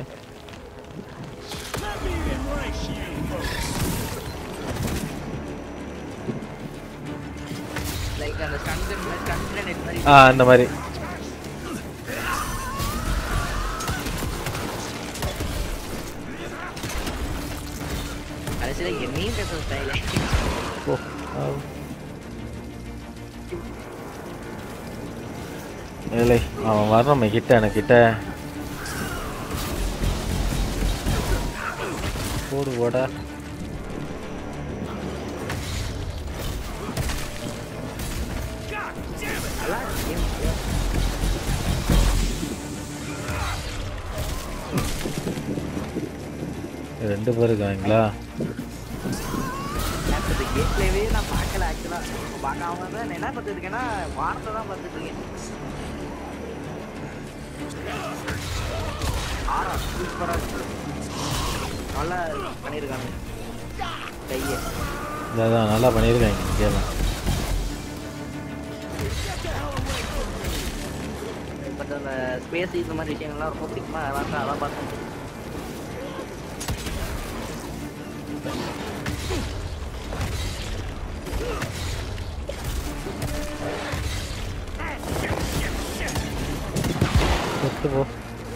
லைக் அந்த ஸ்டன் ஸ்டன் கிரனேட் மாதிரி ஆ அந்த மாதிரி கடைசியில் என்னையும் பேசுற ஸ்டைல் ஓ ஆ. இல்லை அவன் வரணும் கிட்ட எனக்கு கிட்ட போடு போடா ரெண்டு பேர் இருக்காங்களா இந்த கேம் பிளேவே நான் பார்க்கல ஆக்சுவலாக பார்க்காம தான் நான் என்ன பார்த்துட்டு இருக்கேன்னா வாரத்தை தான் பார்த்துட்டு இருக்கேன் ஆறா சூப்பராக இருக்கு நல்லா பண்ணியிருக்காங்க கையை இதான் நல்லா பண்ணியிருக்காங்க கேம் பட் அந்த ஸ்பேஸ் இந்த மாதிரி விஷயங்கள்லாம் ரொம்ப பிடிக்குமா அதெல்லாம் தான் அதான் பார்த்தேன் செத்து போ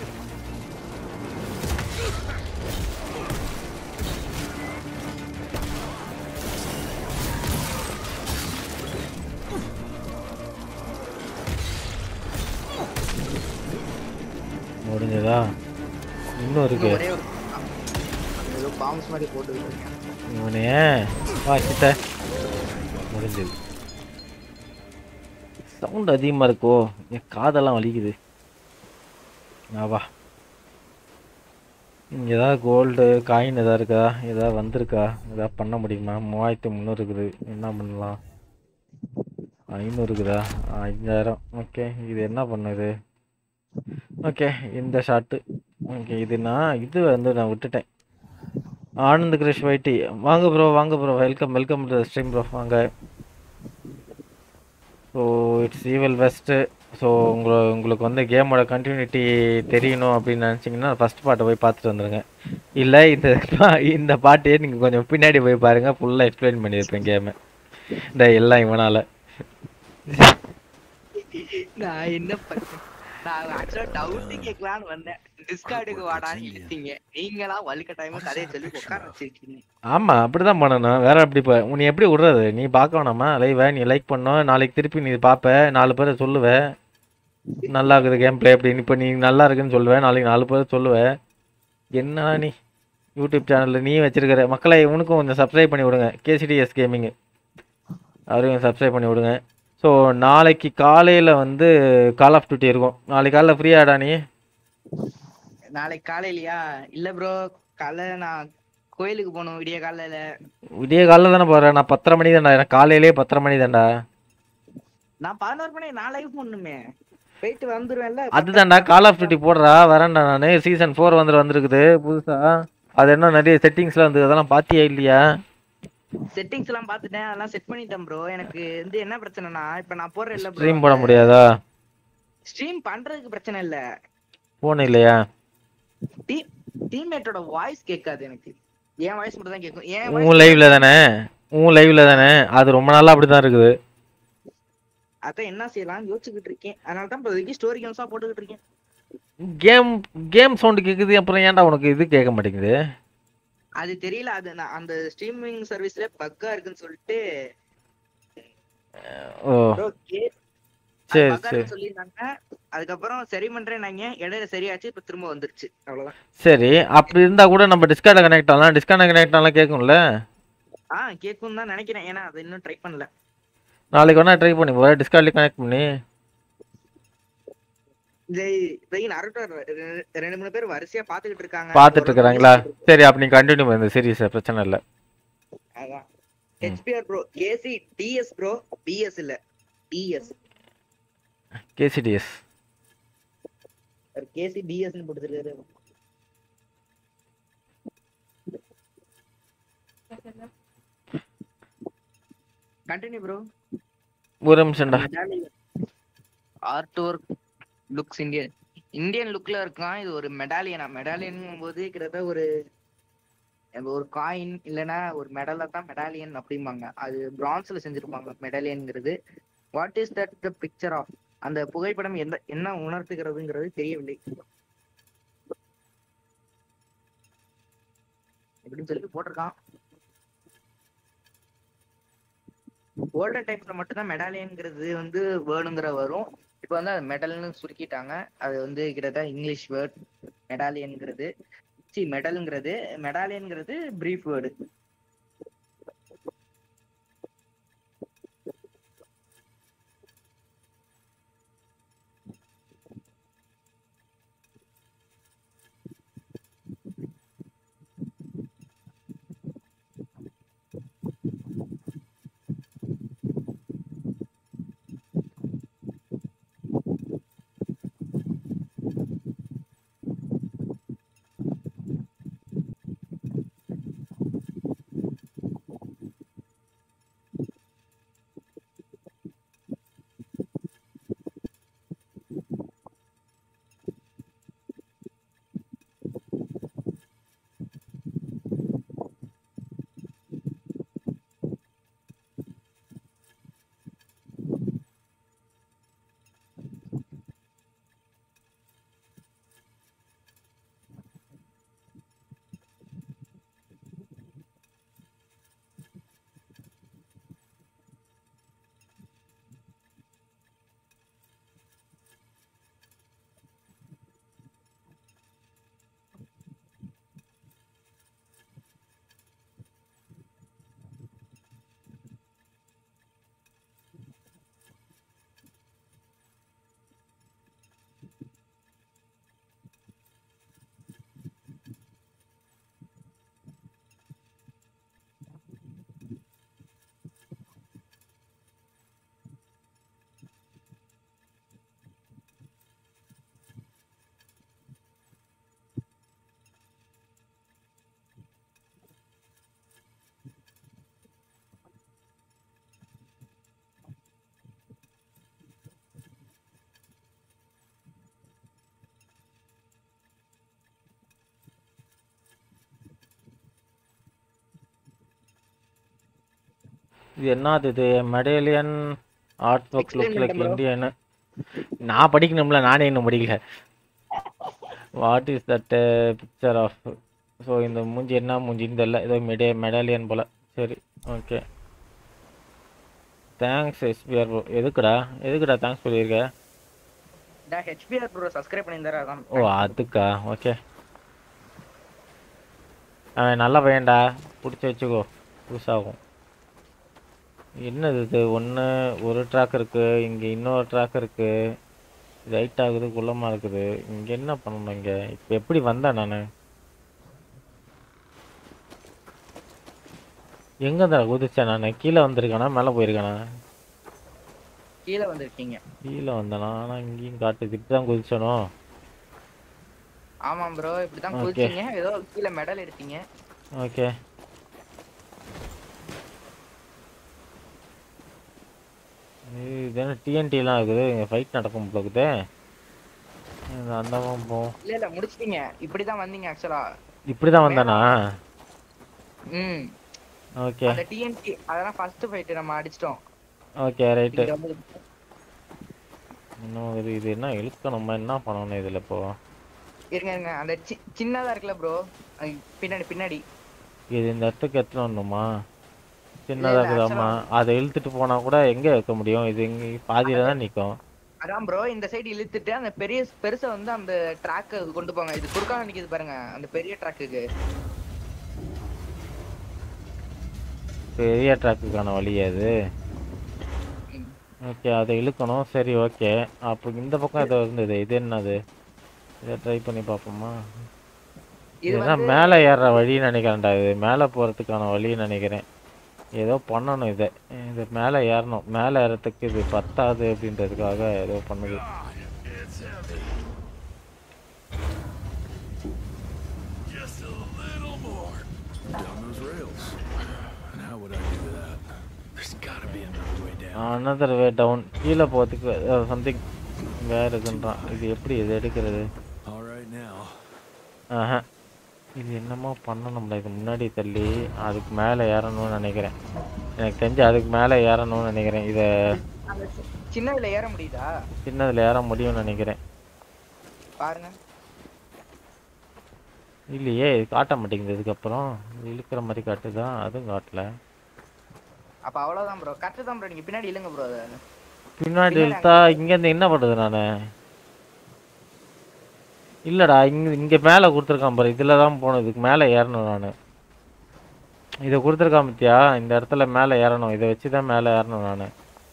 முடிஞ்சதா இன்னும் இருக்கு ஒரே ஒரு ஏதோ பாம்ஸ் மாதிரி போட்டு வச்சிருக்கேன் இவனே வா கிட்ட முடிஞ்சது சவுண்ட் அதிகமாக இருக்கோ என் காதெல்லாம் வலிக்குது ஆ வா இங்கே ஏதாவது கோல்டு காயின் எதாவது இருக்கா ஏதாவது வந்திருக்கா ஏதாவது பண்ண முடியுமா மூவாயிரத்தி முந்நூறு இருக்குது என்ன பண்ணலாம் ஐநூறு இருக்குதா அஞ்சாயிரம் ஓகே இது என்ன பண்ணுது ஓகே இந்த ஷாட்டு ஓகே இது நான் இது வந்து நான் விட்டுட்டேன் ஆனந்த் கிரிஷ் வைட்டி வாங்க ப்ரோ வாங்க bro welcome welcome to stream bro வாங்க so it's Evil West so உங்களை உங்களுக்கு வந்து கேமோட கண்டினியூட்டி தெரியணும் அப்படின்னு நினச்சிங்கன்னா ஃபஸ்ட் பாட்டை போய் பார்த்துட்டு வந்துடுங்க இல்லை இந்த பா- இந்த பாட்டையே நீங்கள் கொஞ்சம் பின்னாடி போய் பாருங்கள் ஃபுல்லாக எக்ஸ்பிளைன் பண்ணியிருப்பேன் கேமை இந்த எல்லாம் இவனால் நான் என்ன பண்ணேன் நான் ஆக்சுவலா டவுட் கேட்கலான்னு வந்தேன் டிஸ்கார்டுக்கு வாடான்னு இழுத்தீங்க நீங்களா வலுக்க டைம் கதையை சொல்லி உட்கார வச்சிருக்கீங்க ஆமாம் அப்படி தான் பண்ணணும் வேற எப்படி இப்போ உன்னை எப்படி விடுறது நீ பார்க்க வேணாமா லைவை நீ லைக் பண்ணோம் நாளைக்கு திருப்பி நீ பார்ப்ப நாலு பேரை சொல்லுவ நல்லா இருக்குது கேம் ப்ளே அப்படின்னு இப்போ நீ நல்லா இருக்குன்னு சொல்லுவேன் நாளைக்கு நாலு பேர் சொல்லுவேன் என்ன நீ யூடியூப் சேனலில் நீ வச்சிருக்கிற மக்களை இவனுக்கும் கொஞ்சம் சப்ஸ்கிரைப் பண்ணி விடுங்க கேசிடிஎஸ் கேமிங்கு அவரையும் சப்ஸ்கிரைப் பண்ணி விடுங்க ஸோ நாளைக்கு காலையில் வந்து கால் ஆஃப் டியூட்டி இருக்கும் நாளைக்கு காலையில் ஃப்ரீயாடா நீ நாளைக்கு காலையிலயா இல்ல ப்ரோ காலை நான் கோயிலுக்கு போகணும் விடிய காலையில விடிய காலையில் தானே போகிறேன் நான் பத்தரை மணி தான்டா எனக்கு காலையிலே பத்தரை மணி தான்டா நான் பதினோரு மணி நான் லைவ் பண்ணுமே போயிட்டு வந்துருவேன்ல அதுதான்டா கால் ஆஃப் டியூட்டி போடுறா வரேன்டா நான் சீசன் ஃபோர் வந்து வந்திருக்குது புதுசா அது என்ன நிறைய செட்டிங்ஸ்லாம் வந்து அதெல்லாம் பாத்தியா இல்லையா செட்டிங்ஸ் எல்லாம் பாத்துட்டேன் அதெல்லாம் செட் பண்ணிட்டேன் ப்ரோ எனக்கு வந்து என்ன பிரச்சனைனா இப்ப நான் போடுறேன் இல்ல ஸ்ட்ரீம் போட முடியாதா ஸ்ட்ரீம் பண்றதுக்கு பிரச்சனை இல்ல போன் இல்லையா டீம் டீம்மேட்டோட வாய்ஸ் கேட்காது எனக்கு என் வாய்ஸ் மட்டும் தான் கேட்கும் என் உன் voice லைவ்ல தானே உன் லைவ்ல தானே அது ரொம்ப நாளா அப்படிதான் இருக்குது அதான் என்ன செய்யலாம்னு யோசிச்சுக்கிட்டு இருக்கேன் அதனால தான் இப்போதைக்கு ஸ்டோரி கேம்ஸா போட்டுக்கிட்டு இருக்கேன் கேம் கேம் சவுண்டு கேக்குது அப்புறம் ஏன்டா உனக்கு இது கேட்க மாட்டேங்குது அது தெரியல அது நான் அந்த ஸ்ட்ரீமிங் சர்வீஸ்ல பக்கா இருக்குன்னு சொல்லிட்டு ஓ bro, கே- அது சரி bug ஆ சரி இருக்குன்னு சொல்லியிருந்தாங்க அதுக்கப்புறம் சரி பண்றேன்னாங்க இடையில சரியாச்சு இப்ப திரும்ப வந்துருச்சு அவ்வளவுதான் சரி அப்படி இருந்தா கூட நம்ம டிஸ்கார்ட கனெக்ட் ஆகலாம் டிஸ்கார்ட கனெக்ட் ஆகலாம் கேட்கும்ல ஆ கேட்கும் தான் நினைக்கிறேன் ஏன்னா அது இன்னும் ட்ரை பண்ணல நாளைக்கு வேணா ட்ரை பண்ணி போய் டிஸ்கார்ட்ல கனெக்ட் பண்ணி ஜெய் ஜெய் நருட்டோ ரெ- ரெண்டு மூணு பேர் வரிசையா பாத்துக்கிட்டு இருக்காங்க பார்த்துட்டு ஒரு இருக்கிறாங்களா சரி அப்ப நீ கண்டினியூ பண்ணு சீரியஸா பிரச்சனை இல்லை அதான் HPR bro KC DS bro BS இல்ல டிஎஸ் கேசிடிஎஸ் கேசி டிஎஸ்னு போட்டுருக்காரு கண்டினியூ ப்ரோ ஒரு நிமிஷம்டா art work looks Indian Indian லுக்ல இருக்கான் இது ஒரு மெடாலியனா மெடாலியன் போது கிட்டத்தட்ட ஒரு நம்ம ஒரு காயின் இல்லைன்னா ஒரு மெடலை தான் மெடாலியன் அப்படிம்பாங்க அது பிரான்ஸ்ல செஞ்சிருப்பாங்க மெடாலியன்ங்கிறது what is that the picture of அந்த புகைப்படம் எந்த என்ன உணர்த்துகிறதுங்கிறது தெரியவில்லை எப்படின்னு சொல்லி போட்டிருக்கான் ஓல்டன் டைம்ஸ்ல மட்டும்தான் மெடாலியன்ங்கிறது வந்து வேர்டுங்கிற வரும் இப்போ வந்து அது மெடல்னு சுருக்கிட்டாங்க அது வந்து கிட்டத்தட்ட இங்கிலீஷ் வேர்ட் மெடாலியன்ங்கிறது சி மெடல்ங்கிறது மெடாலியன்ங்கிறது பிரீஃப் வேர்டு இது என்னது இது medallion art work Explain look like பண்ணுங்க bro. இந்தியன் நான் படிக்கணும்ல நானே இன்னும் படிக்கல what is that picture of so இந்த மூஞ்சி என்ன மூஞ்சின்னு தெரியல ஏதோ மெடே மெடாலியன் போல சரி ஓகே தேங்க்ஸ் எஸ்பிஆர் ப்ரோ எதுக்குடா எதுக்குடா தேங்க்ஸ் சொல்லியிருக்க டா ஹெச்பிஆர் ப்ரோ சப்ஸ்கிரைப் பண்ணியிருந்தாரு அதான் ஓ அதுக்கா ஓகே அவன் நல்ல பையன்டா பிடிச்சி வச்சுக்கோ புதுசாகும் என்னது இது ஒன்று ஒரு ட்ராக் இருக்கு இங்கே இன்னொரு ட்ராக் இருக்கு ரைட் ஆகுது குள்ளமாக இருக்குது இங்கே என்ன பண்ணணும் இங்கே இப்போ எப்படி வந்தேன் நான் எங்கே தான் குதிச்சேன் நான் கீழே வந்திருக்கானா மேலே போயிருக்கானா கீழே வந்திருக்கீங்க கீழே வந்தேனா ஆனால் இங்கேயும் காட்டுது இப்படி தான் குதிச்சனோ ஆமாம் ப்ரோ இப்படிதான் Okay. குதிச்சீங்க ஏதோ கீழே மெடல் எடுத்தீங்க ஓகே இது என்ன டிஎன்டிலாம் இருக்குது இங்கே ஃபைட் நடக்கும் போல இருக்குதே இது அந்த பக்கம் போ இல்ல இல்ல முடிச்சிட்டீங்க இப்படிதான் வந்தீங்க ஆக்சுவலா இப்படி தான் வந்தானா ம் ஓகே அந்த டிஎன்டி அதெல்லாம் ஃபர்ஸ்ட் ஃபைட் நம்ம அடிச்சிட்டோம் ஓகே ரைட்டு இங்க வந்து இன்னும் இது இது என்ன இழுக்கணுமா என்ன பண்ணணும் இதில் இப்போ இருங்க இருங்க அந்த சி- சின்னதா இருக்குல்ல ப்ரோ பின்னாடி பின்னாடி இது இந்த இடத்துக்கு எடுத்துன்னு வரணுமா சின்னதாக இல்ல, இருக்குதாம்மா அதை இழுத்துட்டு போனால் கூட எங்கே வைக்க முடியும் இது இங்கே பாதியில் தான் நிற்கும் அதான் ப்ரோ இந்த சைடு இழுத்துட்டு அந்த பெரிய பெருசை வந்து அந்த ட்ராக்கு கொண்டு போங்க இது குறுக்கால நிக்குது பாருங்க அந்த பெரிய ட்ராக்குக்கு பெரிய ட்ராக்குக்கான வழி அது ஓகே அதை இழுக்கணும் சரி ஓகே அப்போ இந்த பக்கம் ஏதோ இருந்தது இது என்னது இதை ட்ரை பண்ணி பார்ப்போமா இது இதுதான் வந்து- மேலே ஏறுற வழின்னு நினைக்கிறேன்டா இது மேலே போகிறதுக்கான வழின்னு நினைக்கிறேன் ஏதோ பண்ணணும் இதை இது மேலே ஏறணும் மேலே ஏறத்துக்கு இது பத்தாது அப்படின்றதுக்காக ஏதோ பண்ணுது Just a little more. Down those rails. And how would I do that? There's gotta be another way down. Another way down கீழே போகிறதுக்கு சம்திங் வேறு இதுன்றான் இது எப்படி இது எடுக்கிறது All right now. ஆஹா இது என்னமோ பண்ணணும்ல இது முன்னாடி தள்ளி அதுக்கு மேலே ஏறணும்னு நினைக்கிறேன் எனக்கு தெரிஞ்சு அதுக்கு மேலே ஏறணும்னு நினைக்கிறேன் இதை அந்த சி- சின்னதுல ஏற முடியுதா சின்னதில் ஏற முடியும்னு நினைக்கிறேன் பாருங்க இல்லையே இது காட்ட மாட்டேங்குது இதுக்கப்புறம் இது இழுக்கிற மாதிரி காட்டுதா அதுவும் காட்டல அப்ப அவ்வளவுதான் ப்ரோ கரெக்ட் தான் ப்ரோ நீங்க பின்னாடி இல்லங்க ப்ரோ பின்னாடி இழுத்தா இங்கேருந்து என்ன பண்ணுறது நான் இல்லைடா இங்கே இங்கே மேலே கொடுத்துருக்கான் பாரு இதில் தான் போகணும் இதுக்கு மேலே ஏறணும் நான் இதை கொடுத்துருக்கான் பத்தியா இந்த இடத்துல மேலே ஏறணும் இதை வச்சு தான் மேலே ஏறணும் நான்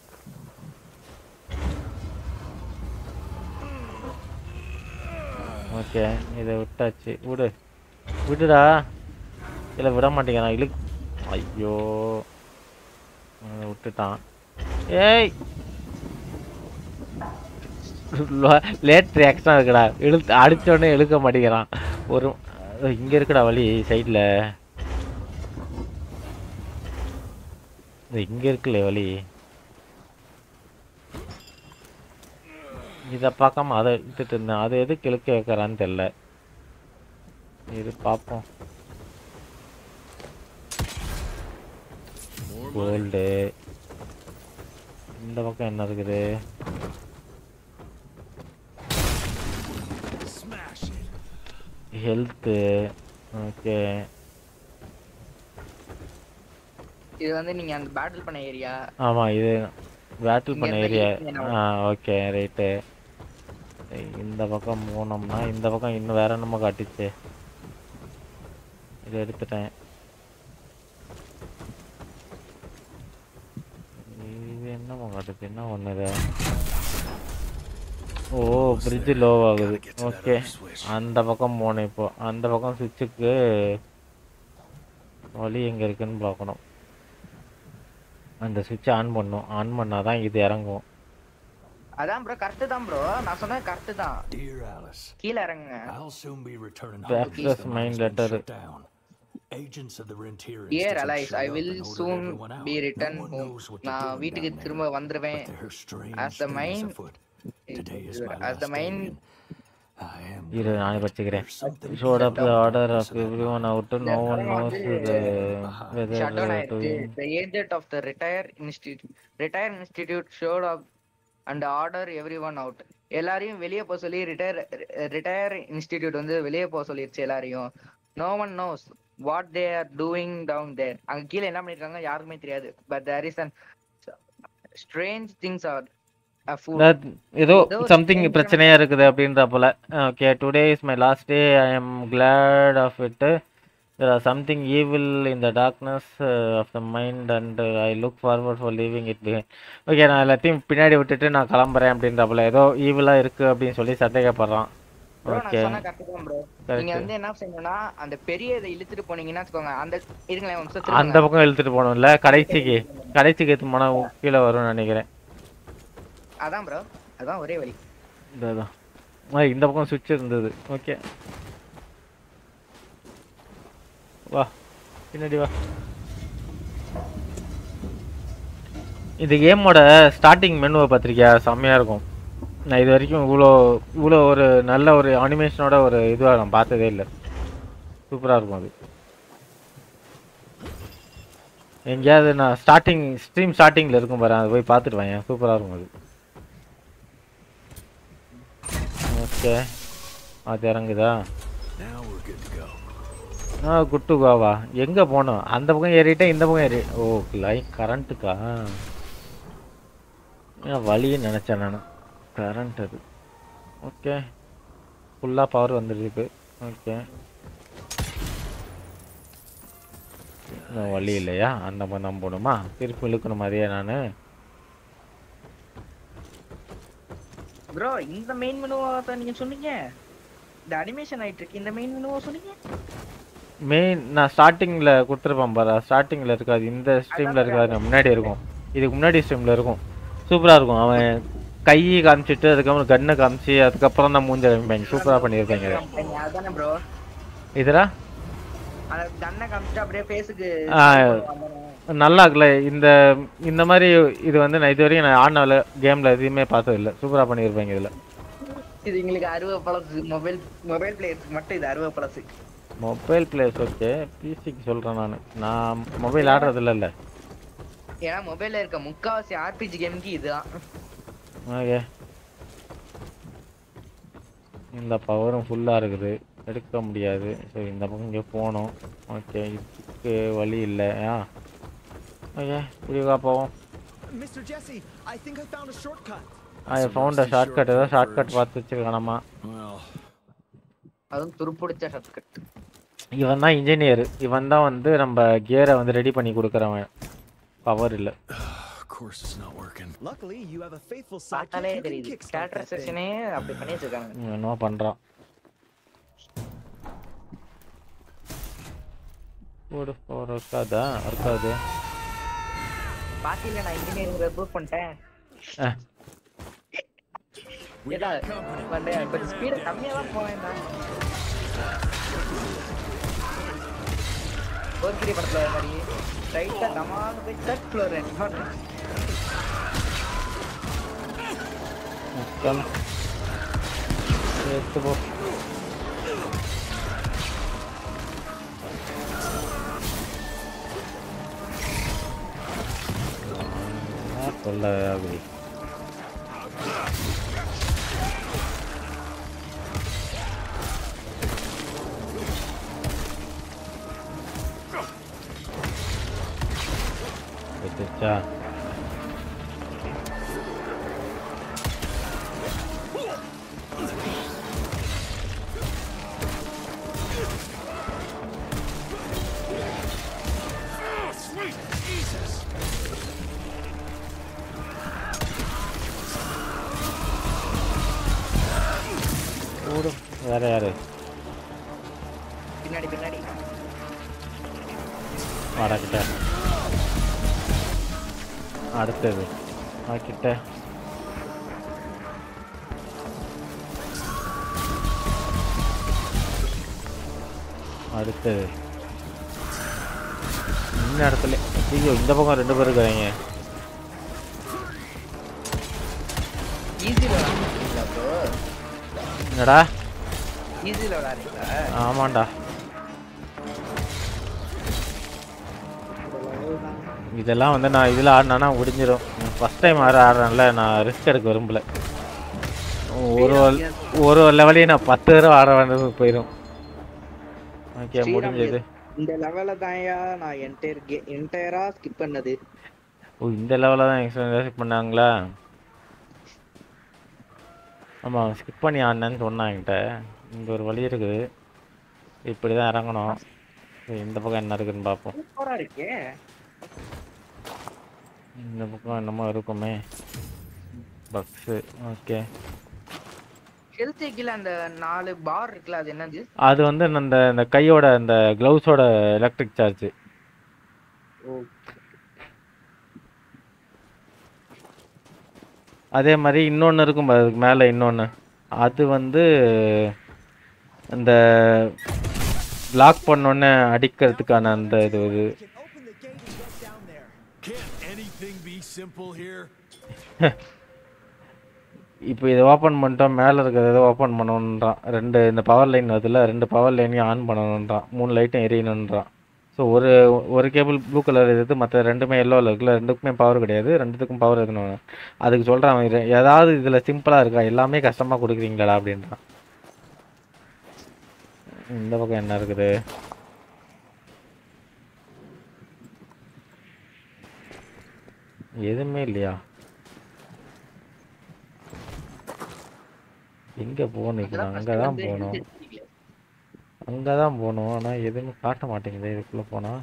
ஓகே இதை விட்டாச்சு விடு விடுடா இல்லை விட மாட்டேங்கிறான் இழு ஐயோ அதை விட்டுட்டான் ஏய் லேட் ரியாக்ஷனாக இருக்குடா இழுத்து அடிச்ச உடனே இழுக்க மாட்டேங்கிறான் ஒரு இங்கே இருக்குடா வழி சைடில் இங்கே இருக்குல்ல வழி இதை பார்க்காம அதை இழுத்துட்டு இருந்தேன் அதை எதுக்கு இழுக்க வைக்கிறான்னு தெரில இது பார்ப்போம் கோல்டு இந்த பக்கம் என்ன இருக்குது Smash it. ஹெல்த்து ஓகே இது வந்து நீங்க அந்த பேட்டில் பண்ண ஏரியா ஆமாம் இது பேட்டில் இங்க பண்ண இருந்து ஏரியா இங்க என்ன ஆ ஓகே ரைட்டு இந்த பக்கம் போனோம்னா இந்த பக்கம் இன்னும் வேற என்னமோ காட்டுச்சு இதை எடுத்துட்டேன் இது என்னமோ காட்டுச்சு என்ன ஒன்று இது ஓ பிரிட்ஜ் லோ ஆகுது ஓகே அந்த பக்கம் போகணும் இப்போ அந்த பக்கம் சுவிட்சுக்கு வழி எங்கே இருக்குன்னு பார்க்கணும் அந்த சுவிட்ச் ஆன் பண்ணும் ஆன் பண்ணால் தான் இது இறங்கும் அதான் ப்ரோ கரெக்ட் தான் ப்ரோ நான் சொன்னது கரெக்ட் தான் Dear Alice, கீழே இறங்குங்க I'll soon be returning The home. access The main mine's been letter. shut down. Agents of the Rentier Dear Institute Alice, showed I up will and ordered soon everyone out. be No return one home. knows what they're நான் doing வீட்டுக்கு down திரும்ப there, வந்துருவேன் but there are strange as the things main afoot. Today is my as the last main day, and I am இரு நானே படிச்சுக்கிறேன் something shut up about order this of everyone out no one knows whether shut down to ஆயிடுச்சு the agent of the retire institute retire institute showed up and order everyone out எல்லாரையும் வெளியே போக சொல்லி retire retire institute வந்து வெளியே போக சொல்லிருச்சு எல்லாரையும் no one knows what they are doing down there அங்க கீழே என்ன பண்ணிருக்காங்க யாருக்குமே தெரியாது but there is an strange things are That ஏதோ ஏதோ ஒரு சம்திங் strange பிரச்சனையா இருக்குது அப்படின்ற போல okay today is my last day I am glad of it there are something evil in the darkness uh, of the mind and uh, I look forward for leaving it behind okay நான் எல்லாத்தையும் பின்னாடி விட்டுட்டு நான் கிளம்புறேன் அப்படின்ற போல ஏதோ ஈவிலாக இருக்கு அப்படின்னு சொல்லி சந்தேகப்படுறான் ப்ரோ நான் ஓகே சொன்ன கரெக்ட் தான் ப்ரோ Correct. நீங்க வந்து என்ன செய்யணும்னா அந்த பெரிய இதை இழுத்துட்டு போனீங்கன்னா வச்சுக்கோங்க அந்த இருங்களேன் ஒரு நிமிஷம் அந்த திரும்புங்க. பக்கம் இழுத்துட்டு போகணும்ல கடைசிக்கு கடைசிக்கு எடுத்து போனால் கீழே வரும்னு நினைக்கிறேன் அதான் ப்ரோ அதான் ஒரே வழி இந்த இதான். ஆ, இந்த பக்கம் சுவிட்ச் இருந்தது ஓகே வா பின்னாடி வா இந்த கேமோட ஸ்டார்டிங் மெனுவை பார்த்திருக்கியா செம்மையாக இருக்கும் நான் இது வரைக்கும் இவ்வளோ இவ்வளோ ஒரு நல்ல ஒரு அனிமேஷனோட ஒரு இதுவாக நான் பார்த்ததே இல்லை சூப்பராக இருக்கும் அது எங்கேயாவது நான் ஸ்டார்டிங் ஸ்ட்ரீம் ஸ்டார்டிங்கில் இருக்கும் பாரு அதை போய் பார்த்துட்டு வாங்க சூப்பராக இருக்கும் அது ஓகே அது இறங்குதா Now we're good to go. ஆ குட்டு கோவா எங்கே போனோம் அந்த பக்கம் ஏறிட்டேன் இந்த பக்கம் ஏறி ஓ லைன் கரண்ட்டுக்கா ஏன் வழின்னு நினச்சேன் நான் கரண்ட் அது ஓகே ஃபுல்லாக பவர் வந்துருக்கு ஓகே இன்னும் வழி இல்லையா அந்த மாதிரி தான் போகணுமா திருப்பி இழுக்கணும் மாதிரியே நான் ப்ரோ இந்த மெயின் மெனுவா தான் நீங்க சொன்னீங்க இந்த அனிமேஷன் ஆயிட்டு இருக்கு இந்த மெயின் மெனுவா சொன்னீங்க மெயின் நான் ஸ்டார்டிங்கில் கொடுத்துருப்பேன் பாரு ஸ்டார்டிங்கில் இருக்காது இந்த ஸ்ட்ரீமில் இருக்காது முன்னாடி இருக்கும் இதுக்கு முன்னாடி ஸ்ட்ரீமில் இருக்கும் சூப்பராக இருக்கும் அவன் கை காமிச்சிட்டு அதுக்கப்புறம் கன்னை காமிச்சு அதுக்கப்புறம் தான் மூஞ்ச காமிப்பாங்க சூப்பராக பண்ணியிருப்பாங்க இதை அதானே ப்ரோ இதரா அந்த கண்ணை காமிச்சிட்டு அப்படியே ஃபேஸுக்கு ஆ, நல்லா இருக்குல்ல இந்த இந்த மாதிரி இது வந்து நான் இது வரைக்கும் நான் ஆடினால கேமில் எதுவுமே பார்த்தது இல்லை சூப்பராக பண்ணியிருப்பாங்க இதில் இது எங்களுக்கு அறுபது பழசு மொபைல் மொபைல் பிளேயர்ஸ்க்கு மட்டும் இது அறுபது பழசு மொபைல் பிளேஸ் ஓகே பிசிக்கு சொல்கிறேன் நான் நான் மொபைல் ஆடுறது இல்லைல்ல ஏன்னா மொபைல்ல இருக்க முக்காவாசி ஆர்பிஜி கேமுக்கு இதுதான் ஓகே இந்த பவரும் ஃபுல்லாக இருக்குது எடுக்க முடியாது ஸோ இந்த பக்கம் இங்கே போகணும் ஓகே இதுக்கு வழி இல்லை ஆ ஓகே இப்படிவா போவோம் Mr. Jesse, I think I found a shortcut. I found shortcut ஏதோ ஷார்ட்கட் பார்த்து வச்சுருக்கானம்மா Well, அதுவும் துருப்பிடிச்ச ஷார்ட்கட் இவன் தான் இன்ஜினியர் இவன் தான் வந்து நம்ம கியரை வந்து ரெடி பண்ணி கொடுக்குறவன் பவர் இல்லை of course it's not working. Luckily, you have a faithful பார்த்தாலே sidekick who can தெரியுது kickstart கேரக்டர் that thing. செக்ஷனே அப்படி பண்ணி வச்சிருக்காங்க இவன் என்னமோ பண்ணுறான் போடு பவர் இருக்காதா இருக்காது பாத்தியில நான் இன்ஜினியரிங் ப்ரூவ் பண்ணிட்டேன் ஆ ஏடா வந்து கொஞ்சம் ஸ்பீடு கம்மியா தான் போவேன்டா போர்க்கிரி படத்துல வர மாதிரி ரைட்டா தமான்னு போய் தேர்ட் ஃப்ளோர் முக்கால் எடுத்து போ சொல்ல அப்படி வச்சுச்சா வேற யாரு பின்னாடி பின்னாடி வாடா கிட்ட அடுத்தது வா கிட்ட அடுத்தது இந்த இடத்துல ஐயோ இந்த பக்கம் ரெண்டு பேர் இருக்கிறாங்க ஈஸியில் விளாடுறீங்களா ப்ரோ என்னடா ஈஸியில் விளாடுறீங்களா ஆமாண்டா இதெல்லாம் வந்து நான் இதில் ஆடினா முடிஞ்சிடும் ஃபஸ்ட் டைம் ஆட ஆடுறேன்ல நான் ரிஸ்க் எடுக்க விரும்பல ஒரு ஒரு லெவலையும் நான் பத்து தடவை ஆட வேண்டியது போயிடும் ஓகே முடிஞ்சது இந்த லெவல தான்யா நான் என்டையர் கே என்டையரா ஸ்கிப் பண்ணது ஓ இந்த லெவலில் தான் எக்ஸ்பீரியன்ஸ் பண்ணாங்களா ஆமாம் ஸ்கிப் பண்ணி ஆடினேன்னு சொன்னான் என்கிட்ட இங்கே ஒரு வழி இருக்குது இப்படி தான் இறங்கணும் சரி, இந்த பக்கம் என்ன இருக்குன்னு பார்ப்போம் சூப்பரா இருக்கே இந்த பக்கம் என்னமோ இருக்குமே பக்ஸு ஓகே ஹெல்த் கீழ அந்த நாலு பார் இருக்குல்ல அது என்னது அது வந்து அந்த இந்த கையோட அந்த க்ளவுஸோட எலக்ட்ரிக் சார்ஜ் ஓ அதே மாதிரி இன்னொன்று இருக்கும் பாரு, அதுக்கு மேலே இன்னொன்று அது வந்து இந்த லாக் பண்ணோன்னே அடிக்கிறதுக்கான அந்த இது இது Can't anything be simple here? இப்போ இதை ஓப்பன் பண்ணிட்டோம் மேலே இருக்கிறத ஏதோ ஓப்பன் பண்ணணுன்றான் ரெண்டு இந்த பவர் லைன் வருதுல்ல ரெண்டு பவர் லைனையும் ஆன் பண்ணணுன்றான் மூணு லைட்டும் எரியணுன்றான் ஸோ ஒரு ஒரு கேபிள் ப்ளூ கலர் இருக்குது மற்ற ரெண்டுமே எல்லோவில் இருக்குல்ல ரெண்டுக்குமே பவர் கிடையாது ரெண்டுத்துக்கும் பவர் எதுன்னு அதுக்கு சொல்கிறான் அவன் இது- ஏதாவது இதில் சிம்பிளாக இருக்கா எல்லாமே கஷ்டமாக கொடுக்குறீங்களா அப்படின்றான் இந்த பக்கம் என்ன இருக்குது எதுவுமே இல்லையா எங்க போகணும் இப்போ நான் அங்கே தான் போகணும் அங்கே தான் போகணும் ஆனால் எதுவுமே காட்ட மாட்டேங்குது இதுக்குள்ளே போனால்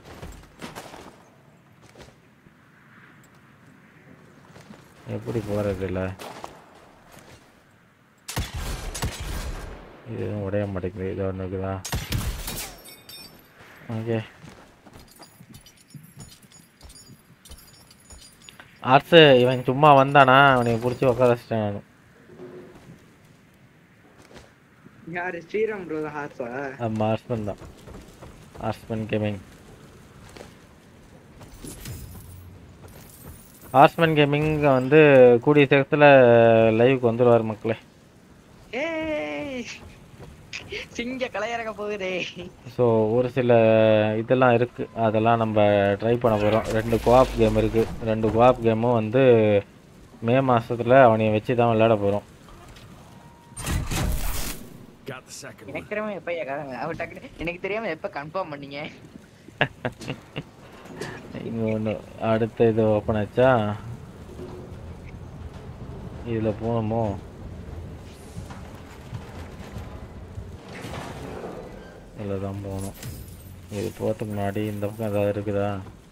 எப்படி போகிறது இல்லை இது எதுவும் உடைய மாட்டேங்குது இது ஒன்று இருக்குதா ஓகே ஆர்ட்ஸு இவன் சும்மா வந்தானா அவனை பிடிச்சி உட்கார வச்சிட்டேன் நான் யாரு ஸ்ரீராம் ப்ரோ ஹார்ஸா ஆமாம் ஆர்ட்ஸ்மேன் தான் ஆர்ட்ஸ்மேன் கேமிங் ஆர்ட்ஸ்மேன் கேமிங் வந்து கூடிய சீக்கிரத்தில் லைவுக்கு வந்துடுவார் மக்களே ஏய் சிங்க கலையறக்க போகுதே ஸோ ஒரு சில இதெல்லாம் இருக்குது அதெல்லாம் நம்ம ட்ரை பண்ண போகிறோம் ரெண்டு கோஆப் கேம் இருக்குது ரெண்டு கோஆப் கேமும் வந்து மே மாதத்தில் அவனைய வச்சு தான் விளையாட போகிறோம் Got the second one. எனக்கு தெரியாம எப்ப கேட்காங்க அவர் டக்குனு எனக்கு தெரியாம எப்ப கன்ஃபார்ம் பண்ணீங்க இங்கே ஒன்று அடுத்த இது ஓப்பன் ஆச்சா இதில் போகணுமோ இதில் தான் போகணும் இது போகிறதுக்கு முன்னாடி இந்த பக்கம் ஏதாவது இருக்குதா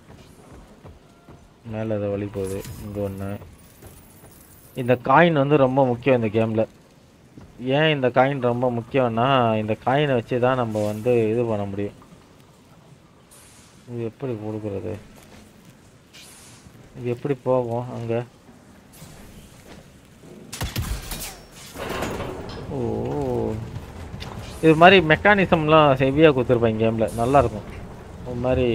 மேலே ஏதோ வழி போகுது இங்கே ஒன்று இந்த காயின் வந்து ரொம்ப முக்கியம் இந்த கேமில் ஏன் இந்த காயின் ரொம்ப முக்கியம்னா இந்த காயினை வச்சு தான் நம்ம வந்து இது பண்ண முடியும் இது எப்படி கொடுக்குறது இது எப்படி போகும் அங்கே ஓ இது மாதிரி மெக்கானிசம்லாம் ஹெவியாக கொடுத்துருப்பாங்க கேமில் நல்லாயிருக்கும் ஒரு மாதிரி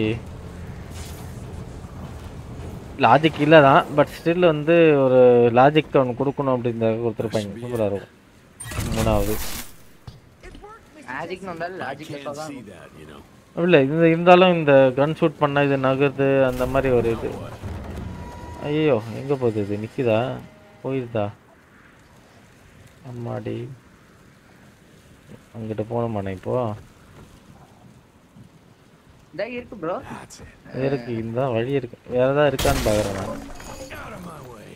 லாஜிக் இல்லை தான் பட் ஸ்டில் வந்து ஒரு லாஜிக் ஒன்று கொடுக்கணும் அப்படின்ற கொடுத்துருப்பாங்க சூப்பராக இருக்கும் மூணாவது மேஜிக் வந்தாலும் லாஜிக் தான் See that, you know. இல்லை இந்த இருந்தாலும் இந்த கன் ஷூட் பண்ண இது நகருது அந்த மாதிரி ஒரு இது ஐயோ எங்கே போகுது இது நிற்குதா போயிருதா அம்மாடி அங்கிட்ட போகணுமாண்ணே இப்போ இதா இருக்கு ப்ரோ இது இருக்கு இந்த வழி இருக்கு வேற ஏதாவது இருக்கான்னு பார்க்குறேன் நான் Out of my way.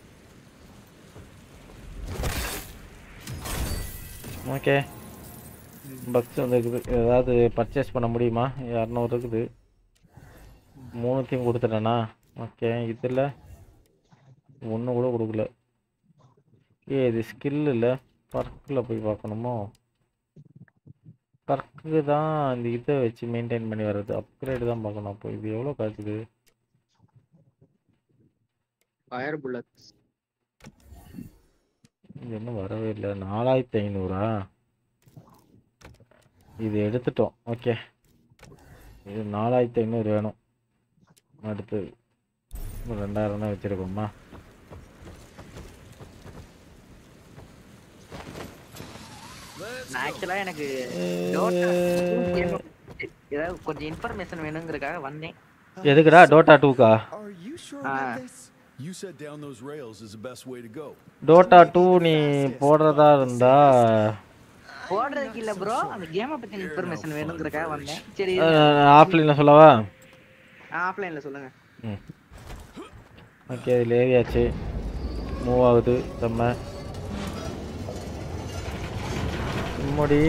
Okay bugs வந்து இருக்குது ஏதாவது பர்ச்சேஸ் பண்ண முடியுமா இரநூறு இருக்குது மூணுத்தையும் கொடுத்துட்டேனா ஓகே இதில் ஒன்று கூட கொடுக்கல ஏ இது ஸ்கில் இல்லை பர்க்கில் போய் பார்க்கணுமோ கற்கு தான் இந்த இதை வச்சு மெயின்டைன் பண்ணி வர்றது அப்கிரேடு தான் பார்க்கணும் அப்போ இது எவ்வளோ காசுது ஃபயர் புல்லட்ஸ் இது இன்னும் வரவே இல்லை நாலாயிரத்தி ஐநூறா இது எடுத்துட்டோம் ஓகே இது நாலாயிரத்தி ஐநூறு வேணும் அடுத்து ஒரு ரெண்டாயிரம் தான் வச்சுருக்கோமா நான் ஆக்சுவலா எனக்கு Dota ஏதாவது கொஞ்சம் இன்ஃபர்மேஷன் வேணுங்கிறதுக்காக வந்தேன் எதுக்குடா டோட்டா டூக்கா Are you sure Ah. about this? You said down those rails is the best way to go. Dota two நீ போடுறதா இருந்தா போடுறதுக்கு இல்ல ப்ரோ அந்த கேமை பத்தி இன்ஃபர்மேஷன் வேணுங்கிறதுக்காக வந்தேன் சரி ஆஃப்லைனில் சொல்லவா ஆஃப்லைன்ல சொல்லுங்க ம் ஓகே இதில் ஏறியாச்சு மூவ் ஆகுது செம்ம முடி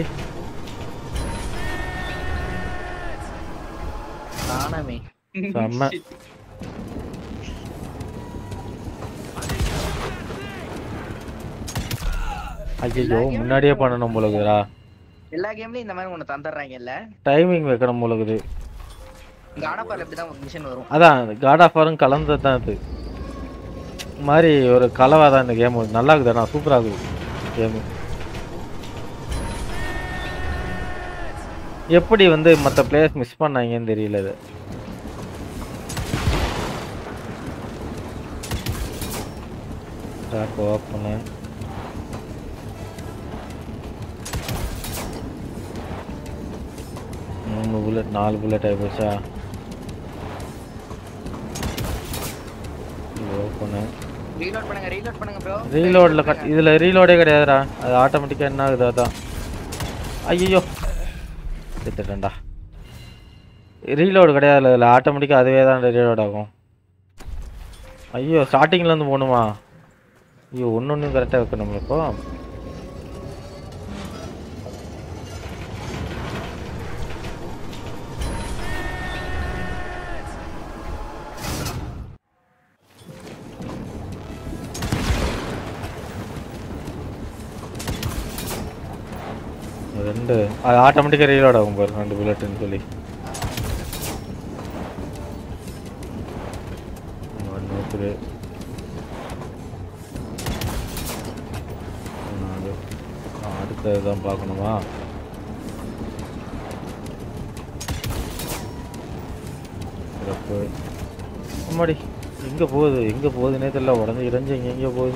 காணமே செம்ம ஐயோ முன்னாடியே பண்ணணும் போல இருக்குதுடா எல்லா கேம்லயும் இந்த மாதிரி ஒண்ணு தந்துடுறாங்கல்ல டைமிங் வைக்கணும் போல இருக்குது காடப்பால் இப்படிதான் ஒரு மிஷன் வரும் அதான் காட் ஆஃப் வாரும் கலந்தது தான் இது மாதிரி ஒரு கலவா தான் இந்த கேம் நல்லா இருக்குதுண்ணா சூப்பராக இருக்குது கேமு எப்படி வந்து மற்ற பிளேயர்ஸ் மிஸ் பண்ணாங்கன்னு தெரியல இது ட்ராக் ஓப்பனு மூணு புல்லட் நாலு புல்லட் ஆகிப்போச்சா ஓப்பனு ரீலோட் பண்ணுங்க ரீலோட் பண்ணுங்க ப்ரோ ரீலோடில் கட் இதில் ரீலோடே கிடையாதுடா அது ஆட்டோமேட்டிக்காக என்ன ஆகுது அதான் ஐயோ எடுத்துட்டேன்டா ரீலோடு கிடையாது இதில் ஆட்டோமேட்டிக்காக அதுவே தான் ரீலோட் ஆகும் ஐயோ ஸ்டார்டிங்லேருந்து போகணுமா ஐயோ ஒன்று ஒன்றும் கரெக்டாக வைக்கணும் இப்போ ரெண்டு அது ஆட்டோமேட்டிக்காக ரீலோட் ஆகும் பாரு ரெண்டு புல்லட்டுன்னு சொல்லி ஒன்று இருக்குது நாலு ஆ, அடுத்தது தான் பார்க்கணுமா சிறப்பு அம்மாடி எங்கே போகுது எங்கே போகுதுன்னே தெரியல உடஞ்சி இறஞ்சி எங்கே எங்கேயோ போகுது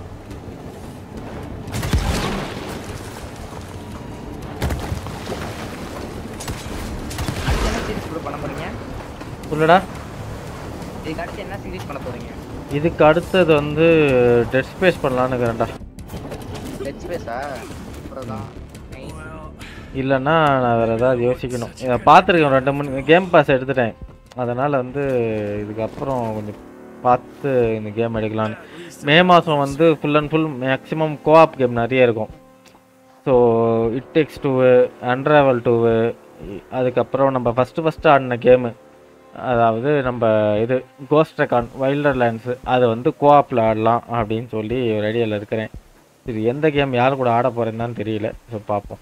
என்ன சீரிஸ் ப்ரோ பண்ண போறீங்க சொல்லடா இதுக்கு அடுத்து என்ன சீரிஸ் பண்ண போறீங்க இதுக்கு அடுத்தது வந்து டெட் ஸ்பேஸ் பண்ணலான்னு இருக்கிறேன்டா டெட் ஸ்பேஸா அப்புறம் தான் இல்லைன்னா நான் வேறு ஏதாவது யோசிக்கணும் இதை பார்த்துருக்கேன் ரெண்டு மூணு கேம் பாஸ் எடுத்துட்டேன் அதனால் வந்து இதுக்கப்புறம் கொஞ்சம் பார்த்து இந்த கேம் எடுக்கலான்னு மே மாதம் வந்து full and full maximum co-op game நிறைய இருக்கும் so It Takes Two Unravel Two அதுக்கப்புறம் நம்ம ஃபஸ்ட்டு ஃபஸ்ட்டு ஆடின கேமு அதாவது நம்ம இது கோஸ்ட் ரெக்கான் வைல்டர் லேண்ட்ஸு அதை வந்து கோஆப்பில் ஆடலாம் அப்படின்னு சொல்லி ஒரு ஐடியாவில் இருக்கிறேன் இது எந்த கேம் யார் கூட ஆட போகிறேன்னு தான் தெரியல ஸோ பார்ப்போம்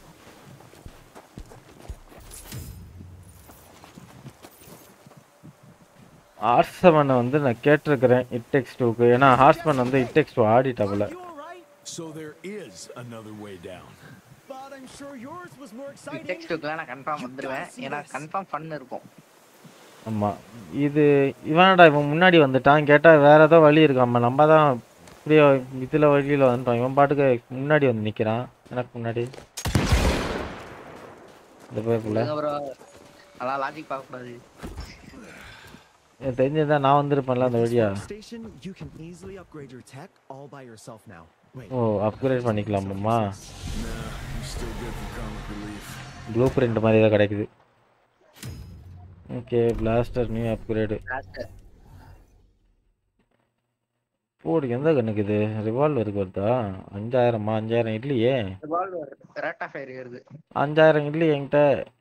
ஹார்ஸ்மனை வந்து நான் கேட்டிருக்கிறேன் இட் டெக்ஸ் டூக்கு ஏன்னா ஹார்ஸ்மன் வந்து இட் டெக்ஸ் டூ ஆடிட்டாப்புல So there is another way down. But I'm sure yours was more exciting. Takes டூக்குலாம் நான் கன்ஃபார்ம் வந்துடுவேன் ஏன்னா கன்ஃபார்ம் ஃபன் இருக்கும் ஆமாம் இது இவனடா இவன் முன்னாடி வந்துட்டான் கேட்டால் வேற ஏதோ வழி இருக்காம்மா நம்ம தான் இப்படியே இதில் வழியில் வந்துட்டோம் இவன் பாட்டுக்கு முன்னாடி வந்து நிற்கிறான் எனக்கு முன்னாடி இந்த பேருக்குள்ள ப்ரோ அதெல்லாம் லாஜிக் பார்க்க கூடாது எனக்கு தெரிஞ்சிருந்தா நான் வந்திருப்பேன்ல அந்த வழியா Station, you can easily upgrade your tech all by yourself now. Wait. ஓ அப்கிரேட் பண்ணிக்கலாமாம்மா Nah, I'm still good for comic relief. Blueprint மாதிரி தான் கிடைக்குது ஓகே பிளாஸ்டர் நியூ அப்கிரேடு போடு எந்த கண்ணுக்கு இது ரிவால்வருக்கு வருதா அஞ்சாயிரமா அஞ்சாயிரம் இல்லையே ரிவால்வர் ரேட் ஆஃப் ஃபயர் ஏறுது அஞ்சாயிரம் இல்லையே என்கிட்ட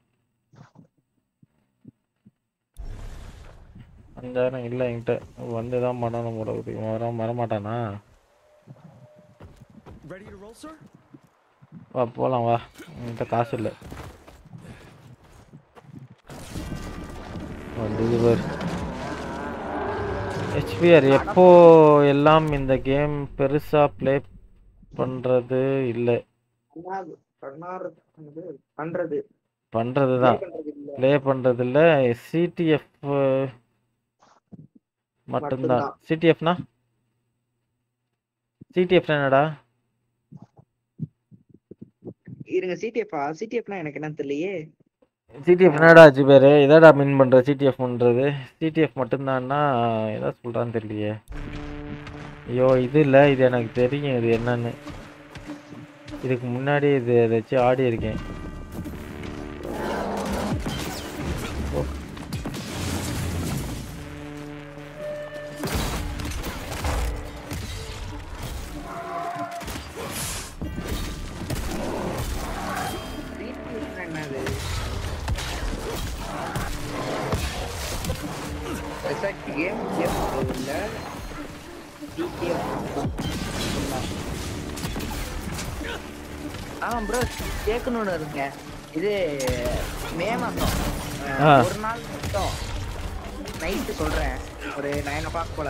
அஞ்சாயிரம் இல்லை என்கிட்ட வந்து தான் பண்ணணும் போல இருக்குது இவன் வர வரமாட்டானா Ready to roll, sir? வா போகலாம் வா என்கிட்ட காசு இல்லை வந்தது பாரு ஹெச்பிஆர் எப்போ எல்லாம் இந்த கேம் பெருசா ப்ளே பண்றது இல்லை பண்ணாது பண்ணாரு பண்றது பண்றது தான் பண்றது இல்ல. ப்ளே பண்றது இல்ல சிடிஎஃப் மட்டும்தான் மட்டும்தான். சிடிஎஃப்னா சிடிஎஃப் என்னடா இருங்க சிடிஎஃப் சிடிஎஃப்னா எனக்கு என்ன தெரியலையே சிடிஎஃப் என்னடா ஆச்சு பேரு எதாடா மீன் பண்ற சிடிஎஃப் பண்றது சிடிஎஃப் மட்டும்தான்னா எதா சொல்றான்னு தெரியலையே ஐயோ இது இல்ல இது எனக்கு தெரியும் இது என்னன்னு இதுக்கு முன்னாடி இது ஏதாச்சும் ஆடி இருக்கேன் ஓ. சிடிஎஃப்னா என்னது எக்ஸாக்ட் கேம் கேம் இல்ல சிடிஎஃப் ஆ ப்ரோ கேட்கணும்னு இருங்க இது மே மாசம் அஹ், ஆ. ஒரு நாள் மட்டும் நைட்டு சொல்றேன் ஒரு நைன் ஓ கிளாக் போல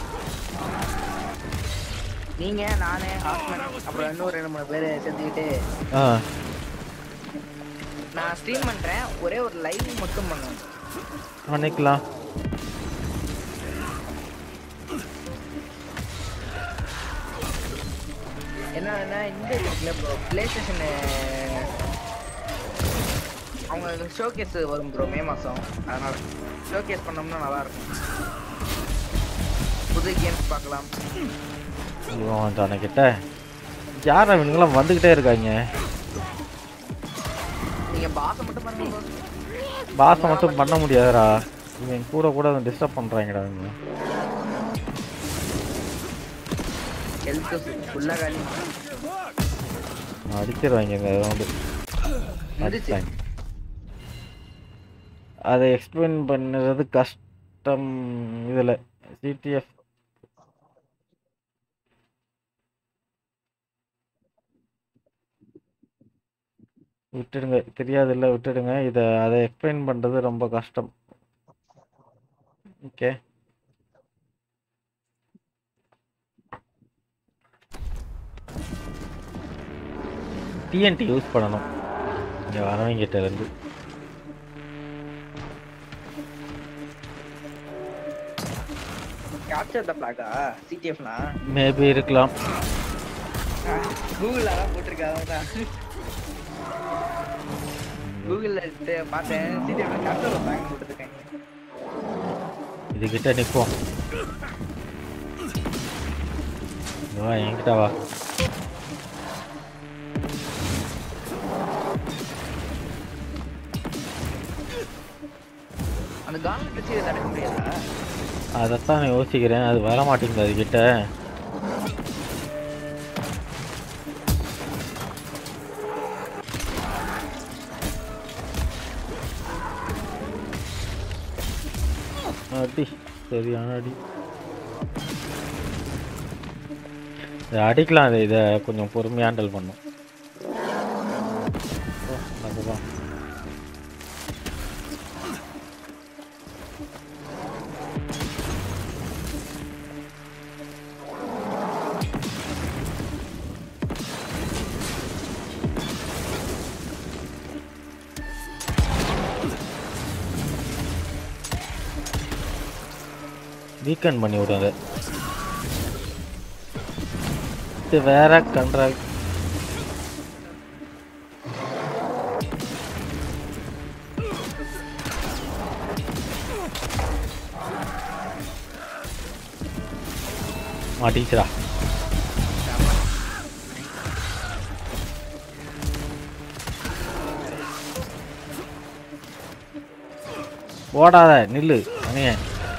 நீங்க நானு ஹாஸ்மன் அப்புறம் இன்னும் ரெண்டு மூணு பேர் சேர்ந்துக்கிட்டு ஆ நான் ஸ்ட்ரீம் பண்றேன் ஒரே ஒரு லைவ் மட்டும் பண்ணுவேன் பண்ணிக்கலாம் என்னன்னா இந்த இருக்குல்ல ப்ரோ பிளே ஸ்டேஷன் அவங்க ஷோகேஸ் வரும் ப்ரோ மே மாசம் அதனால ஷோகேஸ் பண்ணோம்னா நல்லா இருக்கும் புது கேம்ஸ் பார்க்கலாம் இவன் தனக்கிட்ட யார் அவனுங்களாம் வந்துக்கிட்டே இருக்காங்க நீங்க பாச மட்டும் பண்ணுங்க bro. பாசம் மட்டும் பண்ண முடியாதுடா இவன் கூட கூட டிஸ்டர்ப் பண்றாங்கடா இவங்க ஹெல்த் ஃபுல்லா காலி அடிச்சிருவாங்க இந்த ரவுண்டு இருந்துச்சு. அடிச்சிட்டாங்க அதை எக்ஸ்பிளைன் பண்ணுறது கஷ்டம் இதில் சிடிஎஃப் விட்டுடுங்க தெரியாதுல்ல விட்டுடுங்க இதை அதை எக்ஸ்பிளைன் பண்ணுறது ரொம்ப கஷ்டம் ஓகே டிஎன்டி யூஸ் பண்ணணும் இங்கே வரவங்கிட்ட இருந்து கேப்சர் த பிளாகா சிடிஎஃப்னா மேபி இருக்கலாம் கூகுள்ல தான் போட்டிருக்காங்க தான் கூகுள்ல பார்த்தேன் சிடிஎஃப் கேப்சர் த பிளாக் போட்டுருக்காங்க இதுகிட்ட நிற்போம் இங்க வா என்கிட்ட வா அந்த கார்மெண்ட் வச்சு இதை தடுக்க முடியாதா அதைத்தான் நான் யோசிக்கிறேன் அது வர மாட்டேங்குது அதுகிட்ட அடி சரியான அடி இதை அடிக்கலாம் இதை இதை கொஞ்சம் பொறுமையாக ஹேண்டில் பண்ணும் ஓ, அதுதான் வீக்கெண்ட் பண்ணி விடும் அதை இது வேற கண்ட்ரா மாட்டிச்சுடா ஓடாத நில்லு அணிய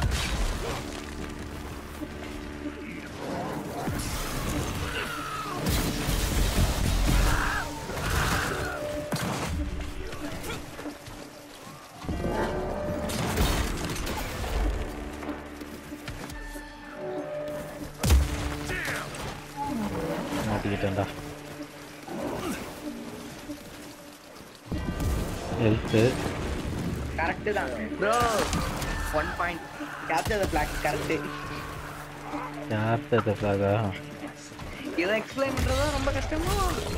மாட்டிக்கிட்டேன்டா ஹெல்த்து கரெக்ட் தான் bro one point capture the flag correct capture ஃபிளாகா இதை எக்ஸ்பிளைன் பண்றது ரொம்ப கஷ்டமா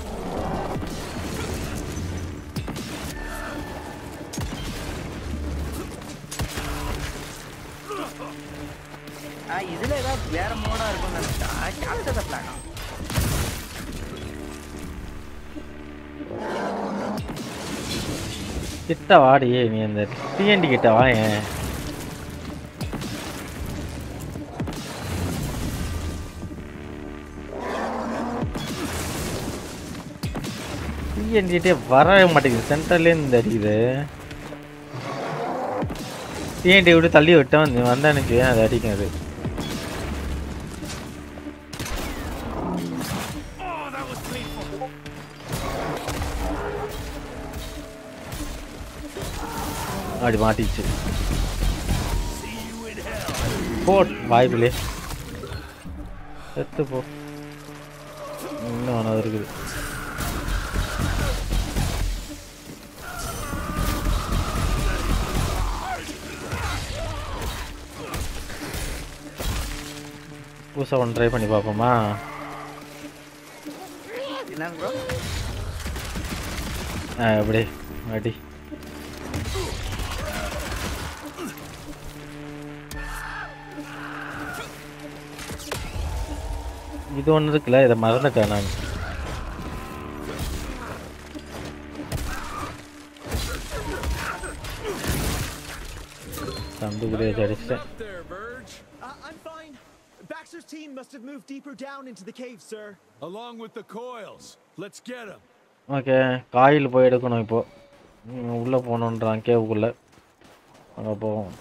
ஆ இதுல ஏதாவது வேற மோடா இருக்கும்னு நினைச்சா கேப்சர் த பிளாக் கிட்ட வாடி நீ அந்த டிஎன்டி கிட்ட வாயேன் டிஎன்டி கிட்டே வரவே மாட்டேங்குது சென்டர்லேருந்து அடிக்குது டிஎன்டி விட்டு தள்ளி விட்டேன் நீ வந்தா எனக்கு அது அடிக்கும் அது அப்படி மாட்டிச்சு போட் வாய்ப்பிலே செத்து போ இன்னும் ஒன்று இருக்குது புதுசாக ஒன்று ட்ரை பண்ணி பார்ப்போமா என்ன ப்ரோ ஆ எப்படி அடி இது ஒன்று இருக்குல்ல இதை மறந்துட்டேன் நான் தம்பி கூட அடிச்சிட்டேன் There, Verge. Uh, I'm fine. Baxter's team must have moved deeper down into the cave, sir. Along with the coils. Let's get them. Okay coil போய் எடுக்கணும் இப்போ ம், உள்ள போகணுன்றான் கேவுக்குள்ள அங்கே போவோம்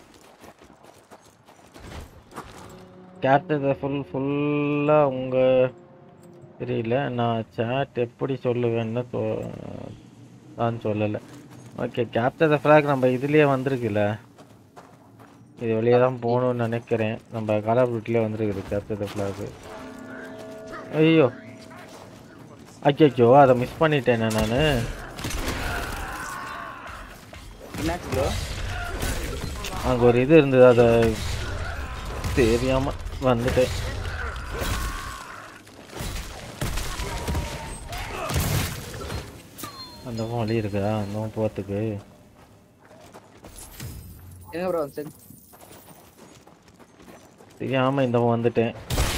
கேட்டதை ஃபுல் ஃபுல்லாக உங்கள் தெரியல நான் சேட் எப்படி சொல்லுவேன்னு சொ நான் சொல்லலை ஓகே கேப்டர் த ஃப்ளாக் நம்ம இதுலேயே வந்திருக்குல்ல இது வெளியே தான் போகணும்னு நினைக்கிறேன் நம்ம கால் ஆஃப் டியூட்டிலே வந்திருக்குது கேப்டர் த ஃப்ளாக் ஐயோ அச்சோ அதை மிஸ் பண்ணிட்டேனே நான் என்னாச்சு ப்ரோ அங்கே ஒரு இது இருந்தது அதை தெரியாம வந்துட்டேன் அந்த பக்கம் வழி இருக்கா அந்த பக்கம் போகிறதுக்கு எங்க ப்ரோ சரி தெரியாம இந்த பக்கம் வந்துட்டேன்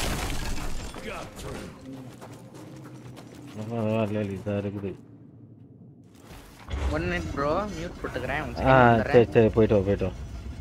பரவாயில்ல இதாக இருக்குது ஒன் மினிட் ப்ரோ மியூட் போட்டுக்கிறேன் one ஆ second சரி வந்துடுறேன். சரி போயிட்டு வா போயிட்டு வா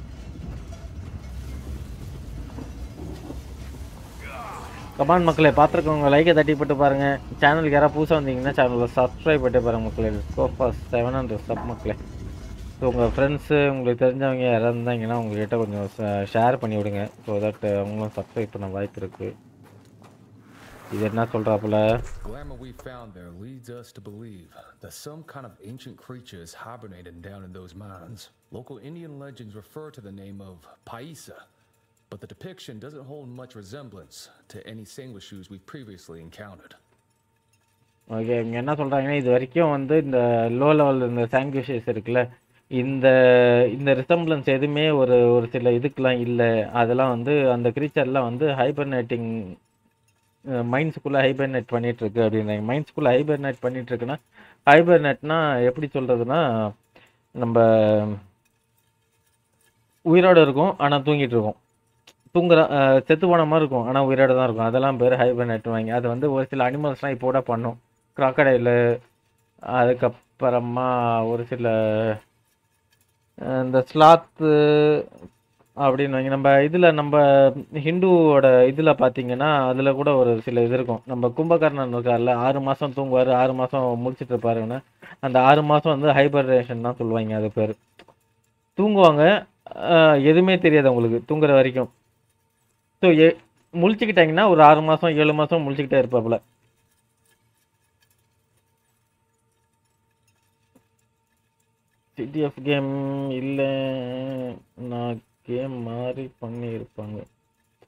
கமான் மக்களே பார்த்துருக்கவங்க லைக்கை தட்டி போட்டு பாருங்க சேனலுக்கு யாராவது புதுசாக வந்தீங்கன்னா சேனலை சப்ஸ்கிரைப் பண்ணிட்டு பாருங்க மக்களே கோஃபாஸ் செவன் ஹண்ட்ரட் சப் மக்களே ஸோ உங்கள் ஃப்ரெண்ட்ஸு உங்களுக்கு தெரிஞ்சவங்க யாராவது இருந்தாங்கன்னா உங்ககிட்ட கொஞ்சம் ஷேர் பண்ணி விடுங்க ஸோ தட் அவங்களும் சப்ஸ்கிரைப் பண்ண வாய்ப்பு இருக்குது இது என்ன சொல்கிறாப்புல Glamour we found there leads us to believe that some kind of ancient creature is hibernating down in those mines. Local Indian legends refer to the name of Paisa, but the depiction doesn't hold much resemblance to any Sanguishus we've previously encountered. Okay இவங்க என்ன சொல்கிறாங்கன்னா இது வரைக்கும் வந்து இந்த low level இந்த சாங்குஷியஸ் இருக்குல்ல இந்த இந்த ரிசம்பிளன்ஸ் எதுவுமே ஒரு ஒரு சில இதுக்கெலாம் இல்லை அதெல்லாம் வந்து அந்த க்ரீச்சர்லாம் வந்து ஹைபர்னேட்டிங் மைண்ட்ஸுக்குள்ளே ஹைபர்னேட் பண்ணிட்டு இருக்கு அப்படின்றாங்க மைண்ட்ஸ்குள்ளே ஹைபர்னேட் பண்ணிட்டு இருக்குன்னா ஹைபர்னேட்னா எப்படி சொல்கிறதுனா நம்ம உயிரோட இருக்கும் ஆனால் தூங்கிட்டு இருக்கும் தூங்குற அஹ், செத்து போன மாதிரி இருக்கும் ஆனால் உயிரோட தான் இருக்கும் அதெல்லாம் பேர் ஹைபர்னேட் வாங்கி அது வந்து ஒரு சில அனிமல்ஸ்லாம் இப்போ கூட பண்ணும் க்ராக்கடைலு அதுக்கப்புறமா ஒரு சில அஹ், இந்த ஸ்லாத்து அப்படின்னு வைங்க நம்ம இதில் நம்ம ஹிந்துவோட இதில் பார்த்தீங்கன்னா அதில் கூட ஒரு சில இது இருக்கும் நம்ம கும்பகர்ணன் இருக்கார்ல ஆறு மாதம் தூங்குவார் ஆறு மாதம் முடிச்சிட்டு இருப்பாருன்னு அந்த ஆறு மாதம் வந்து ஹைபர்ரேஷன் தான் சொல்லுவாங்க அது பேர் தூங்குவாங்க அஹ், எதுவுமே தெரியாது அவங்களுக்கு தூங்குற வரைக்கும் ஸோ எ முழிச்சுக்கிட்டாங்கன்னா ஒரு ஆறு மாதம் ஏழு மாதம் முழிச்சுக்கிட்டே இருப்பாப்புல சிடிஎஃப் கேம் இல்லை நான் கேம் மாதிரி பண்ணியிருப்பாங்க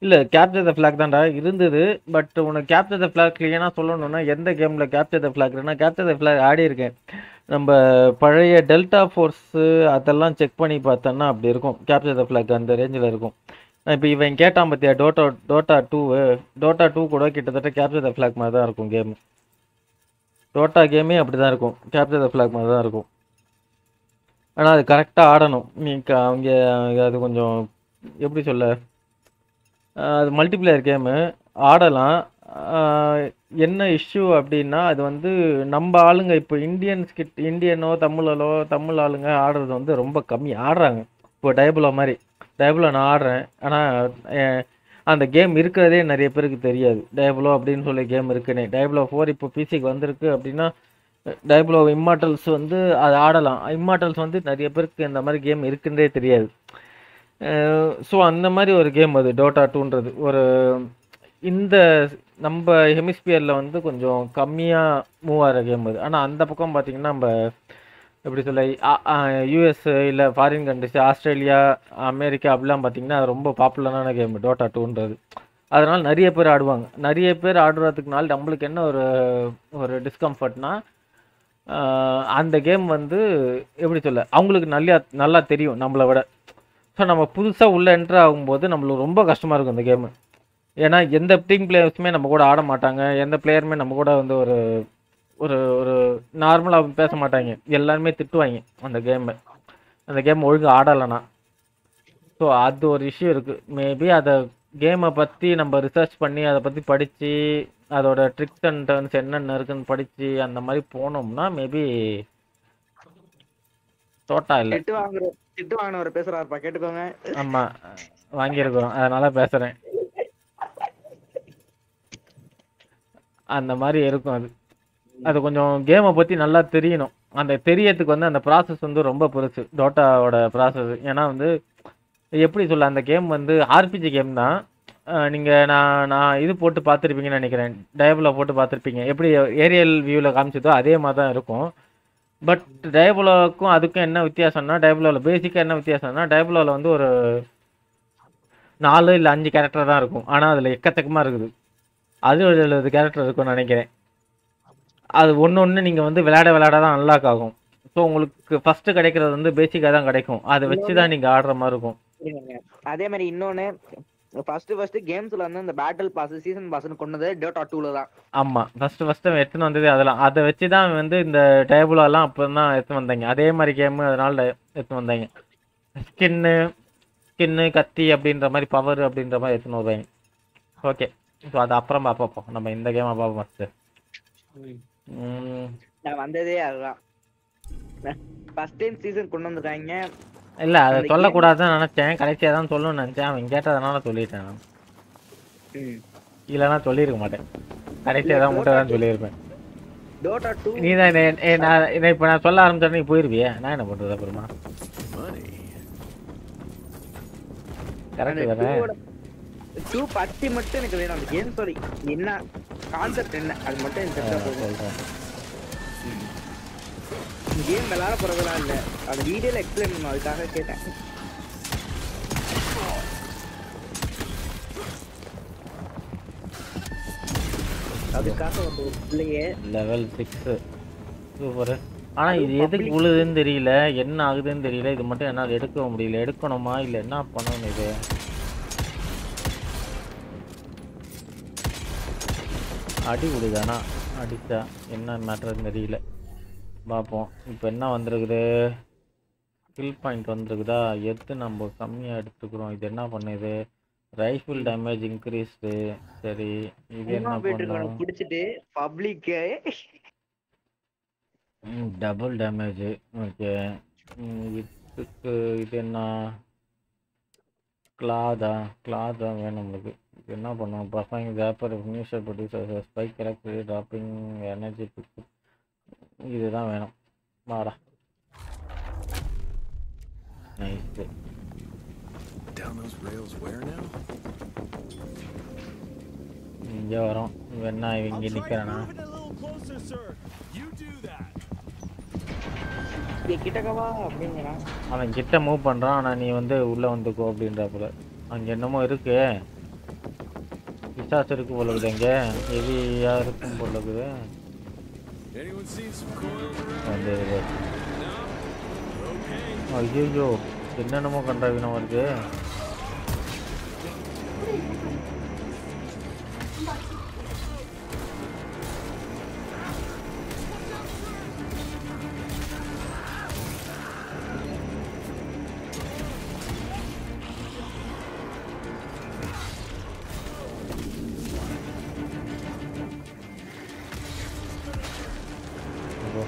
இல்லை கேப்சர் த ஃப்ளாக் தான்டா இருந்தது பட் உனக்கு கேப்சர் த ஃப்ளாக் கிளியனாக சொல்லணும்னா எந்த கேமில் கேப்சர் த ஃப்ளாக்னா கேப்சர் த ஃப்ளாக் ஆடி இருக்கேன் நம்ம பழைய டெல்டா ஃபோர்ஸு அதெல்லாம் செக் பண்ணி பார்த்தோன்னா அப்படி இருக்கும் கேப்சர் த ஃப்ளாக் அந்த ரேஞ்சில் இருக்கும் இப்போ இவன் கேட்டான் பார்த்தியா Dota Dota two Dota two கூட கிட்டத்தட்ட கேப்சர் த ஃப்ளாக் மாதிரி தான் இருக்கும் கேம் டோட்டா கேமே அப்படி தான் இருக்கும் கேப்சர் த ஃப்ளாக் மாதிரி தான் இருக்கும் ஆனால் அது கரெக்டாக ஆடணும் நீ க அவங்க அது கொஞ்சம் எப்படி சொல்ல அஹ் அது மல்டிப்ளேயர் கேமு ஆடலாம் அஹ் என்ன இஷ்யூ அப்படின்னா அது வந்து நம்ம ஆளுங்க இப்போ இந்தியன்ஸ் கிட்ட இந்தியனோ தமிழோ தமிழ் ஆளுங்க ஆடுறது வந்து ரொம்ப கம்மி ஆடுறாங்க இப்போ டயபுலோ மாதிரி டயபுலோ நான் ஆடுறேன் ஆனால் அந்த கேம் இருக்கிறதே நிறைய பேருக்கு தெரியாது டயபுலோ அப்படின்னு சொல்லி கேம் இருக்குன்னே டயபுலோ ஃபோர் இப்போ பிசிக்கு வந்திருக்கு அப்படின்னா டயபுலோ இம்மார்டல்ஸ் வந்து அது ஆடலாம் இம்மார்டல்ஸ் வந்து நிறைய பேருக்கு இந்த மாதிரி கேம் இருக்குன்றே தெரியாது ஸோ அந்த மாதிரி ஒரு கேம் அது டோட்டா டூன்றது ஒரு இந்த நம்ம ஹெமிஸ்பியரில் வந்து கொஞ்சம் கம்மியாக மூவ் ஆகிற கேம் அது ஆனால் அந்த பக்கம் பார்த்தீங்கன்னா நம்ம எப்படி சொல்ல யூஎஸ் இல்லை ஃபாரின் கண்ட்ரிஸ் ஆஸ்திரேலியா அமெரிக்கா அப்படிலாம் பார்த்தீங்கன்னா அது ரொம்ப பாப்புலரான கேம் டோட்டா டூன்றது அதனால் நிறைய பேர் ஆடுவாங்க நிறைய பேர் ஆடுறதுக்குனால நம்மளுக்கு என்ன ஒரு ஒரு டிஸ்கம்ஃபர்ட்னா அந்த கேம் வந்து எப்படி சொல்ல அவங்களுக்கு நல்லா நல்லா தெரியும் நம்மளை விட ஸோ நம்ம புதுசாக உள்ளே என்ட்ரு ஆகும்போது நம்மளுக்கு ரொம்ப கஷ்டமாக இருக்கும் இந்த கேமு ஏன்னா எந்த டீம் பிளேயர்ஸுமே நம்ம கூட ஆட மாட்டாங்க எந்த பிளேயருமே நம்ம கூட வந்து ஒரு ஒரு ஒரு நார்மலாக பேச மாட்டாங்க எல்லாருமே திட்டுவாங்க அந்த கேமை அந்த கேம் ஒழுங்காக ஆடலைன்னா ஸோ அது ஒரு இஷ்யூ இருக்குது மேபி அதை கேமை பற்றி நம்ம ரிசர்ச் பண்ணி அதை பற்றி படித்து அதோட ட்ரிக்ஸ் அண்ட் டர்ன்ஸ் என்னென்ன இருக்குன்னு படித்து அந்த மாதிரி போனோம்னா மேபி தோட்டா இல்லை திட்டு வாங்குற திட்டு வாங்கினவர் பேசுறாருப்பா கேட்டுக்கோங்க ஆமாம் வாங்கியிருக்கோம் அதனால பேசுகிறேன் அந்த மாதிரி இருக்கும் அது அது கொஞ்சம் கேமை பற்றி நல்லா தெரியணும் அந்த தெரியறதுக்கு வந்து அந்த ப்ராசஸ் வந்து ரொம்ப பெருசு டோட்டாவோட ப்ராசஸ் ஏன்னா வந்து எப்படி சொல்ல அந்த கேம் வந்து ஆர்பிஜி கேம் தான் நீங்கள் நான் நான் இது போட்டு பார்த்துருப்பீங்கன்னு நினைக்கிறேன் டயபில் போட்டு பார்த்துருப்பீங்க எப்படி ஏரியல் வியூவில் காமிச்சதோ அதே மாதிரி தான் இருக்கும் பட் டயபுலோவுக்கும் அதுக்கும் என்ன வித்தியாசம்னா டயபுலோவில் பேசிக்காக என்ன வித்தியாசம்னா டயபுலோவில் வந்து ஒரு நாலு இல்லை அஞ்சு கேரக்டர் தான் இருக்கும் ஆனால் அதில் எக்கச்சக்கமாக இருக்குது அது ஒரு எழுபது கேரக்டர் இருக்கும்னு நினைக்கிறேன் அது ஒன்று ஒன்று நீங்கள் வந்து விளையாட விளையாட தான் அன்லாக் ஆகும் ஸோ உங்களுக்கு ஃபஸ்ட்டு கிடைக்கிறது வந்து பேசிக்காக தான் கிடைக்கும் அதை வச்சு தான் நீங்கள் ஆடுற மாதிரி இருக்கும் இருங்க. அதே மாதிரி இன்னொன்னு ஃபர்ஸ்ட் ஃபர்ஸ்ட் கேம்ஸ்ல வந்து இந்த பேட்டில் பாஸ் சீசன் பாஸ்னு கொண்டது டோட்டா டூல தான் ஆமாம் ஃபஸ்ட்டு ஃபஸ்ட்டு எடுத்துன்னு வந்தது அதெல்லாம் அதை வச்சு தான் வந்து இந்த டேபுலெல்லாம் அப்போ தான் எடுத்துன்னு வந்தாங்க அதே மாதிரி கேமு அதனால எடுத்துன்னு வந்தாங்க ஸ்கின்னு ஸ்கின்னு கத்தி அப்படின்ற மாதிரி பவர் அப்படின்ற மாதிரி எடுத்துன்னு வருவாங்க ஓகே ஸோ அது அப்புறம் பார்ப்போம் நம்ம இந்த கேமை பார்ப்போம் ஃபஸ்ட்டு நான் வந்ததே அதுதான் ஃபர்ஸ்ட் டைம் சீசன் கொண்டு வந்திருக்காங்க இல்லை அதை அந்த சொல்லக்கூடாதுன்னு நினச்சேன் கடைசியாக தான் சொல்லணும்னு நினச்சேன் அவன் கேட்டதுனால சொல்லிட்டேன் நான் ம். இல்லைன்னா சொல்லியிருக்க மாட்டேன் கடைசியாக தான் மட்டும் தான் சொல்லியிருப்பேன் டோட்டா டூ நீ தான் நான் இப்போ நான் சொல்ல ஆரம்பிச்சேன் நீ போயிருவியே நான் என்ன பண்ணுறது அப்புறமா கரெக்டு தானே டூ பத்தி மட்டும் எனக்கு வேணும் அந்த கேம் சாரி என்ன கான்செப்ட் என்ன அது மட்டும் எனக்கு தெரிஞ்சா போதும் சொல்கிறேன் கேம் விளையாட போறதெல்லாம் இல்ல அந்த வீடியோல எக்ஸ்பிளைன் பண்ணணும் அதுக்காக கேட்டேன் அதுக்காக வந்து ஒரு பிள்ளையே லெவல் சிக்ஸு சூப்பர் ஆனால் இது எதுக்கு உழுதுன்னு தெரியல என்ன ஆகுதுன்னு தெரியல இது மட்டும் என்னால் எடுக்க முடியல எடுக்கணுமா இல்லை என்ன பண்ணணும் இது அடி விடுதானா அடிச்சா என்ன மேட்டர்னு தெரியல பார்ப்போம் இப்போ என்ன வந்திருக்குது கில் பாயிண்ட் வந்திருக்குதா எது நம்ம கம்மியாக எடுத்துக்கிறோம் இது என்ன பண்ணுது ரைஃபிள் டேமேஜ் இன்க்ரீஸ்டு சரி இது என்ன இன்னும் போயிட்டு பண்ணும் இருக்கவனை பிடிச்சிட்டு பப்ளிக்கு டபுள் டேமேஜ் ஓகே இதுக்கு இது என்ன கிளாதா கிளாதா வேணும் நம்மளுக்கு இது என்ன பண்ணுவோம் பசங்க ஜாப்பர் மியூஷர் producer spike correct dropping energy pick இதுதான் வேணும் வாடா nice Down those rails where now? இங்கே வரோம் இவன் என்ன இவன் இங்கே நிற்கிறானா Closer, sir. You do that. கிட்டக்கவா அப்படிங்கிறான் அவன் கிட்ட மூவ் பண்ணுறான் ஆனால் நீ வந்து உள்ளே வந்துக்கோ அப்படின்றப்பல அங்கே என்னமோ இருக்கு பிசாசு இருக்கு போல இருக்குது இங்கே ஹெவியாக இருக்கும் போல இருக்குது Anyone seen some coils around? வந்து இது. Okay. ஐயோ என்னென்னமோ கண்டாவினம் வருது இதோ.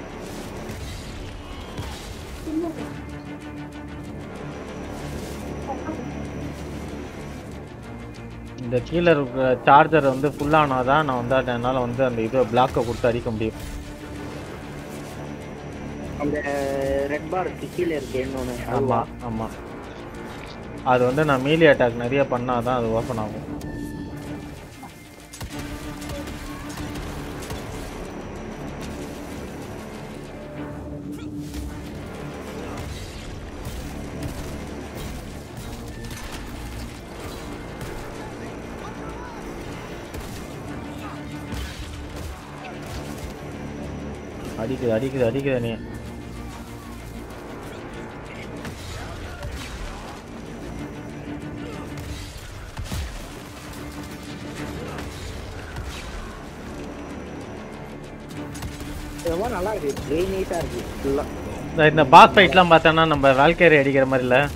இந்த கீழே இருக்கிற சார்ஜர் வந்து ஃபுல்லானால் தான் நான் வந்து என்னால் வந்து அந்த இதை பிளாக்கை கொடுத்து அடிக்க முடியும் அந்த ரெட் பார் கீழே இருக்கு இன்னொன்னு ஆமாம் ஆமாம் அது வந்து நான் மீலி அட்டாக் நிறைய பண்ணால் தான் அது ஓப்பன் ஆகும் அடிக்குது அடிக்குது அடிக்குது நீ ரொம்ப நல்லா இருக்கு வெரி நீட்டா இருக்கு ஃபுல்லா இந்த- இந்த பாஸ் ஃபைட்லாம் பார்த்தோன்னா நம்ம வேல்கேரி அடிக்கிற மாதிரி இல்லை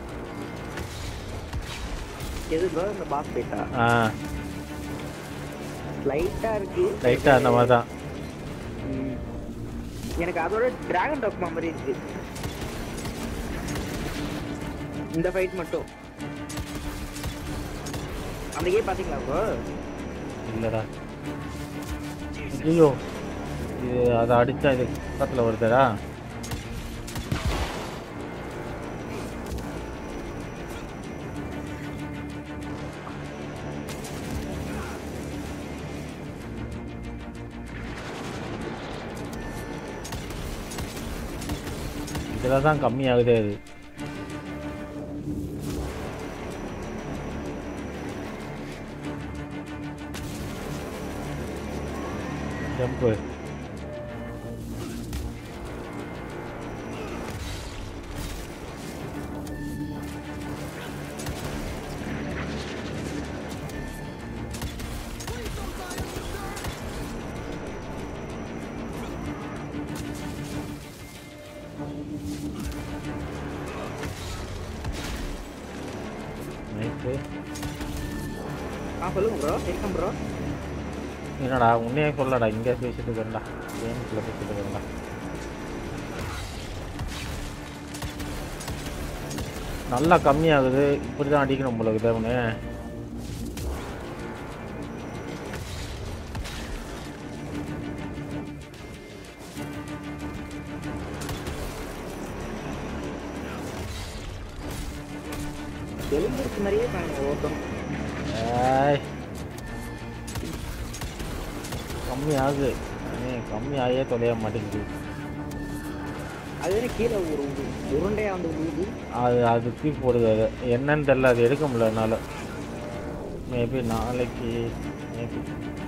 எது ப்ரோ இந்த பாஸ் போயிட்டா ஆ லைட்டா இருக்கு லைட்டாக அந்த மாதிரி தான் ம். எனக்கு அதோட டிராகன் டாக்மா மாதிரி இருக்கு இந்த ஃபைட் மட்டும் அந்த கேம் பாத்தீங்களா ப்ரோ இல்லைடா ஐயோ இது அதை அடித்தா இது பக்கத்தில் வருதுடா இதில் தான் கம்மியாகுதே அது ஜம்பு நைட்டு ஆ சொல்லுங்க ப்ரோ இருக்கேன் ப்ரோ என்னடா உன்னையே சொல்லடா இங்கே பேசிட்டு இருக்கா கேமுக்குள்ள பேசிட்டு இருக்கா நல்லா கம்மியாகுது இப்படி தான் அடிக்கணும் போல இருக்குது அவனு எலும்பு மாதிரியே காணும் ஓட்டம் ஏய் கம்மி ஆகுது அண்ணே, கம்மி ஆகியே தொலைய மாட்டேங்குது அது என்ன கீழே ஒரு உருண்டையா வந்து விழுது அது அது தூக்கி போடுது அது என்னன்னு தெரியல அது எடுக்க முடியல என்னால் மேபி நாளைக்கு மேபி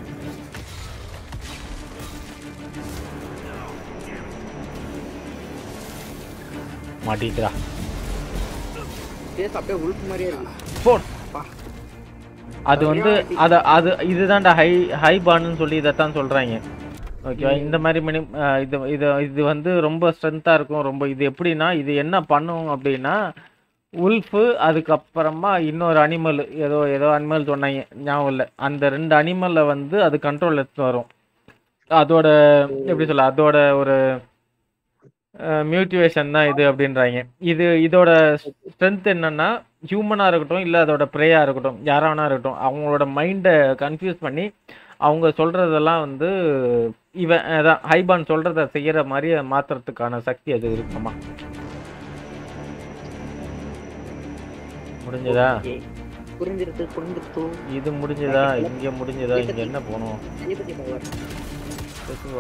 மாட்டிக்கிறா ஃபேஸ் அப்படியே உழுப்பு மாதிரியே இருக்கு போன் பா அது வந்து அத அது இதுதான்டா ஹை ஹை பான்னு சொல்லி இதைத்தான் சொல்றாங்க ஓகேவா இந்த மாதிரி மினி அஹ் இது இது இது வந்து ரொம்ப ஸ்ட்ரென்த்தாக இருக்கும் ரொம்ப இது எப்படின்னா இது என்ன பண்ணும் அப்படின்னா உல்ஃபு அதுக்கப்புறமா இன்னொரு அனிமல் ஏதோ ஏதோ அனிமல் சொன்னாங்க ஞாபகம் இல்லை அந்த ரெண்டு அனிமலை வந்து அது கண்ட்ரோல் எடுத்து வரும் அதோட எப்படி சொல்ல அதோட ஒரு மியூட்டிவேஷன் தான் இது அப்படின்றாங்க இது இதோட ஸ்ட்ரென்த் என்னன்னா ஹியூமனாக இருக்கட்டும் இல்லை அதோட ப்ரேயாக இருக்கட்டும் யாரா வேணா இருக்கட்டும் அவங்களோட மைண்டை கன்ஃபியூஸ் பண்ணி அவங்க சொல்கிறதெல்லாம் வந்து இவன் அதான் ஹைபான் சொல்கிறத செய்கிற மாதிரி மாற்றுறதுக்கான சக்தி அது இருக்குமா முடிஞ்சதா Okay. புரிஞ்சிருச்சு புரிஞ்சிருச்சு இது முடிஞ்சதா இங்கே முடிஞ்சதா இங்கே என்ன போகணும் தளபதி பவர் பேசுவா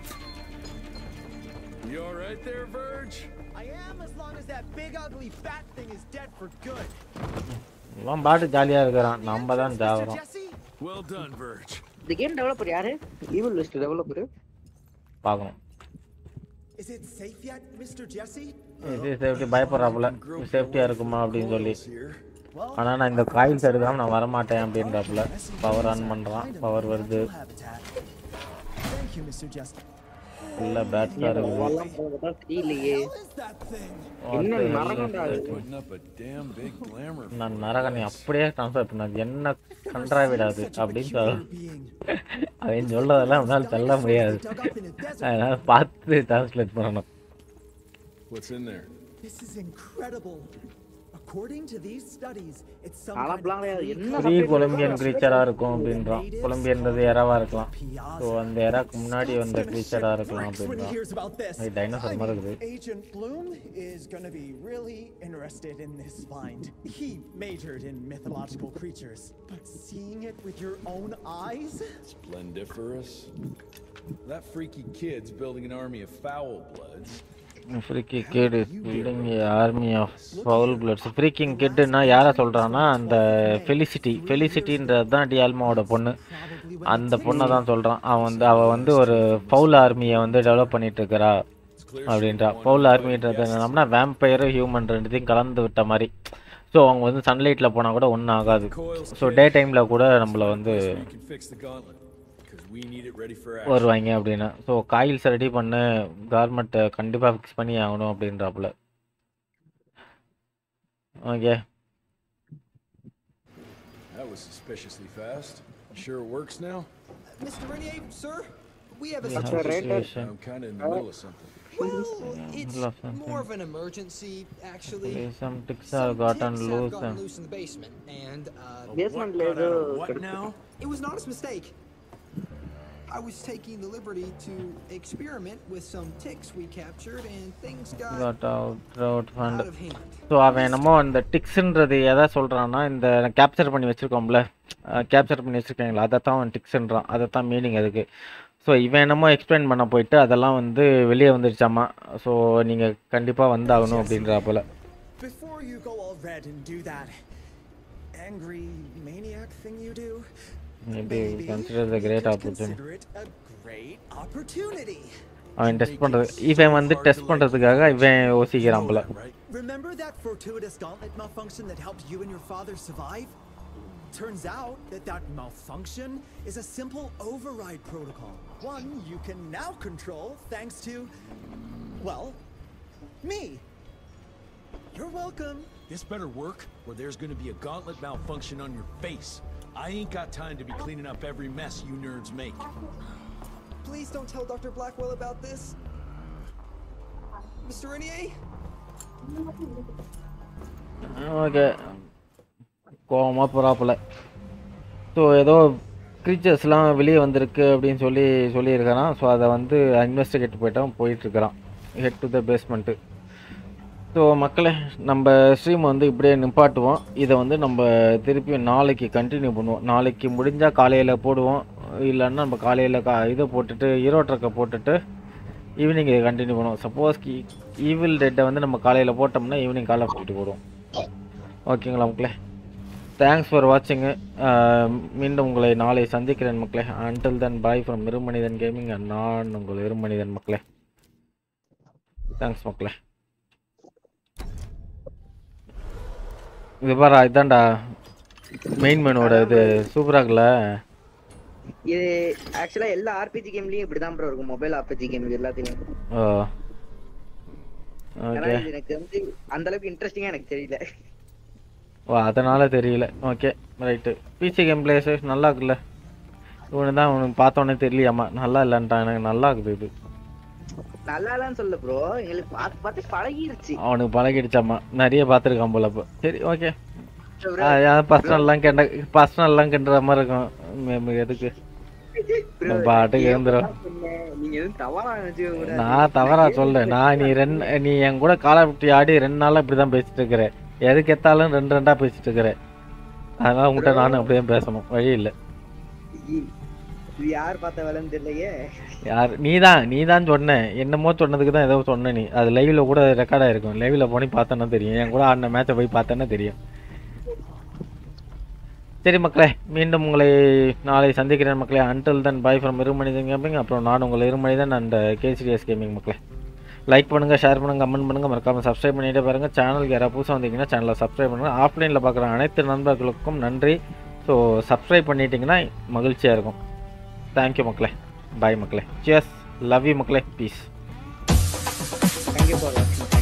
You alright there, Verge? I am as long as that big ugly fat thing is dead for good. இவன் பாட்டு ஜாலியாக இருக்கிறான் நம்ம தான் Mr. ஜாவறோம் Jesse? Well done, Verge. இந்த கேம் டெவலப்பர் யாரு ஈவில் லிஸ்ட் டெவலப்பர் பார்க்கணும் Is it safe yet, Mr. Jesse? இது சேஃப்டி பயப்படுறாப்புல சேஃப்டியாக இருக்குமா அப்படின்னு சொல்லி ஆனால் நான் இந்த காயில்ஸ் எடுக்காமல் நான் வரமாட்டேன் அப்படின்றாப்புல பவர் ஆன் பண்ணுறான் பவர் வருது Thank you, Mr. Jesse. ஃபுல்லாக பேட்ஸாக இருக்குது தெரியலையே என்ன நரகம்டா அது Putting up a damn big glamour. நான் நரகனை அப்படியே ட்ரான்ஸ்ஃபர் பண்ணது என்ன கன்றா விடாது அப்படின்னு சொல்ல அவன் சொல்றதெல்லாம் அவனால் சொல்ல முடியாது அதனால பார்த்து டிரான்ஸ்லேட் பண்ணணும் What's in there? This is incredible. According to these studies, it's some ஆனா kind பிளான் of என்ன ஃப்ரீ கொலம்பியன் க்ரீச்சராக இருக்கும் அப்படின்றான் கொலம்பியன்றது எறாவாக இருக்கலாம் ஸோ அந்த எறாக்கு முன்னாடி வந்த க்ரீச்சராக இருக்கலாம் when he அப்படின்றான் hears about this. அது டைனோசர் மாதிரி இருக்குது Agent Bloom is going to be really interested in this find. He majored in mythological creatures, but seeing it with your own eyes? Splendiferous. That freaky kid's building an army of foul bloods. Freaking kid building army of foul bloods freaking கிட்னா யாரை சொல்கிறான்னா அந்த felicity ஃபெலிசிட்டின்றது தான் டியால்மாவோட பொண்ணு அந்த பொண்ணை தான் சொல்கிறான் அவன் வந்து அவள் வந்து ஒரு ஃபவுல் ஆர்மியை வந்து டெவலப் பண்ணிட்டு இருக்கிறா அப்படின்றா ஃபவுல் ஆர்மின்றது என்னன்னா வேம்பயரும் ஹியூமன் ரெண்டுத்தையும் கலந்து விட்ட மாதிரி ஸோ அவங்க வந்து சன்லைட்டில் போனால் கூட ஒன்றும் ஆகாது ஸோ டே டைமில் கூட நம்மளை வந்து You can fix the gauntlet. Because we need it ready for action. வருவாங்க அப்படின்னு ஸோ காயில்ஸ் ரெடி பண்ணு கார்மெண்ட்டை கண்டிப்பாக ஃபிக்ஸ் பண்ணி ஆகணும் அப்படின்றாப்புல okay That was suspiciously fast. You sure it works now? Mr. Renier, sir, we have a We have situation. a situation. I'm kind of in the middle of something. Well, it's middle of something. more of an emergency, actually. Okay, some ticks Some have gotten ticks loose have gotten and- loose in the basement, and uh, Basement What got out of laser what கிடைச்சு. now? it was an honest mistake. I was taking the liberty to experiment with some ticks we captured, and things got got out out fund out of hand. So அவன் என்னமோ அந்த டிக்ஸ்ன்றது எதை சொல்கிறான்னா இந்த capture பண்ணி வச்சுருக்கோம்ல capture பண்ணி வச்சுருக்கீங்களா அதை தான் அவன் டிக்ஸ்ன்றான் அதை தான் மீனிங் அதுக்கு ஸோ இவன் என்னமோ எக்ஸ்பிளைன் பண்ண போயிட்டு அதெல்லாம் வந்து வெளியே வந்துருச்சாமா ஸோ நீங்கள் கண்டிப்பாக வந்தாகணும் அப்படின்றா போல Before you go all red and do that angry maniac thing you do, maybe consider the great opportunity consider it a great opportunity. அவன் டெஸ்ட் பண்ணுறது இவன் வந்து டெஸ்ட் பண்ணுறதுக்காக இவன் யோசிக்கிறான் போல Remember that fortuitous gauntlet malfunction that helped you and your father survive? Turns out that that malfunction is a simple override protocol. One you can now control thanks to, well, me. You're welcome. This better work, or there's gonna be a gauntlet malfunction on your face. I ain't got time to be cleaning up every mess you nerds make. Please don't tell Dr. Blackwell about this. Mr. Renier? Okay கோவமாக போகிறாப்புல so ஏதோ க்ரீச்சர்ஸ்லாம் வெளியே வந்திருக்கு அப்படின்னு சொல்லி சொல்லியிருக்கிறான் so அதை வந்து இன்வெஸ்டிகேட் போயிட்டான் போயிட்டுருக்கிறான் head to the basement so மக்களே நம்ம ஸ்ட்ரீம் வந்து இப்படியே நிப்பாட்டுவோம் இதை வந்து நம்ம திருப்பி நாளைக்கு கண்டினியூ பண்ணுவோம் நாளைக்கு முடிஞ்சால் காலையில் போடுவோம் இல்லைன்னா நம்ம காலையில் கா இதை போட்டுட்டு ஹீரோ ட்ரக்கை போட்டுட்டு ஈவினிங் இதை கண்டினியூ பண்ணுவோம் சப்போஸ் ஈவில் டேட்டை வந்து நம்ம காலையில் போட்டோம்னா ஈவினிங் காலை போட்டு போடுவோம் ஓகேங்களா மக்களே தேங்க்ஸ் ஃபார் வாட்சிங்கு மீண்டும் உங்களை நாளை சந்திக்கிறேன் மக்களே அன்டில் தென் பாய் ஃப்ரம் இருமனிதன் கேமிங் நான் உங்கள் இருமனிதன் மக்களே தேங்க்ஸ் மக்களே இது பாரா இதான்டா மெயின் மெனுவோட இது சூப்பராக இருக்குல்ல இது ஆக்சுவலா எல்லா ஆர்பிஜி கேம்லயும் இப்படிதான் ப்ரோ இருக்கும் மொபைல் ஆர்பிஜி கேம் எல்லாத்தையும் ஓ ஆனா ஓகே இது எனக்கு வந்து அந்த அளவுக்கு இன்ட்ரெஸ்டிங்கா எனக்கு தெரியல ஓ அதனால தெரியல okay right PC game plays நல்லா இருக்குல்ல இவனு தான் உனக்கு பார்த்தோன்னே தெரியலையாம்மா நல்லா இல்லைன்ட்டான் எனக்கு நல்லா இருக்குது இது நல்லா இல்லன்னு சொல்ல ப்ரோ எங்களுக்கு பார்த்து பார்த்து பழகிருச்சு அவனுக்கு பழகிடுச்சாம்மா நிறைய பார்த்துருக்கான் போல இப்போ சரி ஓகே பர்சனல்லாம் கேட்ட பர்சனல்லாம் கிண்டுற மாதிரி இருக்கும் மேம் எதுக்கு Bro, நம்ம பாட்டுக்கு நீங்க இருந்துரும் என்ன சொன்ன? நீங்க எதுவும் தவறா நினைச்சுக்க கூடாது. நான் தவறா சொல்ல நான் நீ ரெண்டு நீ என் கூட காலை விட்டு ஆடி ரெண்டு நாளா இப்படி தான் பேசிட்டு இருக்கிற எதுக்கு எத்தாலும் ரெண்டு ரெண்டா பேசிட்டு இருக்கிற அதனால உங்கள்கிட்ட நானும் அப்படியே பேசணும் வழி இல்லை இ- இது யார் பார்த்த வேலைன்னு தெரியலையே யார் நீ தான் நீ தான் சொன்ன என்னமோ சொன்னதுக்கு தான் ஏதோ சொன்ன நீ அது லைவ்ல கூட ரெக்கார்ட் ஆயிருக்கும் லைவ்ல போய் பார்த்தேன்னா தெரியும் என் கூட ஆடின மேட்சை போய் பார்த்தேன்னா தெரியும் சரி மக்களே மீண்டும் உங்களை நாளை சந்திக்கிறேன் மக்களே அன்டில் தன் பாய் ஃப்ரம் இருமனிதன் கேமிங் அப்புறம் நான் உங்கள் இருமனிதன் அண்ட் கேசிடிஎஸ் கேமிங் மக்களே லைக் பண்ணுங்கள் ஷேர் பண்ணுங்கள் கமெண்ட் பண்ணுங்கள் மறக்காமல் சப்ஸ்கிரைப் பண்ணிகிட்டே பாருங்கள் சேனலுக்கு யாராவது புதுசாக வந்தீங்கன்னா சேனலை சப்ஸ்கிரைப் பண்ணுங்கள் ஆஃப்லைனில் பார்க்குற அனைத்து நண்பர்களுக்கும் நன்றி ஸோ சப்ஸ்கிரைப் பண்ணிட்டீங்கன்னா மகிழ்ச்சியாக இருக்கும் தேங்க்யூ மக்களே பாய் மக்களே சியர்ஸ் லவ் யூ மக்களே பீஸ் தேங்க்யூ ஃபார் வாட்சிங்